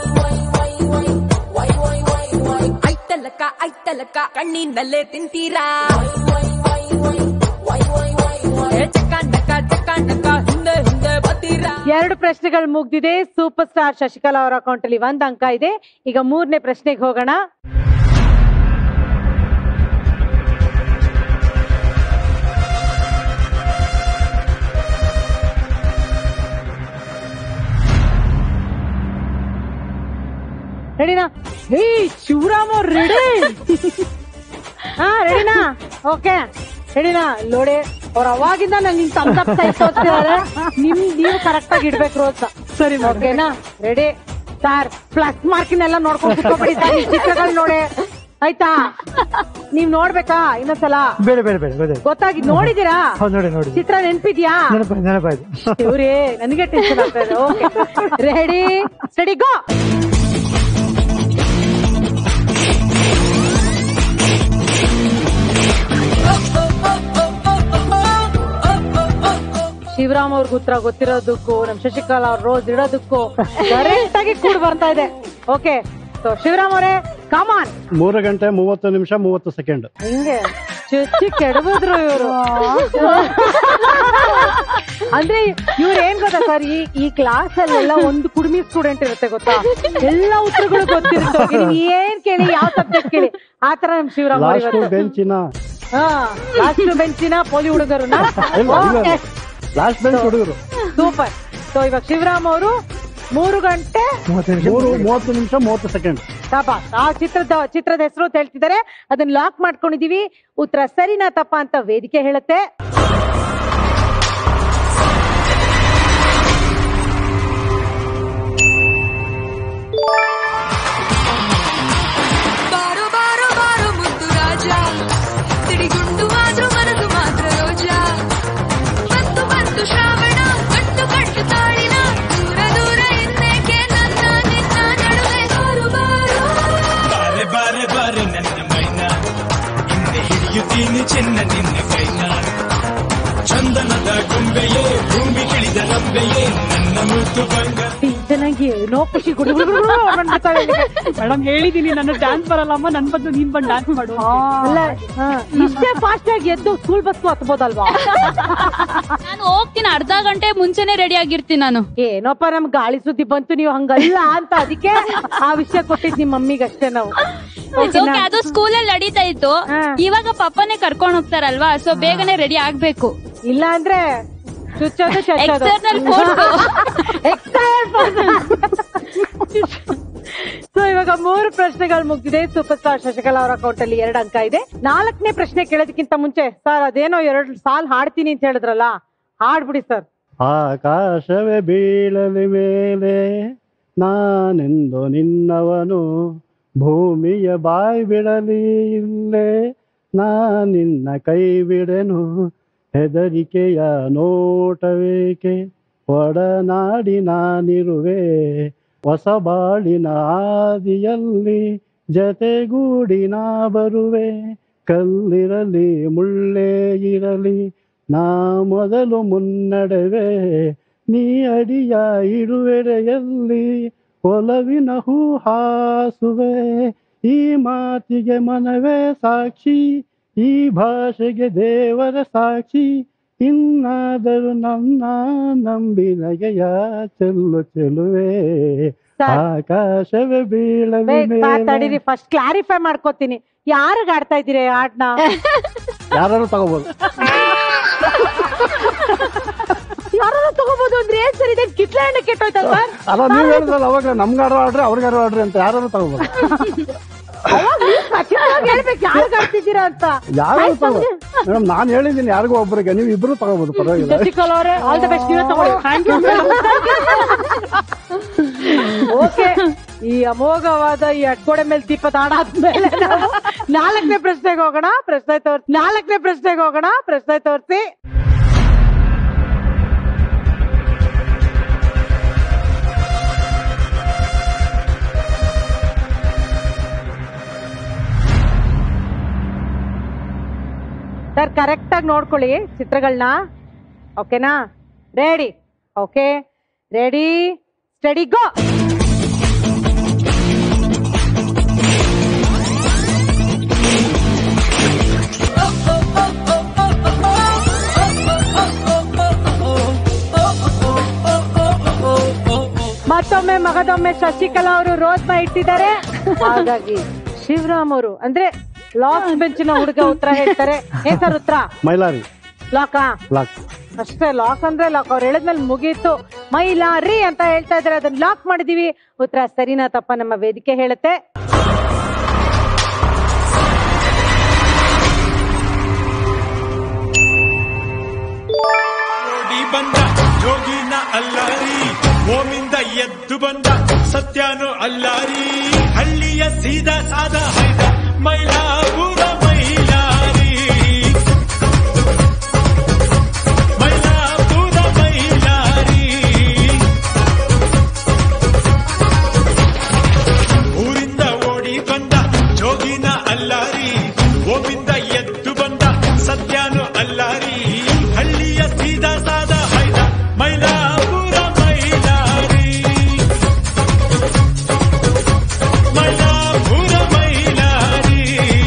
ಐತಲಕ ಐತಲಕ ಕಣ್ಣಿನಲ್ಲೇ ತಿಂತೀರಾ ಏ ಚಕಾಂಡಕ ಚಕಾಂಡಕ ಹಿಂದೆ ಹಿಂದೆ ಬತ್ತೀರಾ ಎರಡು ಪ್ರಶ್ನೆಗಳು ಮುಗ್ದಿದೆ ಸೂಪರ್ ಸ್ಟಾರ್ ಶಶಿಕಲಾ ಅವರ ಅಕೌಂಟ್ ಅಲ್ಲಿ ಒಂದ್ ಅಂಕ ಇದೆ ಈಗ ಮೂರನೇ ಪ್ರಶ್ನೆಗೆ ಹೋಗೋಣ ರೆಡಿನಾ ಹೇ ಶಿವರಾಮ್ ಅವ್ರು ರೆಡಿ ಹಾ ರೆಡಿನಾ ಓಕೆ ರೆಡಿನಾ ಲೋಡೆ ಅವ್ರ ಅವಾಗಿಂದ ನಂಗೆ ನಿನ್ ತಮ್ಮ ತೋರಿಸ್ತಿದ್ದಾರೆ ನಿಮ್ ನೀವು ಕರೆಕ್ಟ್ ಆಗಿ ಇಡ್ಬೇಕು ರೋಸ್ ಸರಿ ಓಕೆನಾ ರೆಡಿ ಸರ್ ಪ್ಲಸ್ ಮಾರ್ಕಿನೆಲ್ಲ ನೋಡ್ಕೊಂಡು ಕುತ್ಕೊಬಿಡಿ ಸರ್ ಈ ಚಿತ್ರಗಳು ನೋಡಿ ಆಯ್ತಾ ನೀವ್ ನೋಡ್ಬೇಕಾ ಇನ್ನೊಂದ್ಸಲ ಬೇಡ ಬೇಡ ಬೇಡ ಗೊತ್ತಾಯ್ತು ಗೊತ್ತಾಗಿ ನೋಡಿದೀರಾ ಹೌದು ನೋಡಿ ನೋಡಿ ಚಿತ್ರ ನೆನ್ಪಿದ್ಯಾ ನೆನಪಾಯ್ತು ನೆನಪಾಯ್ತು ಇವ್ರೇ ನನಗೆ ಟೆನ್ಷನ್ ಆಗ್ತಾ ಇದೆ ರೆಡಿ ಸ್ಟಡಿ ಗೋ ಶಿವರಾಮ್ ಅವ್ರಿಗೆ ಉತ್ತರ ಗೊತ್ತಿರೋದಕ್ಕೂ ನಮ್ ಶಶಿಕಲಾ ಅವ್ರ ರೋಸ್ ಇಡೋದಕ್ಕೂ ಕರೆಕ್ಟ್ ಆಗಿ ಕೂಡ್ ಬರ್ತಾ ಇದೆ ಓಕೆ ಸೊ ಶಿವರಾಮ್ ಅವರೇ ಕಮಾನ್ ಮೂರು ಗಂಟೆ ಮೂವತ್ತು ನಿಮಿಷ ಮೂವತ್ತು ಸೆಕೆಂಡ್ ಹಿಂಗೆ ಚುಚ್ಚಿ ಕೆಡಬಿದ್ರು ಇವರು ಅಂದ್ರೆ ಇವ್ರು ಏನ್ ಗೊತ್ತಾ ಸರ್ ಈ ಈ ಕ್ಲಾಸ್ ಅಲ್ಲೆಲ್ಲ ಒಂದು ಕುಡಿಮಿ ಸ್ಟೂಡೆಂಟ್ ಇರುತ್ತೆ ಗೊತ್ತಾ ಎಲ್ಲ ಉತ್ತರಗಳು ಗೊತ್ತಿರುತ್ತೆ ನೀವ್ ಏನ್ ಕೇಳಿ ಯಾವ ಸಬ್ಜೆಕ್ಟ್ ಕೇಳಿ ಆತರ ನಮ್ ಶಿವರಾಮ್ ಅವ್ರು ಲಾಸ್ಟ್ ಇವತ್ತು ಬೆಂಚಿನ ಹಾ ಲಾಸ್ಟ್ ಬೆಂಚಿನ ಪೋಲಿ ಹುಡುಗರುನ ಇಲ್ಲ, ಇಲ್ಲ. ಲಾಸ್ಟ್ ಬೆಂಚ್ ಹುಡುಗರು ಸೂಪರ್ ಸೊ ಇವಾಗ ಶಿವರಾಮ್ ಅವರು ಮೂರು ಗಂಟೆ ಮೂರು ಮೂವತ್ತು ನಿಮಿಷ ಮೂವತ್ತು ಸೆಕೆಂಡ್ ಶಾಬಾಸ್. ಆ ಚಿತ್ರದ ಚಿತ್ರದ ಹೆಸರು ಅಂತ ಹೇಳ್ತಿದ್ದಾರೆ ಅದನ್ನ ಲಾಕ್ ಮಾಡ್ಕೊಂಡಿದೀವಿ ಉತ್ತರ ಸರಿನಾ ತಪ್ಪ ಅಂತ ವೇದಿಕೆ ಹೇಳುತ್ತೆ ಬಾರೋ ಬಾರೋ ಬಾರೋ ಮುದ್ದು ರಾಜ ಸಿಡಿಗುಂಡು ಆದ್ರೂ ಮನಸ್ಸು ಮಾತ್ರ ರೋಜ ಬಂತು ಬಂತು ಶ್ರಾವಣ ಕಟ್ಟು ಕಟ್ಟು ತಾಳಿನ ದೂರ ದೂರ ಇನ್ನೇಕೆ ನನ್ನ ನಿನ್ನ ನಡುವೆ ಬಾರೋ ಬಾರೋ ಬಾರೆ ಬಾರೆ ಬಾರೆ ನನ್ನ ಮೈನ ಹಿಂದೆ ಹಿಡಿಯುತ್ತೀನಿ ಚೆನ್ನ ನಿನ್ನ ಕೈನ ಚಂದನದ ಗೊಂಬೆಯೇ ಭೂಮಿ ಕಿಳಿದ ರಂಬೆಯೇ ನನ್ನ ಮುದ್ದು ಬಂಗ ಚೆನ್ನಾಗಿ ಏನೋ ಖುಷಿ ಗುಡು ಗುಡು ಗುಡು ಗುಡು ಬಂದ್ಬಿಡ್ತಾಳೆ ಇಲ್ಲಿಗೆ. ಮೇಡಮ್ ಹೇಳಿದೀನಿ ನನ್ನ ಡ್ಯಾನ್ಸ್ ಬರಲ್ಲಮ್ಮ ನನ್ ಬಂದು ನೀನ್ ಬಂದು ಡ್ಯಾನ್ಸ್ ಮಾಡು ಅಲ್ಲ ಹಾ, ಇಷ್ಟೇ ಫಾಸ್ಟ್ ಆಗಿ ಎದ್ದು ಸ್ಕೂಲ್ ಬಸ್ ಹತ್ಬೋದಲ್ವಾ ನಾನು ಹೋಗ್ತೀನಿ ಅರ್ಧ ಗಂಟೆ ಮುಂಚೆನೆ ರೆಡಿ ಆಗಿರ್ತೀನಿ ನಾನು ಏನೋಪ್ಪ ನಮ್ ಗಾಳಿ ಸುದ್ದಿ ಬಂತು ನೀವು ಹಂಗಲ್ಲ ಅಂತ ಅದಕ್ಕೆ ಆ ವಿಷಯ ಕೊಟ್ಟಿದ್ ನಿಮ್ ಮಮ್ಮಿಗೆ ಅಷ್ಟೇ ನಾವು It's okay, ಅದು ಸ್ಕೂಲಲ್ಲಿ ನಡೀತಾ ಇತ್ತು ಇವಾಗ ಪಪ್ಪನೇ ಕರ್ಕೊಂಡ್ ಹೋಗ್ತಾರಲ್ವಾ ಸೊ ಬೇಗನೆ ರೆಡಿ ಆಗ್ಬೇಕು ಇಲ್ಲ ಅಂದ್ರೆ ಚುಚ್ಚೋದು ಚಚ್ಚೋದು External force. ಸೊ ಇವಾಗ ಮೂರು ಪ್ರಶ್ನೆಗಳು ಮುಗಿದಿದೆ ಸೂಪರ್ ಸ್ಟಾರ್ ಶಶಿಕಲಾ ಅವರ ಅಕೌಂಟ್ ಅಲ್ಲಿ ಎರಡು ಅಂಕ ಇದೆ ನಾಲ್ಕನೇ ಪ್ರಶ್ನೆ ಕೇಳೋದಕ್ಕಿಂತ ಮುಂಚೆ ಸರ್ ಅದೇನೋ ಎರಡು ಸಾಲ್ ಹಾಡ್ತೀನಿ ಅಂತ ಹೇಳಿದ್ರಲ್ಲ ಹಾಡ್ಬಿಡಿ ಸರ್ ಆಕಾಶವೇ ಬೀಳಲಿ ಮೇಲೆ ನಾನೆಂದು ನಿನ್ನವನು ಭೂಮಿಯ ಬಾಯಿ ಬಿಡಲಿ ಇಲ್ಲೇ ನಾನಿನ್ನ ಕೈ ಬಿಡೆನು ಹೆದರಿಕೆಯ ನೋಟವೇಕೆ ಒಡನಾಡಿ ನಾನಿರುವೆ ಹೊಸ ಬಾಳಿನ ಆದಿಯಲ್ಲಿ ಜತೆಗೂಡಿ ನಾ ಬರುವೆ ಕಲ್ಲಿರಲಿ ಮುಳ್ಳೇ ಇರಲಿ ನಾ ಮೊದಲು ಮುನ್ನಡೆವೆ ನೀ ಅಡಿಯ ಇಡುವೆಡೆಯಲ್ಲಿ ಒಲವಿನ ಹೂ ಹಾಸುವೆ ಈ ಮಾತಿಗೆ ಮನವೇ ಸಾಕ್ಷಿ ಈ ಭಾಷೆಗೆ ದೇವರ ಸಾಕ್ಷಿ ಇನ್ನಾದರೂ ನನ್ನ ನಂಬಿ ನಗೆಯ ಚೆಲ್ಲು ಚೆಲುವೆ ಆಕಾಶವೇ ಬೀಳಲು ಮೇಲೆ ತಡೀರಿ ಫಸ್ಟ್ ಕ್ಲಾರಿಫೈ ಮಾಡ್ಕೋತೀನಿ ಯಾರಿಗ ಆಡ್ತಾ ಇದ್ದೀರಿ ಆಡ್ನ ಯಾರು ತಗೋಬಹುದು ಯಾರು ತಗೋಬಹುದು ಅಂದ್ರೆ ಏನ್ ಸರ್ ಇದೆ ಕಿತ್ಲೆ ಹಣ್ಣು ಕೆಟ್ಟೋಯ್ತಾ ಸರ್ ಅಲ್ಲ ನೀವ್ ಹೇಳಿದ್ರಲ್ಲ ಅವಾಗ ನಮ್ಗಾರು ಆಡ್ರಿ ಅವ್ರಿಗಾರು ಆಡ್ರಿ ಅಂತ ಯಾರು ತಗೋಬಹುದು ಅವಾಗ ನೀವ್ ಖಚಿತವಾಗಿ ಹೇಳ್ಬೇಕು ಯಾರಿಗ ಆಡ್ತಿದ್ದೀರಾ ಅಂತ ಯಾರು ಆಯ್ತು, ತಗೋ ನಮ್ಗೆ- ಮೇಡಮ್ ನಾನ್ ಹೇಳಿದ್ದೀನಿ ಯಾರಿಗೂ ಒಬ್ಬರಿಗೆ ನೀವು ಇಬ್ರು ತಗೋಬಹುದು ಪರವಾಗಿಲ್ಲ ಶಶಿಕಲಾ ಅವರೇ ಆಲ್ ದ ಬೆಸ್ಟ್ ನೀವೇ ತಗೊಳ್ಳಿ ಥ್ಯಾಂಕ್ ಯು ಓಕೆ ಈ ಅಮೋಘವಾದ ಈ ಅಡ್ಗೋಡೆ ಮೇಲೆ ದೀಪದ ಆಡಾದ್ಮೇಲೆ ನಾವು ನಾಲ್ಕನೇ ಪ್ರಶ್ನೆಗೆ ಹೋಗೋಣ ಪ್ರಶ್ನೆ ತೋರ್ಸಿ ನಾಲ್ಕನೇ ಪ್ರಶ್ನೆಗೆ ಹೋಗೋಣ ಪ್ರಶ್ನೆ ತೋರಿಸಿ ಸರ್ ಕರೆಕ್ಟ್ ಆಗಿ ನೋಡ್ಕೊಳ್ಳಿ ಚಿತ್ರಗಳನ್ನ ಓಕೆನಾ ready okay ready steady go ಮತ್ತೊಮ್ಮೆ ಮಗದೊಮ್ಮೆ ಶಶಿಕಲಾ ಅವರು ರೋಸ್ನ ಇಟ್ಟಿದ್ದಾರೆ ಹಾಗಾಗಿ ಶಿವರಾಮ್ ಅವರು ಅಂದ್ರೆ ಲಾಸ್ಟ್ ಬೆಂಚಿನ ಹುಡುಗ ಉತ್ತರ ಹೇಳ್ತಾರೆ ಏನ್ ಸರ್ ಉತ್ತರ ಮೈಲಾರಿ ಲಾಕಾ ಲಾಕ್ ಅಷ್ಟೇ ಲಾಕ್ ಅಂದ್ರೆ ಲಾಕ್ ಅವ್ರು ಹೇಳಿದ್ಮೇಲೆ ಮುಗೀತು ಮೈಲಾರಿ ಅಂತ ಹೇಳ್ತಾ ಇದಾರೆ ಅದನ್ನ ಲಾಕ್ ಮಾಡಿದೀವಿ ಉತ್ತರ ಸರಿನಾ ತಪ್ಪ ನಮ್ಮ ವೇದಿಕೆ ಹೇಳುತ್ತೆ ಓಡಿ ಬಂದ ಯೋಗಿನ ಅಲ್ಲಾರಿ ಓಮಿಂದ ಎದ್ದು ಬಂದ ಸತ್ಯನು ಅಲ್ಲಾರಿ ಹಳ್ಳಿಯ ಸೀದಾ ಸಾದ ಹೈದ ಮೈಲಾಪುರ ಮೈಲಾರಿ ಮೈಲಾಪುರ ಮೈಲಾರಿ ಊರಿಂದ ಓಡಿ ಬಂದ ಜೋಗಿನ ಅಲ್ಲಾರಿ ಓಮಿಂದ ಎದ್ದು ಬಂದ ಸತ್ಯನು ಅಲ್ಲಾರಿ ಹಳ್ಳಿಯ ಸೀದಾ ಸಾದ ಹೈದ ಮೈಲಾಪುರ ಮೈಲಾರಿ ಮೈಲಾಪುರ ಮೈಲಾರಿ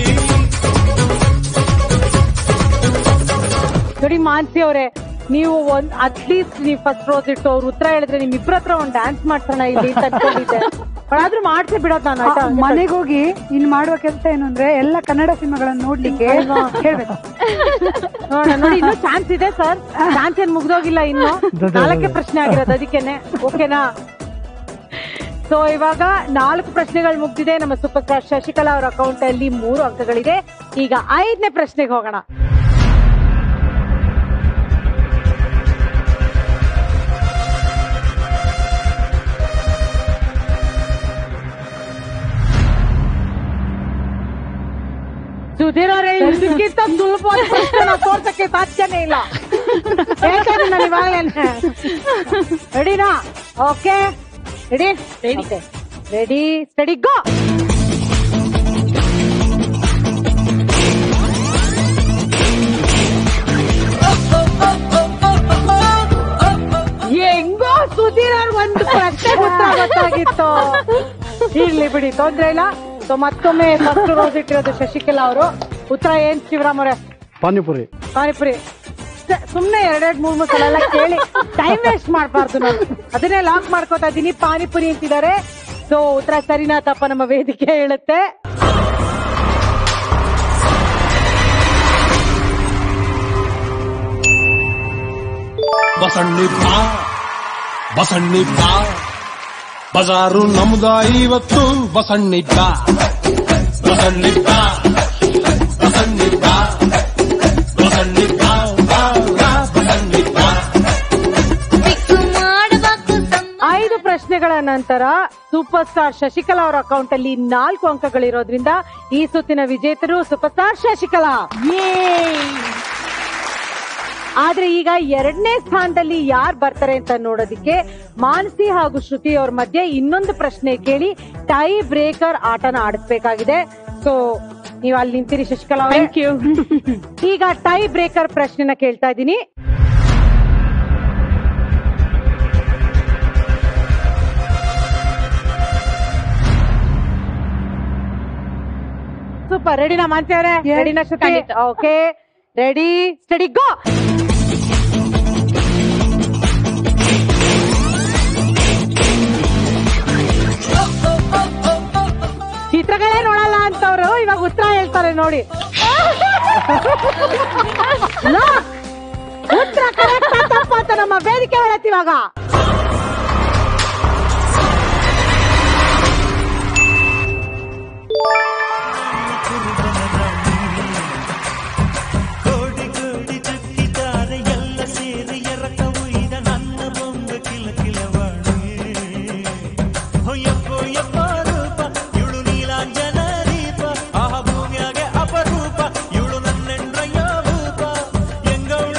ನೋಡಿ ಮಾನ್ಸಿ ಅವರೇ ನೀವು ಒಂದ್ ಅಟ್ಲೀಸ್ಟ್ ನೀವು ಫಸ್ಟ್ ರೋಸ್ ಇಟ್ಟು ಅವ್ರು ಉತ್ತರ ಹೇಳಿದ್ರೆ ನಿಮ್ ಇಬ್ರ ಹತ್ರ ಒಂದ್ ಡ್ಯಾನ್ಸ್ ಮಾಡ್ಸೋಣ ಇಲ್ಲಿ ಅಂತ ಅನ್ಕೊಂಡಿದ್ದೆ But ಆದ್ರೂ ಮಾಡ್ಸಿ ಬಿಡೋದ್ ನಾನು ಆಯ್ತಾ ಮನೆಗೆ ಹೋಗಿ ಇನ್ ಮಾಡುವ ಕೆಲಸ ಏನು ಅಂದ್ರೆ ಎಲ್ಲ ಕನ್ನಡ ಸಿನಿಮಾಗಳನ್ನ ನೋಡ್ಲಿಕ್ಕೆ ಹೇಳ್ಬೇಕು ನೋಡೋಣ ನೋಡಿ ಇನ್ನೂ ಚಾನ್ಸ್ ಇದೆ ಸರ್ ಚಾನ್ಸ್ ಏನ್ ಮುಗ್ದೋಗಿಲ್ಲ ಇನ್ನು ನಾಲ್ಕೇ ಪ್ರಶ್ನೆ ಆಗಿರೋದು ಅದಕ್ಕೇನೆ ಓಕೆನಾ ಸೊ ಇವಾಗ ನಾಲ್ಕು ಪ್ರಶ್ನೆಗಳು ಮುಗ್ದಿದೆ ನಮ್ಮ ಸೂಪರ್ ಸ್ಟಾರ್ ಶಶಿಕಲಾ ಅವರ ಅಕೌಂಟ್ ಅಲ್ಲಿ ಮೂರು ಅಂಕಗಳಿದೆ ಈಗ ಐದನೇ ಪ್ರಶ್ನೆಗೆ ಹೋಗೋಣ ಸುಧೀರ್ ಅವರೇ ಇದಕ್ಕಿಂತ ಸುಲಭವಾದ ಪ್ರಶ್ನೆ ನಾವು ತೋರ್ಸಕ್ಕೆ ಸಾಧ್ಯನೇ ಇಲ್ಲ ಹೇಳ್ತೇನೆ ನಾನು ಇವಾಗಲೇ ರೆಡಿನಾ okay ready ready ready steady go ಹೆಂಗೋ ಸುಧೀರ್ ಅವ್ರ ಒಂದು ಪ್ರಶ್ನೆ ಉತ್ತರ ಗೊತ್ತಾಗಿತ್ತು ಇರ್ಲಿ ಬಿಡಿ ತೊಂದ್ರೆ ಇಲ್ಲ ಸೊ ಮತ್ತೊಮ್ಮೆ ಫಸ್ಟ್ ರೋಸ್ ಇಟ್ಟಿರೋದು ಶಶಿಕಲಾ ಅವರು ಉತ್ತರ ಏನ್ ಶಿವರಾಮ್ ಅವರೇ ಪಾನಿಪುರಿ ಪಾನಿಪುರಿ ಸ- ಸುಮ್ನೆ ಎರಡೆರಡ್ ಮೂರ್ ಮೂರ್ ಸಲ ಎಲ್ಲ ಕೇಳಿ ಟೈಮ್ ವೇಸ್ಟ್ ಮಾಡ್ಬಾರ್ದು ನಾನು ಅದನ್ನೇ ಲಾಕ್ ಮಾಡ್ಕೋತಾ ಇದೀನಿ ಪಾನಿಪುರಿ ಅಂತಿದ್ದಾರೆ ಸೊ ಉತ್ತರ ಸರಿನಾ ತಪ್ಪ ನಮ್ಮ ವೇದಿಕೆ ಹೇಳುತ್ತೆ ಬಸಣ್ಣಿ ಬಾ ಬಸಣ್ಣಿ ಬಾ ಬಜಾರು ನಮ್ದ ಇವತ್ತು ಬಸಣ್ಣಿ ಬಾ ಬಸಣ್ಣಿ ಬಾ ಬಸಣ್ಣಿ ಬಾ ಬಸಣ್ಣಿ ಬಾ ಬಾ, ಬಾ, ಬಸಣ್ಣಿ ಬಾ ಐದು ಪ್ರಶ್ನೆಗಳ ನಂತರ ಸೂಪರ್ ಸ್ಟಾರ್ ಶಶಿಕಲಾ ಅವರ ಅಕೌಂಟ್ ಅಲ್ಲಿ ನಾಲ್ಕು ಅಂಕಗಳಿರೋದ್ರಿಂದ ಈ ಸುತ್ತಿನ ವಿಜೇತರು ಸೂಪರ್ ಸ್ಟಾರ್ ಶಶಿಕಲಾ ಆದ್ರೆ ಈಗ ಎರಡನೇ ಸ್ಥಾನದಲ್ಲಿ ಯಾರು ಬರ್ತಾರೆ ಅಂತ ನೋಡೋದಿಕ್ಕೆ ಮಾನಸಿ ಹಾಗೂ ಶ್ರುತಿ ಅವ್ರ ಮಧ್ಯೆ ಇನ್ನೊಂದು ಪ್ರಶ್ನೆ ಕೇಳಿ ಟೈ ಬ್ರೇಕರ್ ಆಟನ ಆಡಿಸ್ಬೇಕಾಗಿದೆ ಸೊ ನೀವು ಅಲ್ಲಿ ನಿಂತಿರಿ ಶಶಿಕಲಾ ಅವರೇ ಈಗ ಟೈ ಬ್ರೇಕರ್ ಪ್ರಶ್ನೆನ ಕೇಳ್ತಾ ಇದ್ದೀನಿ ಸೂಪರ್ ರೆಡಿನಾ ಮಾನ್ಸಿಯವರೇ ರೆಡಿನಾ ಶ್ರುತಿ ಖಂಡಿತ. ಓಕೆ ರೆಡಿ ಸ್ಟಡಿ ಗೋ ಚಿತ್ರಗಳೇ ನೋಡಲ್ಲ ಅಂತವ್ರು ಇವಾಗ ಉತ್ತರ ಹೇಳ್ತಾರೆ ನೋಡಿ Look! ಉತ್ತರ correct ಆ ತಪ್ಪಾ ಅಂತ ನಮ್ಮ ವೇದಿಕೆ ಹೇಳತ್ತಿ ಇವಾಗ ಕೋಡಿ ಕೋಡಿ ಚುಕ್ಕಿದ್ದಾರೆ ಎಲ್ಲ ಸೇರಿ ಎರಕ ಉಯ್ದ ನನ್ನ ಬೊಂಬೆ ಕಿಲ ಕಿಲವಾಣಿ ಹೊಯ್ಯಪ್ಪೋ ಯಪ್ಪ ರೂಪ ಇವಳು ನೀಲಾಂಜನ ದೀಪ ಆಹ ಭೂಮಿಯಾಗೆ ಅಪರೂಪ ಇವಳು ನನ್ನೆಂಡ್ರಯ್ಯ ಭೂಪ ಎಂಗೌಳ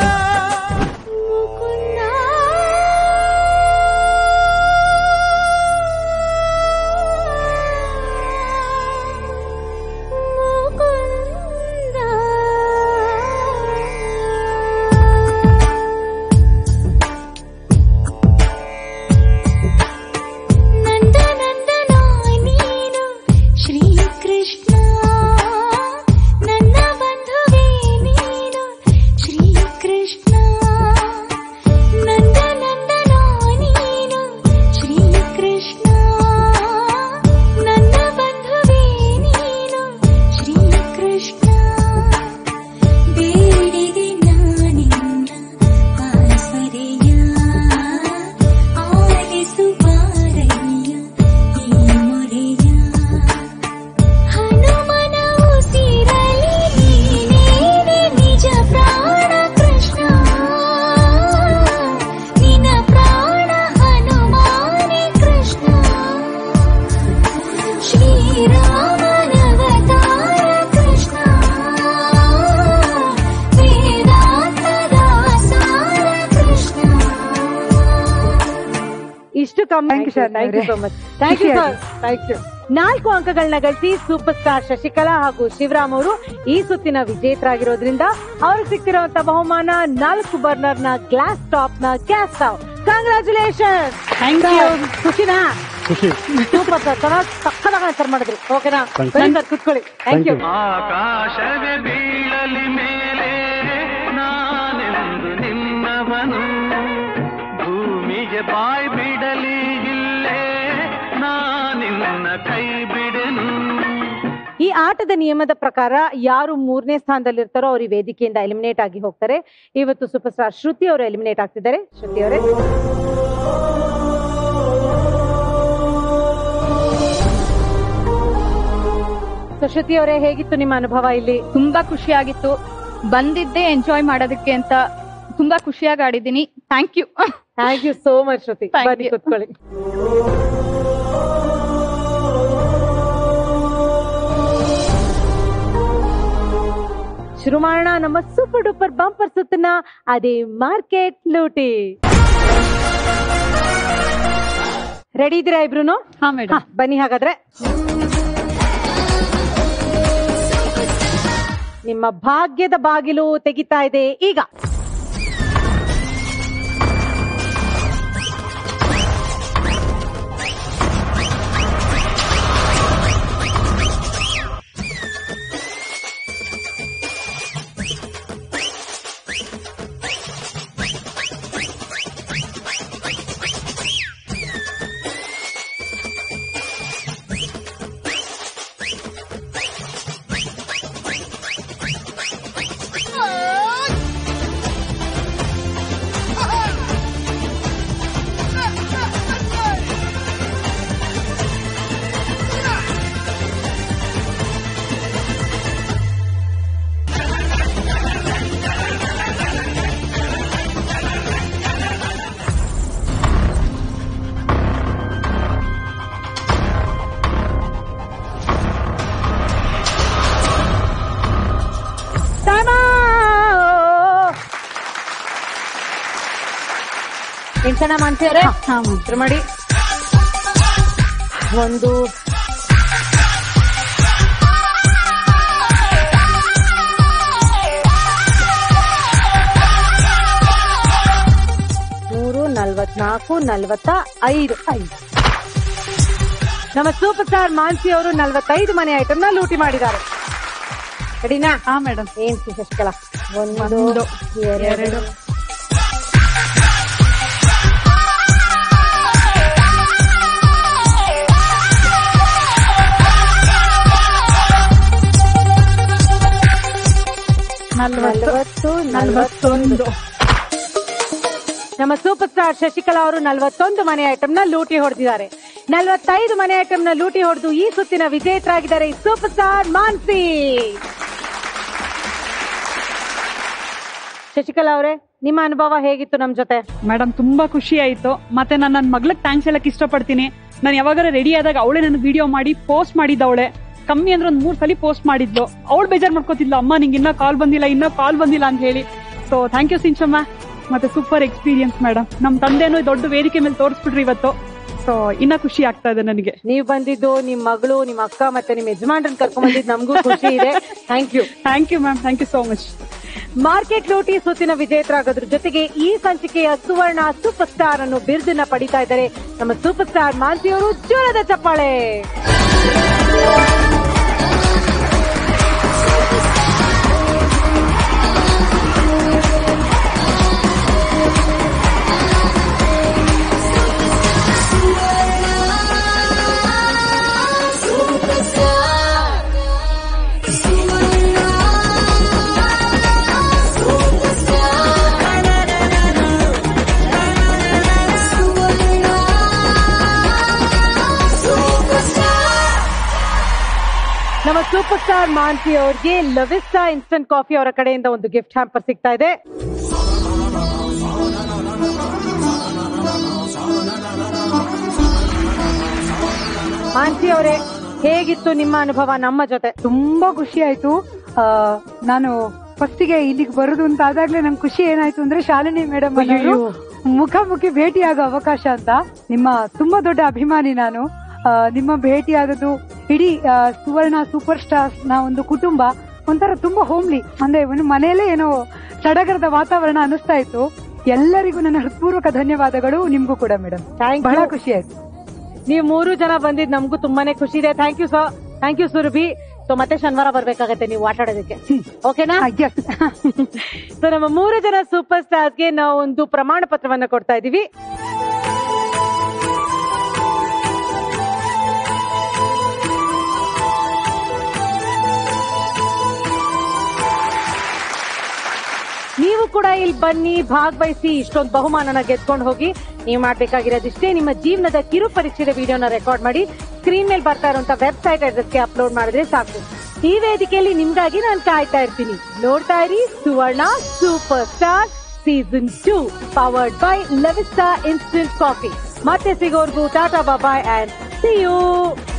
ನಂದ ನಂದನ ನೀನು ಶ್ರೀಕೃಷ್ಣ ನನ್ನ ಬಂಧುವೇ ನೀನು ಶ್ರೀಕೃಷ್ಣ ನಂದ ನಂದನ ನೀನು ಶ್ರೀಕೃಷ್ಣ ನನ್ನ ಬಂಧುವೇ ನೀನು ಶ್ರೀಕೃಷ್ಣ ಬೇಡಿದೆ ನಾನಿನ್ನ ಆಸ್ವರೆಯ ಆಲಿಸು ಬಾರಯ್ಯ ಈ ಮೊರೆಯ ಹನುಮನ ಉಸಿರಲಿ ನೀನೇನೆ ನಿಜ ಪ್ರಾಣ ಕೃಷ್ಣ ನಿನ ಪ್ರಾಣ ಹನುಮಾನಿ ಕೃಷ್ಣ ಶ್ರೀರಾಮನವತಾರ ಕೃಷ್ಣ ವೇದಾಂತದ ಸಾರ ಕೃಷ್ಣ ಇಷ್ಟು ಕಮ್ಮಿ thank you so much thank you sir thank you ನಾಲ್ಕು ಅಂಕಗಳನ್ನ ಗಳಿಸಿ ಸೂಪರ್ ಸ್ಟಾರ್ ಶಶಿಕಲಾ ಹಾಗೂ ಶಿವರಾಮ್ ಅವರು ಈ ಸುತ್ತಿನ ವಿಜೇತರಾಗಿರೋದ್ರಿಂದ ಅವ್ರಿಗೆ ಸಿಕ್ತಿರುವಂತ ಬಹುಮಾನ ನಾಲ್ಕು ಬರ್ನರ್ ನ ಗ್ಲಾಸ್ ಟಾಪ್ ನ gas stove congratulation thank you ಖುಷಿನಾ ಖುಷಿ ಸೂಪರ್ ಸರ್ ಚೆನ್ನಾಗಿ ಸಕ್ಕದಾಗ ಆನ್ಸರ್ ಮಾಡಿದ್ರಿ ಓಕೆನಾ Thank you. ಬನ್ನಿ ಸರ್ ಕುತ್ಕೊಳ್ಳಿ ಥ್ಯಾಂಕ್ ಯು ಆಕಾಶವೇ ಬೀಳಲಿ ಮೇಲೆ ನಾನೆಂದು ನಿನ್ನವನು ಭೂಮಿಗೆ ಬಾಯ್ ಬಿಡಲಿ ಇಲ್ಲೇ ನಾನಿನ್ನ ಕೈ ಬಿಡೆನು ಈ ಆಟದ ನಿಯಮದ ಪ್ರಕಾರ ಯಾರು ಮೂರನೇ ಸ್ಥಾನದಲ್ಲಿರ್ತಾರೋ ಅವ್ರು ಈ ವೇದಿಕೆಯಿಂದ ಎಲಿಮಿನೇಟ್ ಆಗಿ ಹೋಗ್ತಾರೆ ಇವತ್ತು ಸೂಪರ್ ಸ್ಟಾರ್ ಶ್ರುತಿ ಅವರು ಎಲಿಮಿನೇಟ್ ಆಗ್ತಿದ್ದಾರೆ ಶ್ರುತಿ ಅವರೇ ಸೊ ಶ್ರುತಿ ಅವರೇ ಹೇಗಿತ್ತು ನಿಮ್ಮ ಅನುಭವ ಇಲ್ಲಿ ತುಂಬಾ ಖುಷಿ ಆಗಿತ್ತು ಬಂದಿದ್ದೆ ಎಂಜಾಯ್ ಮಾಡೋದಕ್ಕೆ ಅಂತ ತುಂಬಾ ಖುಷಿಯಾಗಿ ಆಡಿದ್ದೀನಿ thank you thank you so much Shruti Thank ಬನ್ನಿ you. ಕುತ್ಕೊಳ್ಳಿ ಶುರು ಮಾಡೋಣ ನಮ್ಮ ಸೂಪರ್ ಡೂಪರ್ ಬಂಪರ್ ಸುತ್ತನ ಅದೇ ಮಾರ್ಕೆಟ್ ಲೂಟಿ ರೆಡಿ ಇದ್ದೀರಾ ಇಬ್ರು ಹಾ ಮೇಡಮ್ ಬನ್ನಿ ಹಾಗಾದ್ರೆ ನಿಮ್ಮ ಭಾಗ್ಯದ ಬಾಗಿಲು ತೆಗಿತಾ ಇದೆ ಈಗ ಎಂಟನ ಮಾಡ್ತೀವ್ರೆ ಶುರು ಮಾಡಿ ಒಂದು ಮೂರು ನಲ್ವತ್ನಾಲ್ಕು ನಲ್ವತ್ತ ಐದು ಐದು ನಮ್ಮ ಸೂಪರ್ ಸ್ಟಾರ್ ಮಾನ್ಸಿ ಅವರು ನಲವತ್ತೈದು ಮನೆ ಐಟಮ್ ನ ಲೂಟಿ ಮಾಡಿದ್ದಾರೆ ಸರಿನಾ ಹಾ ಮೇಡಮ್ ಏನ್ ಶಶಿಕಲಾ ಒಂದು ಒಂದು, ಎರಡು ಎರಡು. ನಲವತ್ತು ನಲವತ್ತೊಂದು ನಮ್ಮ ಸೂಪರ್ ಸ್ಟಾರ್ ಶಶಿಕಲಾ ಅವರು ನಲವತ್ತೊಂದು ಮನೆ ಐಟಮ್ ನ ಲೂಟಿ ಹೊಡೆದಿದ್ದಾರೆ ನಲವತ್ತೈದು ಮನೆ ಐಟಮ್ ನ ಲೂಟಿ ಹೊಡೆದು ಈ ಸುತ್ತಿನ ವಿಜೇತರಾಗಿದ್ದಾರೆ ಸೂಪರ್ ಸ್ಟಾರ್ ಮಾನ್ಸಿ ಶಶಿಕಲಾ ಅವರೇ ನಿಮ್ಮ ಅನುಭವ ಹೇಗಿತ್ತು ನಮ್ ಜೊತೆ ಮೇಡಮ್ ತುಂಬಾ ಖುಷಿ ಆಯ್ತು ಮತ್ತೆ ನಾನು ನನ್ನ ಮಗ್ಳಿಗೆ ಥ್ಯಾಂಕ್ಸ್ ಹೇಳಕ್ ಇಷ್ಟಪಡ್ತೀನಿ ನಾನು ಯಾವಾಗಾರ ರೆಡಿ ಆದಾಗ ಅವಳೇ ನನ್ನ ವಿಡಿಯೋ ಮಾಡಿ ಪೋಸ್ಟ್ ಮಾಡಿದ್ದವಳೆ ಕಮ್ಮಿ ಅಂದ್ರೆ ಒಂದ್ ಮೂರ್ ಸಲ ಪೋಸ್ಟ್ ಮಾಡಿದ್ಲು ಅವಳು ಬೇಜಾರ್ ಮಾಡ್ಕೋತಿದ್ಲು ಅಮ್ಮ ನಿಂಗೆ ಇನ್ನೂ ಕಾಲ್ ಬಂದಿಲ್ಲ ಇನ್ನೂ ಕಾಲ್ ಬಂದಿಲ್ಲ ಅಂತ ಹೇಳಿ ಸೊ ಥ್ಯಾಂಕ್ ಯು ಸಿಂಚಮ್ಮ ಮತ್ತೆ ಸೂಪರ್ ಎಕ್ಸ್ಪೀರಿಯನ್ಸ್ ಮೇಡಮ್ ನಮ್ ತಂದೆನೂ ದೊಡ್ಡ ವೇದಿಕೆ ಮೇಲೆ ತೋರಿಸ್ಬಿಟ್ರಿ ಇವತ್ತು ಸೊ ಇನ್ನ ಖುಷಿ ಆಗ್ತಾ ಇದೆ ನನಗೆ ನೀವು ಬಂದಿದ್ದು ನಿಮ್ ಮಗಳು ನಿಮ್ ಅಕ್ಕ ಮತ್ತೆ ನಿಮ್ ಯಜಮಾನ್ರನ್ನ ಕರ್ಕೊಂಡ್ ಬಂದಿದ್ದು ನಮಗೂ ಖುಷಿ ಇದೆ thank you thank you ma'am thank you so much market ಲೂಟಿ ಸುತ್ತಿನ ವಿಜೇತರಾಗೋದ್ರ ಜೊತೆಗೆ ಈ ಸಂಚಿಕೆಯ ಸುವರ್ಣ ಸೂಪರ್ ಸ್ಟಾರ್ ಅನ್ನು ಬಿರುದನ್ನ ಪಡಿತಾ ಇದ್ದಾರೆ ನಮ್ಮ ಸೂಪರ್ ಸ್ಟಾರ್ ಮಾನ್ಸಿ ಅವರು ಜೋರದ ಚಪ್ಪಾಳೆ ನಮ್ಮ ಸೂಪರ್ ಸ್ಟಾರ್ ಮಾನ್ಸಿ ಅವ್ರಿಗೆ ಲವಿಸ್ಟಾ ಇನ್ಸ್ಟಂಟ್ ಕಾಫಿ ಅವರ ಕಡೆಯಿಂದ ಒಂದು ಗಿಫ್ಟ್ ಹ್ಯಾಂಪರ್ ಸಿಗ್ತಾ ಇದೆ ಮಾನ್ಸಿ ಅವರೇ ಹೇಗಿತ್ತು ನಿಮ್ಮ ಅನುಭವ ನಮ್ಮ ಜೊತೆ ತುಂಬಾ ಖುಷಿ ಆಯ್ತು ಆ, ನಾನು ಫಸ್ಟಿಗೆ ಇಲ್ಲಿಗೆ ಬರುದು ಅಂತ ಆದಾಗ್ಲೇ ನಂಗೆ ಖುಷಿ ಏನಾಯ್ತು ಅಂದ್ರೆ ಶಾಲಿನಿ ಮೇಡಮ್ ಅಯ್ಯಯ್ಯೋ. ಮುಖಾಮುಖಿ ಭೇಟಿಯಾಗೋ ಅವಕಾಶ ಅಂತ ನಿಮ್ಮ ತುಂಬಾ ದೊಡ್ಡ ಅಭಿಮಾನಿ ನಾನು ಆ, ನಿಮ್ಮ ಭೇಟಿ ಆದದ್ದು ಇಡೀ ಆ, ಸುವರ್ಣ ಸೂಪರ್ ಸ್ಟಾರ್ಸ್ ನ ಒಂದು ಕುಟುಂಬ ಒಂಥರ ತುಂಬಾ ಹೋಮ್ಲಿ ಅಂದ್ರೆ ಒಂದು ಮನೆಯಲ್ಲೇ ಏನೋ ಸಡಗರದ ವಾತಾವರಣ ಅನಿಸ್ತಾ ಇತ್ತು ಎಲ್ಲರಿಗೂ ನನ್ನ ಹೃತ್ಪೂರ್ವಕ ಧನ್ಯವಾದಗಳು ನಿಮ್ಗೂ ಕೂಡ ಮೇಡಮ್ ಬಹಳ ಖುಷಿ ಆಯ್ತು ನೀವು ಮೂರು ಜನ ಬಂದಿದ್ ನಮಗೂ ತುಂಬಾನೇ ಖುಷಿ ಇದೆ thank you sir thank you Surabhi so ಮತ್ತೆ ಶನಿವಾರ ಬರ್ಬೇಕಾಗತ್ತೆ ನೀವು ಆಟ ಆಡೋದಕ್ಕೆ ಓಕೆನಾ ಸೊ ನಮ್ಮ ಮೂರು ಜನ ಸೂಪರ್ ಸ್ಟಾರ್ಸ್ಗೆ ನಾವು ಒಂದು ಪ್ರಮಾಣ ಪತ್ರವನ್ನ ಕೊಡ್ತಾ ಇದೀವಿ ನೀವು ಕೂಡ ಇಲ್ಲಿ ಬನ್ನಿ ಭಾಗವಹಿಸಿ ಇಷ್ಟೊಂದು ಬಹುಮಾನನ ಗೆದ್ಕೊಂಡು ಹೋಗಿ ನೀವು ಮಾಡ್ಬೇಕಾಗಿರೋದಿಷ್ಟೇ ನಿಮ್ಮ ಜೀವನದ ಕಿರು ಪರೀಕ್ಷೆಯ ವಿಡಿಯೋನ ರೆಕಾರ್ಡ್ ಮಾಡಿ ಸ್ಕ್ರೀನ್ ಮೇಲೆ ಬರ್ತಾ ಇರುವಂತ ವೆಬ್ಸೈಟ್ ಅಡ್ರೆಸ್ಗೆ ಅಪ್ಲೋಡ್ ಮಾಡಿದ್ರೆ ಸಾಕು ಈ ವೇದಿಕೆಯಲ್ಲಿ ನಿಮ್ಗಾಗಿ ನಾನು ಕಾಯ್ತಾ ಇರ್ತೀನಿ ನೋಡ್ತಾ ಇರಿ Suvarna super star season two powered by Lavista instant coffee ಮತ್ತೆ ಸಿಗೋರ್ಗು tata bye bye and see you